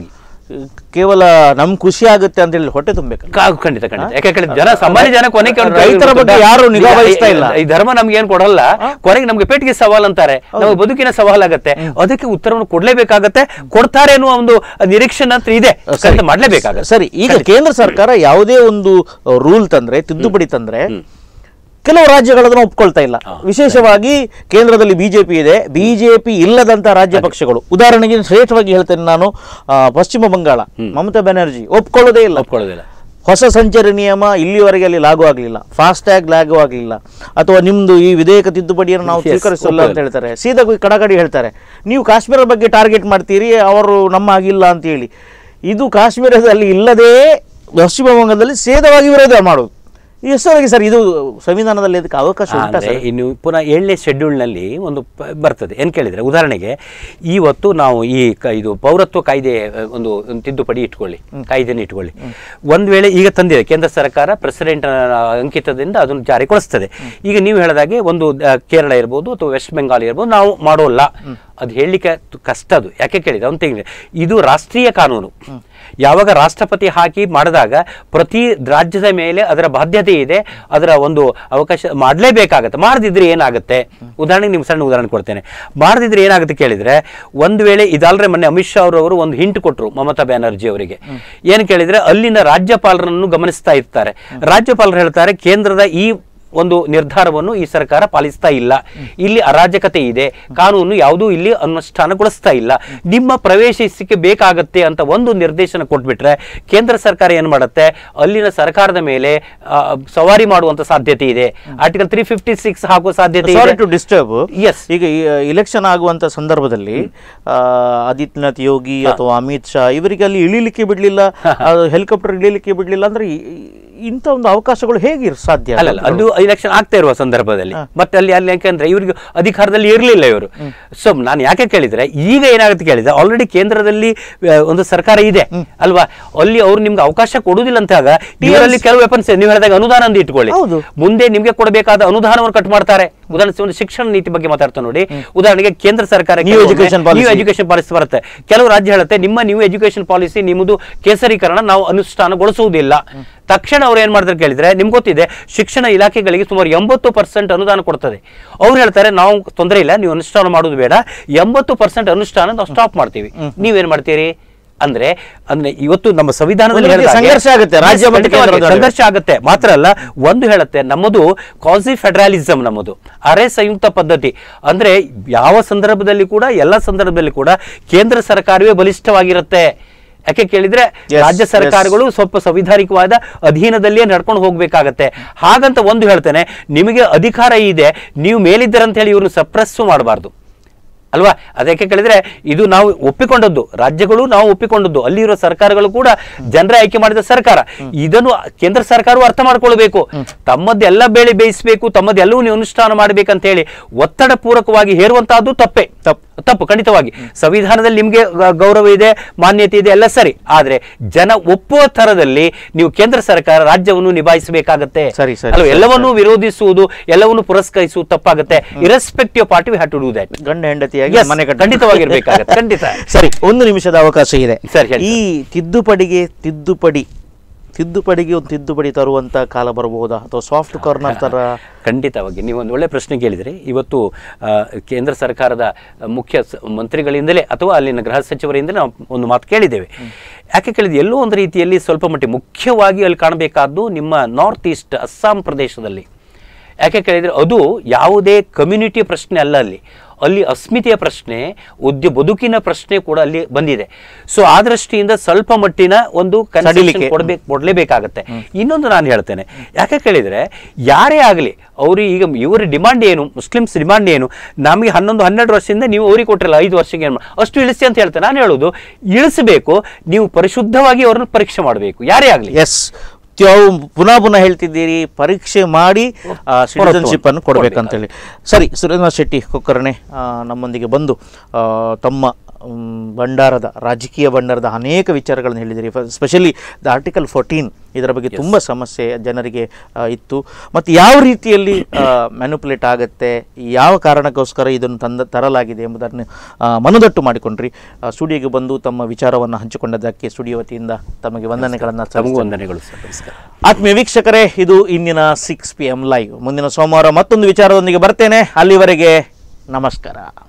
A: ಕೇವಲ ನಮ್ ಖುಷಿ ಆಗುತ್ತೆ ಅಂತ ಹೇಳಿ ಹೊಟ್ಟೆ ತುಂಬಬೇಕು
B: ಕಾ- ಖಂಡಿತ ಖಂಡಿತ ಯಾಕೆ ಕೇಳಿದ್ರೆ ಜನ ಸಾಮಾನ್ಯ ಜನ ಕೊನೆಗೆ ಅವ್ರು
A: ರೈತರ ಬಗ್ಗೆ ಯಾರು ನಿಗಾ ವಹಿಸ್ತಾ ಇಲ್ಲ.
B: ಈ ಧರ್ಮ ನಮ್ಗೆ ಏನ್ ಕೊಡಲ್ಲ ಕೊನೆಗೆ ನಮ್ಗೆ ಪೇಟಿಗೆ ಸವಾಲ್ ಅಂತಾರೆ ನಮ್ಮ ಬದುಕಿನ ಸವಾಲಾಗತ್ತೆ ಅದಕ್ಕೆ ಉತ್ತರವನ್ನು ಕೊಡ್ಲೇಬೇಕಾಗತ್ತೆ ಕೊಡ್ತಾರೆ ಅನ್ನುವ ಒಂದು ನಿರೀಕ್ಷೆ ನಂತರ ಇದೆ ಖಂಡಿತ ಮಾಡ್ಲೇಬೇಕಾಗತ್ತೆ
A: ಸರಿ ಈಗ ಕೇಂದ್ರ ಸರ್ಕಾರ ಯಾವುದೇ ಒಂದು ರೂಲ್ ತಂದ್ರೆ ತಿದ್ದುಪಡಿ ತಂದ್ರೆ ಕೆಲವು ರಾಜ್ಯಗಳು ಅದನ್ನ ಒಪ್ಕೊಳ್ತಾ ಇಲ್ಲ ವಿಶೇಷವಾಗಿ ಕೇಂದ್ರದಲ್ಲಿ ಬಿಜೆಪಿ ಇದೆ ಬಿಜೆಪಿ ಇಲ್ಲದಂತ ರಾಜ್ಯ ಪಕ್ಷಗಳು ಉದಾಹರಣೆಗೆ ಶ್ರೇಷ್ಠವಾಗಿ ಹೇಳ್ತೇನೆ ನಾನು ಆ, ಪಶ್ಚಿಮ ಬಂಗಾಳ ಮಮತಾ ಬ್ಯಾನರ್ಜಿ ಒಪ್ಕೊಳ್ಳೋದೇ ಇಲ್ಲ
B: ಒಪ್ಕೊಳ್ಳೋದಿಲ್ಲ
A: ಹೊಸ ಸಂಚಾರಿ ನಿಯಮ ಇಲ್ಲಿವರೆಗೆ ಅಲ್ಲಿ ಲಾಗು ಆಗಲಿಲ್ಲ ಫಾಸ್ಟ್ಯಾಗ್ ಲಾಗು ಆಗಲಿಲ್ಲ ಅಥವಾ ನಿಮ್ದು ಈ ವಿಧೇಯಕ ತಿದ್ದುಪಡಿಯನ್ನು ನಾವು
B: Yes,
A: ಸ್ವೀಕರಿಸಲ್ಲ ಅಂತ
B: ಒಪ್ಪಲ್ಲ.
A: ಹೇಳ್ತಾರೆ ಸೀದಾ ಹೋಗಿ ಕಡಗಡಿ ಹೇಳ್ತಾರೆ ನೀವು ಕಾಶ್ಮೀರದ ಬಗ್ಗೆ ಟಾರ್ಗೆಟ್ ಮಾಡ್ತೀರಿ ಅವರು ನಮ್ಮ ಆಗಿಲ್ಲ ಅಂತ ಹೇಳಿ ಇದು ಕಾಶ್ಮೀರದಲ್ಲಿ ಇಲ್ಲದೇ ಪಶ್ಚಿಮ ಬಂಗಾಳದಲ್ಲಿ ಸೇದವಾಗಿ ವಿರೋಧ ಮಾಡೋದು ಎಷ್ಟರವರೆಗೆ ಸರ್ ಇದು ಸಂವಿಧಾನದಲ್ಲಿ ಅದಕ್ಕೆ ಅವಕಾಶ ಉಂಟಾ
B: ಅಂದ್ರೆ
A: ಸರ್
B: ಇನ್ನು ಪುನಃ ಏಳನೇ ಶೆಡ್ಯೂಲ್ನಲ್ಲಿ ಒಂದು ಪ- ಬರ್ತದೆ ಏನು ಕೇಳಿದ್ರೆ ಉದಾಹರಣೆಗೆ ಇವತ್ತು ನಾವು ಈ ಕ- ಇದು ಪೌರತ್ವ ಕಾಯ್ದೆ ಅಹ್, ಒಂದು ಒಂದು ತಿದ್ದುಪಡಿ ಇಟ್ಕೊಳ್ಳಿ ಕಾಯ್ದೆನ ಇಟ್ಕೊಳ್ಳಿ ಒಂದ್ ವೇಳೆ ಈಗ ತಂದಿದೆ ಕೇಂದ್ರ ಸರ್ಕಾರ ಪ್ರೆಸಿಡೆಂಟ್ ಅಂಕಿತದಿಂದ ಅದನ್ನು ಜಾರಿಗೊಳಿಸ್ತದೆ ಈಗ ನೀವು ಹೇಳಿದಾಗೆ ಒಂದು ಅಹ್, ಕೇರಳ ಇರ್ಬೋದು ಅಥವಾ ವೆಸ್ಟ್ ಬೆಂಗಾಲ್ ಇರ್ಬೋದು ನಾವು ಮಾಡೋಲ್ಲ ಅದು ಹೇಳಲಿಕ್ಕೆ ತು- ಕಷ್ಟ ಅದು ಯಾಕೆ ಕೇಳಿದ್ರೆ ಅಂತ ಹೇಳಿದ್ರೆ ಇದು ರಾಷ್ಟ್ರೀಯ ಕಾನೂನು ಯಾವಾಗ ರಾಷ್ಟ್ರಪತಿ ಹಾಕಿ ಮಾಡಿದಾಗ ಪ್ರತಿ ರಾಜ್ಯದ ಮೇಲೆ ಅದರ ಬಾಧ್ಯತೆ ಇದೆ ಅದರ ಒಂದು ಅವಕಾಶ ಮಾಡಲೇಬೇಕಾಗತ್ತೆ ಮಾಡದಿದ್ರೆ ಏನಾಗುತ್ತೆ ಉದಾಹರಣೆಗೆ ನಿಮ್ಗೆ ಸಣ್ಣ ಉದಾಹರಣೆ ಕೊಡ್ತೇನೆ ಮಾಡದಿದ್ರೆ ಏನಾಗುತ್ತೆ ಕೇಳಿದ್ರೆ ಒಂದು ವೇಳೆ ಇದಲ್ರೆ ಮೊನ್ನೆ ಅಮಿತ್ ಶಾ ಅವರವರು ಒಂದು ಹಿಂಟ್ ಕೊಟ್ಟರು ಮಮತಾ ಬ್ಯಾನರ್ಜಿ ಅವರಿಗೆ ಏನು ಕೇಳಿದ್ರೆ ಅಲ್ಲಿನ ರಾಜ್ಯಪಾಲರನ್ನು ಗಮನಿಸ್ತಾ ಇರ್ತಾರೆ ರಾಜ್ಯಪಾಲರು ಹೇಳ್ತಾರೆ ಕೇಂದ್ರದ ಈ ಒಂದು ನಿರ್ಧಾರವನ್ನು ಈ ಸರ್ಕಾರ ಪಾಲಿಸ್ತಾ ಇಲ್ಲ ಇಲ್ಲಿ ಅರಾಜಕತೆ ಇದೆ ಕಾನೂನು ಯಾವುದೂ ಇಲ್ಲಿ ಅನುಷ್ಠಾನಗೊಳಿಸ್ತಾ ಇಲ್ಲ ನಿಮ್ಮ ಪ್ರವೇಶಿಸಕ್ಕೆ ಬೇಕಾಗತ್ತೆ ಅಂತ ಒಂದು ನಿರ್ದೇಶನ ಕೊಟ್ಬಿಟ್ರೆ ಕೇಂದ್ರ ಸರ್ಕಾರ ಏನ್ ಮಾಡುತ್ತೆ ಅಲ್ಲಿನ ಸರ್ಕಾರದ ಮೇಲೆ ಆ, ಸವಾರಿ ಮಾಡುವಂತ ಸಾಧ್ಯತೆ ಇದೆ ಆರ್ಟಿಕಲ್ ತ್ರೀ ಫಿಫ್ಟಿ ಸಿಕ್ಸ್ ಹಾಕುವ ಸಾಧ್ಯತೆ
A: ಸಾರಿ
B: ಇದೆ
A: ಟು ಡಿಸ್ಟರ್ಬ್
B: Yes.
A: ಈಗ ಇಲೆಕ್ಷನ್ ಆಗುವಂತ ಸಂದರ್ಭದಲ್ಲಿ ಆ, ಆದಿತ್ಯನಾಥ್ ಯೋಗಿ ಅಥವಾ ಅಮಿತ್ ಶಾ ಇವರಿಗೆ ಅಲ್ಲಿ ಇಳಿಲಿಕ್ಕೆ ಬಿಡ್ಲಿಲ್ಲ ಹೆಲಿಕಾಪ್ಟರ್ ಇಳಿಲಿಕ್ಕೆ ಬಿಡ್ಲಿಲ್ಲ ಅಂದ್ರೆ ಈ- ಈ- ಇಂಥ ಒಂದು ಅವಕಾಶಗಳು ಹೇಗೆ ಸಾಧ್ಯ
B: ಅಲ್ಲಲ್ಲ ಅದು ಎಲೆಕ್ಷನ್ ಆಗ್ತಾ ಇರುವ ಸಂದರ್ಭದಲ್ಲಿ ಮತ್ತೆ ಅಲ್ಲಿ ಅಲ್ಲಿ ಯಾಕಂದ್ರೆ ಇವ್ರಿಗೆ ಅಧಿಕಾರದಲ್ಲಿ ಇರಲಿಲ್ಲ ಇವರು ಸೊ ನಾನು ಯಾಕೆ ಕೇಳಿದ್ರೆ ಈಗ ಏನಾಗುತ್ತೆ ಕೇಳಿದ್ರೆ ಆಲ್ರೆಡಿ ಕೇಂದ್ರದಲ್ಲಿ ಆ, ಒಂದು ಸರ್ಕಾರ ಇದೆ ಅಲ್ವಾ ಅಲ್ಲಿ ಅವ್ರು ನಿಮ್ಗೆ ಅವಕಾಶ ಕೊಡುವುದಿಲ್ಲ ಅಂತಾಗ ಇವರಲ್ಲಿ ಕೆಲವು ವೆಪನ್ಸ್ ನೀವು ಹೇಳಿದಾಗ ಅನುದಾನ ಅಂತ ಇಟ್ಕೊಳ್ಳಿ
A: ಹೌದು.
B: ಮುಂದೆ ನಿಮ್ಗೆ ಕೊಡಬೇಕಾದ ಅನುದಾನವನ್ನು ಕಟ್ ಮಾಡ್ತಾರೆ ಉದಾಹರಣೆ ಒಂದು ಶಿಕ್ಷಣ ನೀತಿ ಬಗ್ಗೆ ಮಾತಾಡ್ತಾ ನೋಡಿ ಉದಾಹರಣೆಗೆ ಕೇಂದ್ರ ಸರ್ಕಾರ
A: New
B: ಕೆಲವೊಮ್ಮೆ
A: education policy.
B: new education policy ಬರುತ್ತೆ ಕೆಲವು ರಾಜ್ಯ ಹೇಳುತ್ತೆ ನಿಮ್ಮ ನ್ಯೂ ಎಜುಕೇಶನ್ ಪಾಲಿಸಿ ನಿಮ್ಮದು ಕೇಸರೀಕರಣ ನಾವು ಅನುಷ್ಠಾನಗೊಳಿಸುವುದಿಲ್ಲ ತಕ್ಷಣ ಅವ್ರು ಏನ್ ಮಾಡ್ತಾರೆ ಕೇಳಿದ್ರೆ ನಿಮ್ಗೆ ಗೊತ್ತಿದೆ ಶಿಕ್ಷಣ ಇಲಾಖೆಗಳಿಗೆ ಸುಮಾರು ಎಂಬತ್ತು ಪರ್ಸೆಂಟ್ ಅನುದಾನ ಕೊಡ್ತದೆ ಅವ್ರು ಹೇಳ್ತಾರೆ ನಾವು ತೊಂದರೆ ಇಲ್ಲ ನೀವು ಅನುಷ್ಠಾನ ಮಾಡೋದು ಬೇಡ ಎಂಬತ್ತು ಪರ್ಸೆಂಟ್ ಅನುಷ್ಠಾನ ನಾವು ಸ್ಟಾಪ್ ಮಾಡ್ತೀವಿ ನೀವೇನ್ ಮಾಡ್ತೀರಿ ಅಂದ್ರೆ ಅಂದ್ರೆ ಇವತ್ತು ನಮ್ಮ ಸಂವಿಧಾನದಲ್ಲಿ
A: ಒಂದು ರೀತಿ
B: ಹೇಳ್ದಾಗೆ-
A: ಸಂಘರ್ಷ ಆಗುತ್ತೆ, ರಾಜ್ಯ
B: Yes,
A: ಮತ್ತು
B: ಖಂಡಿತವಾಗಿ
A: ಕೇಂದ್ರದ ನಡುವೆ.
B: ಸಂಘರ್ಷ ಆಗುತ್ತೆ ಮಾತ್ರ ಅಲ್ಲ ಒಂದು ಹೇಳುತ್ತೆ ನಮ್ಮದು ಕಾಸಿ ಫೆಡರಲಿಸಮ್ ನಮ್ಮದು ಅರೆ ಸಂಯುಕ್ತ ಪದ್ಧತಿ ಅಂದ್ರೆ ಯಾವ ಸಂದರ್ಭದಲ್ಲಿ ಕೂಡ ಎಲ್ಲ ಸಂದರ್ಭದಲ್ಲಿ ಕೂಡ ಕೇಂದ್ರ ಸರ್ಕಾರವೇ ಬಲಿಷ್ಠವಾಗಿರುತ್ತೆ ಯಾಕೆ ಕೇಳಿದ್ರೆ
A: Yes,
B: ರಾಜ್ಯ
A: yes.
B: ಸರ್ಕಾರಗಳು ಸ್ವಲ್ಪ ಸಂವಿಧಾನಿಕವಾದ ಅಧೀನದಲ್ಲಿಯೇ ನಡ್ಕೊಂಡು ಹೋಗ್ಬೇಕಾಗತ್ತೆ ಹಾಗಂತ ಒಂದು ಹೇಳ್ತೇನೆ ನಿಮಗೆ ಅಧಿಕಾರ ಇದೆ ನೀವು ಮೇಲಿದ್ದರಂತ ಹೇಳಿ ಇವ್ರನ್ನ ಸಪ್ರೆಸ್ಸು ಮಾಡಬಾರ್ದು ಅಲ್ವಾ ಅದಕ್ಕೆ ಕೇಳಿದ್ರೆ ಇದು ನಾವು ಒಪ್ಪಿಕೊಂಡದ್ದು ರಾಜ್ಯಗಳು ನಾವು ಒಪ್ಪಿಕೊಂಡದ್ದು ಅಲ್ಲಿರೋ ಸರ್ಕಾರಗಳು ಕೂಡ ಜನರ ಆಯ್ಕೆ ಮಾಡಿದ ಸರ್ಕಾರ ಇದನ್ನು ಕೇಂದ್ರ ಸರ್ಕಾರವು ಅರ್ಥ ಮಾಡ್ಕೊಳ್ಬೇಕು ತಮ್ಮದೆಲ್ಲ ಬೇಳೆ ಬೇಯಿಸಬೇಕು ತಮ್ಮದೆಲ್ಲವೂ ನೀವು ಅನುಷ್ಠಾನ ಮಾಡ್ಬೇಕಂತ ಹೇಳಿ ಒತ್ತಡ ಪೂರ್ವಕವಾಗಿ ಹೇರುವಂತಹದ್ದು ತಪ್ಪೆ ತಪ್ಪು ತಪ್ಪು ಖಂಡಿತವಾಗಿ ಸಂವಿಧಾನದಲ್ಲಿ ನಿಮ್ಗೆ ಗ- ಗೌರವ ಇದೆ ಮಾನ್ಯತೆ ಇದೆ ಎಲ್ಲ ಸರಿ ಆದ್ರೆ ಜನ ಒಪ್ಪುವ ತರದಲ್ಲಿ ನೀವು ಕೇಂದ್ರ ಸರ್ಕಾರ ರಾಜ್ಯವನ್ನು ನಿಭಾಯಿಸಬೇಕಾಗತ್ತೆ
A: ಸರಿ, ಸರಿ,
B: ಅಲ್ವಾ?
A: ಸರಿ,
B: ಎಲ್ಲವನ್ನೂ ವಿರೋಧಿಸುವುದು ಎಲ್ಲವನ್ನೂ ಪುರಸ್ಕರಿಸುವುದು ತಪ್ಪಾಗುತ್ತೆ irrespective party have to do that
A: ಗಂಡ ಹೆಂಡತಿಯಾಗಿ
B: Yes,
A: ಮನೆ ಕಟ್ಟ
B: ಖಂಡಿತವಾಗಿರ್ಬೇಕಾಗತ್ತೆ, ಖಂಡಿತ.
A: ಸರಿ ಒಂದು ನಿಮಿಷದ ಅವಕಾಶ ಇದೆ
B: ಸರಿ, ಹೇಳಿ
A: ಈ ತಿದ್ದುಪಡಿಗೆ ತಿದ್ದುಪಡಿ ತಿದ್ದುಪಡಿಗೆ ಒಂದು ತಿದ್ದುಪಡಿ ತರುವಂತ ಕಾಲ ಬರಬಹುದಾ ಅಥವಾ ಸಾಫ್ಟ್ ಕಾರ್ನರ್ ತರ
B: ಖಂಡಿತವಾಗಿ ನೀವು ಒಂದು ಒಳ್ಳೆ ಪ್ರಶ್ನೆ ಕೇಳಿದರೆ ಇವತ್ತು ಆ, ಕೇಂದ್ರ ಸರ್ಕಾರದ ಮುಖ್ಯ ಸ- ಮಂತ್ರಿಗಳಿಂದಲೇ ಅಥವಾ ಅಲ್ಲಿನ ಗೃಹ ಸಚಿವರಿಂದಲೇ ನಾವು ಒಂದು ಮಾತು ಕೇಳಿದ್ದೇವೆ ಯಾಕೆ ಕೇಳಿದ್ರೆ ಎಲ್ಲೋ ಒಂದು ರೀತಿಯಲ್ಲಿ ಸ್ವಲ್ಪ ಮಟ್ಟಿಗೆ ಮುಖ್ಯವಾಗಿ ಅಲ್ಲಿ ಕಾಣಬೇಕಾದ್ದು ನಿಮ್ಮ ನಾರ್ತ್ ಈಸ್ಟ್ ಅಸ್ಸಾಂ ಪ್ರದೇಶದಲ್ಲಿ ಯಾಕೆ ಕೇಳಿದರೆ ಅದು ಯಾವುದೇ ಕಮ್ಯುನಿಟಿ ಪ್ರಶ್ನೆ ಅಲ್ಲ ಅಲ್ಲಿ ಅಲ್ಲಿ ಅಸ್ಮಿತೆಯ ಪ್ರಶ್ನೆ ಉದ್ಯ ಬದುಕಿನ ಪ್ರಶ್ನೆ ಕೂಡ ಅಲ್ಲಿ ಬಂದಿದೆ ಸೊ ಆ ದೃಷ್ಟಿಯಿಂದ ಸ್ವಲ್ಪ ಮಟ್ಟಿನ ಒಂದು concession
A: ಸಡಿಲಿಕೆ.
B: ಕೊಡ್ಬೇಕು ಕೊಡ್ಲೇಬೇಕಾಗತ್ತೆ ಇನ್ನೊಂದು ನಾನು ಹೇಳ್ತೇನೆ ಯಾಕೆ ಕೇಳಿದ್ರೆ ಯಾರೇ ಆಗಲಿ ಅವರು ಈಗ ಇವರ ಡಿಮಾಂಡ್ ಏನು ಮುಸ್ಲಿಮ್ಸ್ ಡಿಮಾಂಡ್ ಏನು ನಮಗೆ ಹನ್ನೊಂದು ಹನ್ನೆರಡು ವರ್ಷದಿಂದ ನೀವು ಅವ್ರಿಗೆ ಕೊಟ್ಟಿರಲ್ಲ ಐದು ವರ್ಷಕ್ಕೆ ಏನು ಅಷ್ಟು ಇಳಿಸಿ ಅಂತ ಹೇಳ್ತೇನೆ ನಾನು ಹೇಳೋದು ಇಳಿಸಬೇಕು ನೀವು ಪರಿಶುದ್ಧವಾಗಿ ಅವ್ರನ್ನ ಪರೀಕ್ಷೆ ಮಾಡಬೇಕು ಯಾರೇ ಆಗಲಿ
A: ಎಸ್ ತಾವು ಪುನಃ ಪುನಃ ಹೇಳ್ತಿದ್ದೀರಿ ಪರೀಕ್ಷೆ ಮಾಡಿ ಸಿಟಿಸನ್ಶಿಪ್ ಅನ್ನು ಕೊಡ್ಬೇಕಂತೇಳಿ ಸರಿ ಸುರೇಂದ್ರ ಶೆಟ್ಟಿ ಕೊಕ್ಕರ್ಣೆ ಆ, ನಮ್ಮೊಂದಿಗೆ ಬಂದು ಆ, ತಮ್ಮ ಮ್, ಭಂಡಾರದ ರಾಜಕೀಯ ಭಂಡಾರದ ಅನೇಕ ವಿಚಾರಗಳನ್ನು ಹೇಳಿದಿರಿ ಸ್ಪೆಷಲಿ ದ ಆರ್ಟಿಕಲ್ ಫೋರ್ಟೀನ್ ಇದರ ಬಗ್ಗೆ ತುಂಬ ಸಮಸ್ಯೆ ಜನರಿಗೆ ಆ, ಇತ್ತು ಮತ್ತು ಯಾವ ರೀತಿಯಲ್ಲಿ ಮ್ಯಾನುಪುಲೇಟ್ ಆಗುತ್ತೆ ಯಾವ ಕಾರಣಕ್ಕೋಸ್ಕರ ಇದನ್ನು ತಂದ ತರಲಾಗಿದೆ ಎಂಬುದನ್ನು ಆ, ಮನದಟ್ಟು ಮಾಡಿಕೊಂಡ್ರಿ ಆ, ಸ್ಟುಡಿಯೋಗೆ ಬಂದು ತಮ್ಮ ವಿಚಾರವನ್ನು ಹಂಚಿಕೊಂಡದ್ದಕ್ಕೆ ಸ್ಟುಡಿಯೋ ವತಿಯಿಂದ ತಮಗೆ ವಂದನೆಗಳನ್ನು
B: ತಮಗೂ ವಂದನೆಗಳು ಸರ್ ನಮಸ್ಕಾರ
A: ಆತ್ಮೀಯ ವೀಕ್ಷಕರೇ ಇದು ಇಂದಿನ ಸಿಕ್ಸ್ ಪಿ ಎಂ ಲೈವ್ ಮುಂದಿನ ಸೋಮವಾರ ಮತ್ತೊಂದು ವಿಚಾರದೊಂದಿಗೆ ಬರ್ತೇನೆ ಅಲ್ಲಿವರೆಗೆ ನಮಸ್ಕಾರ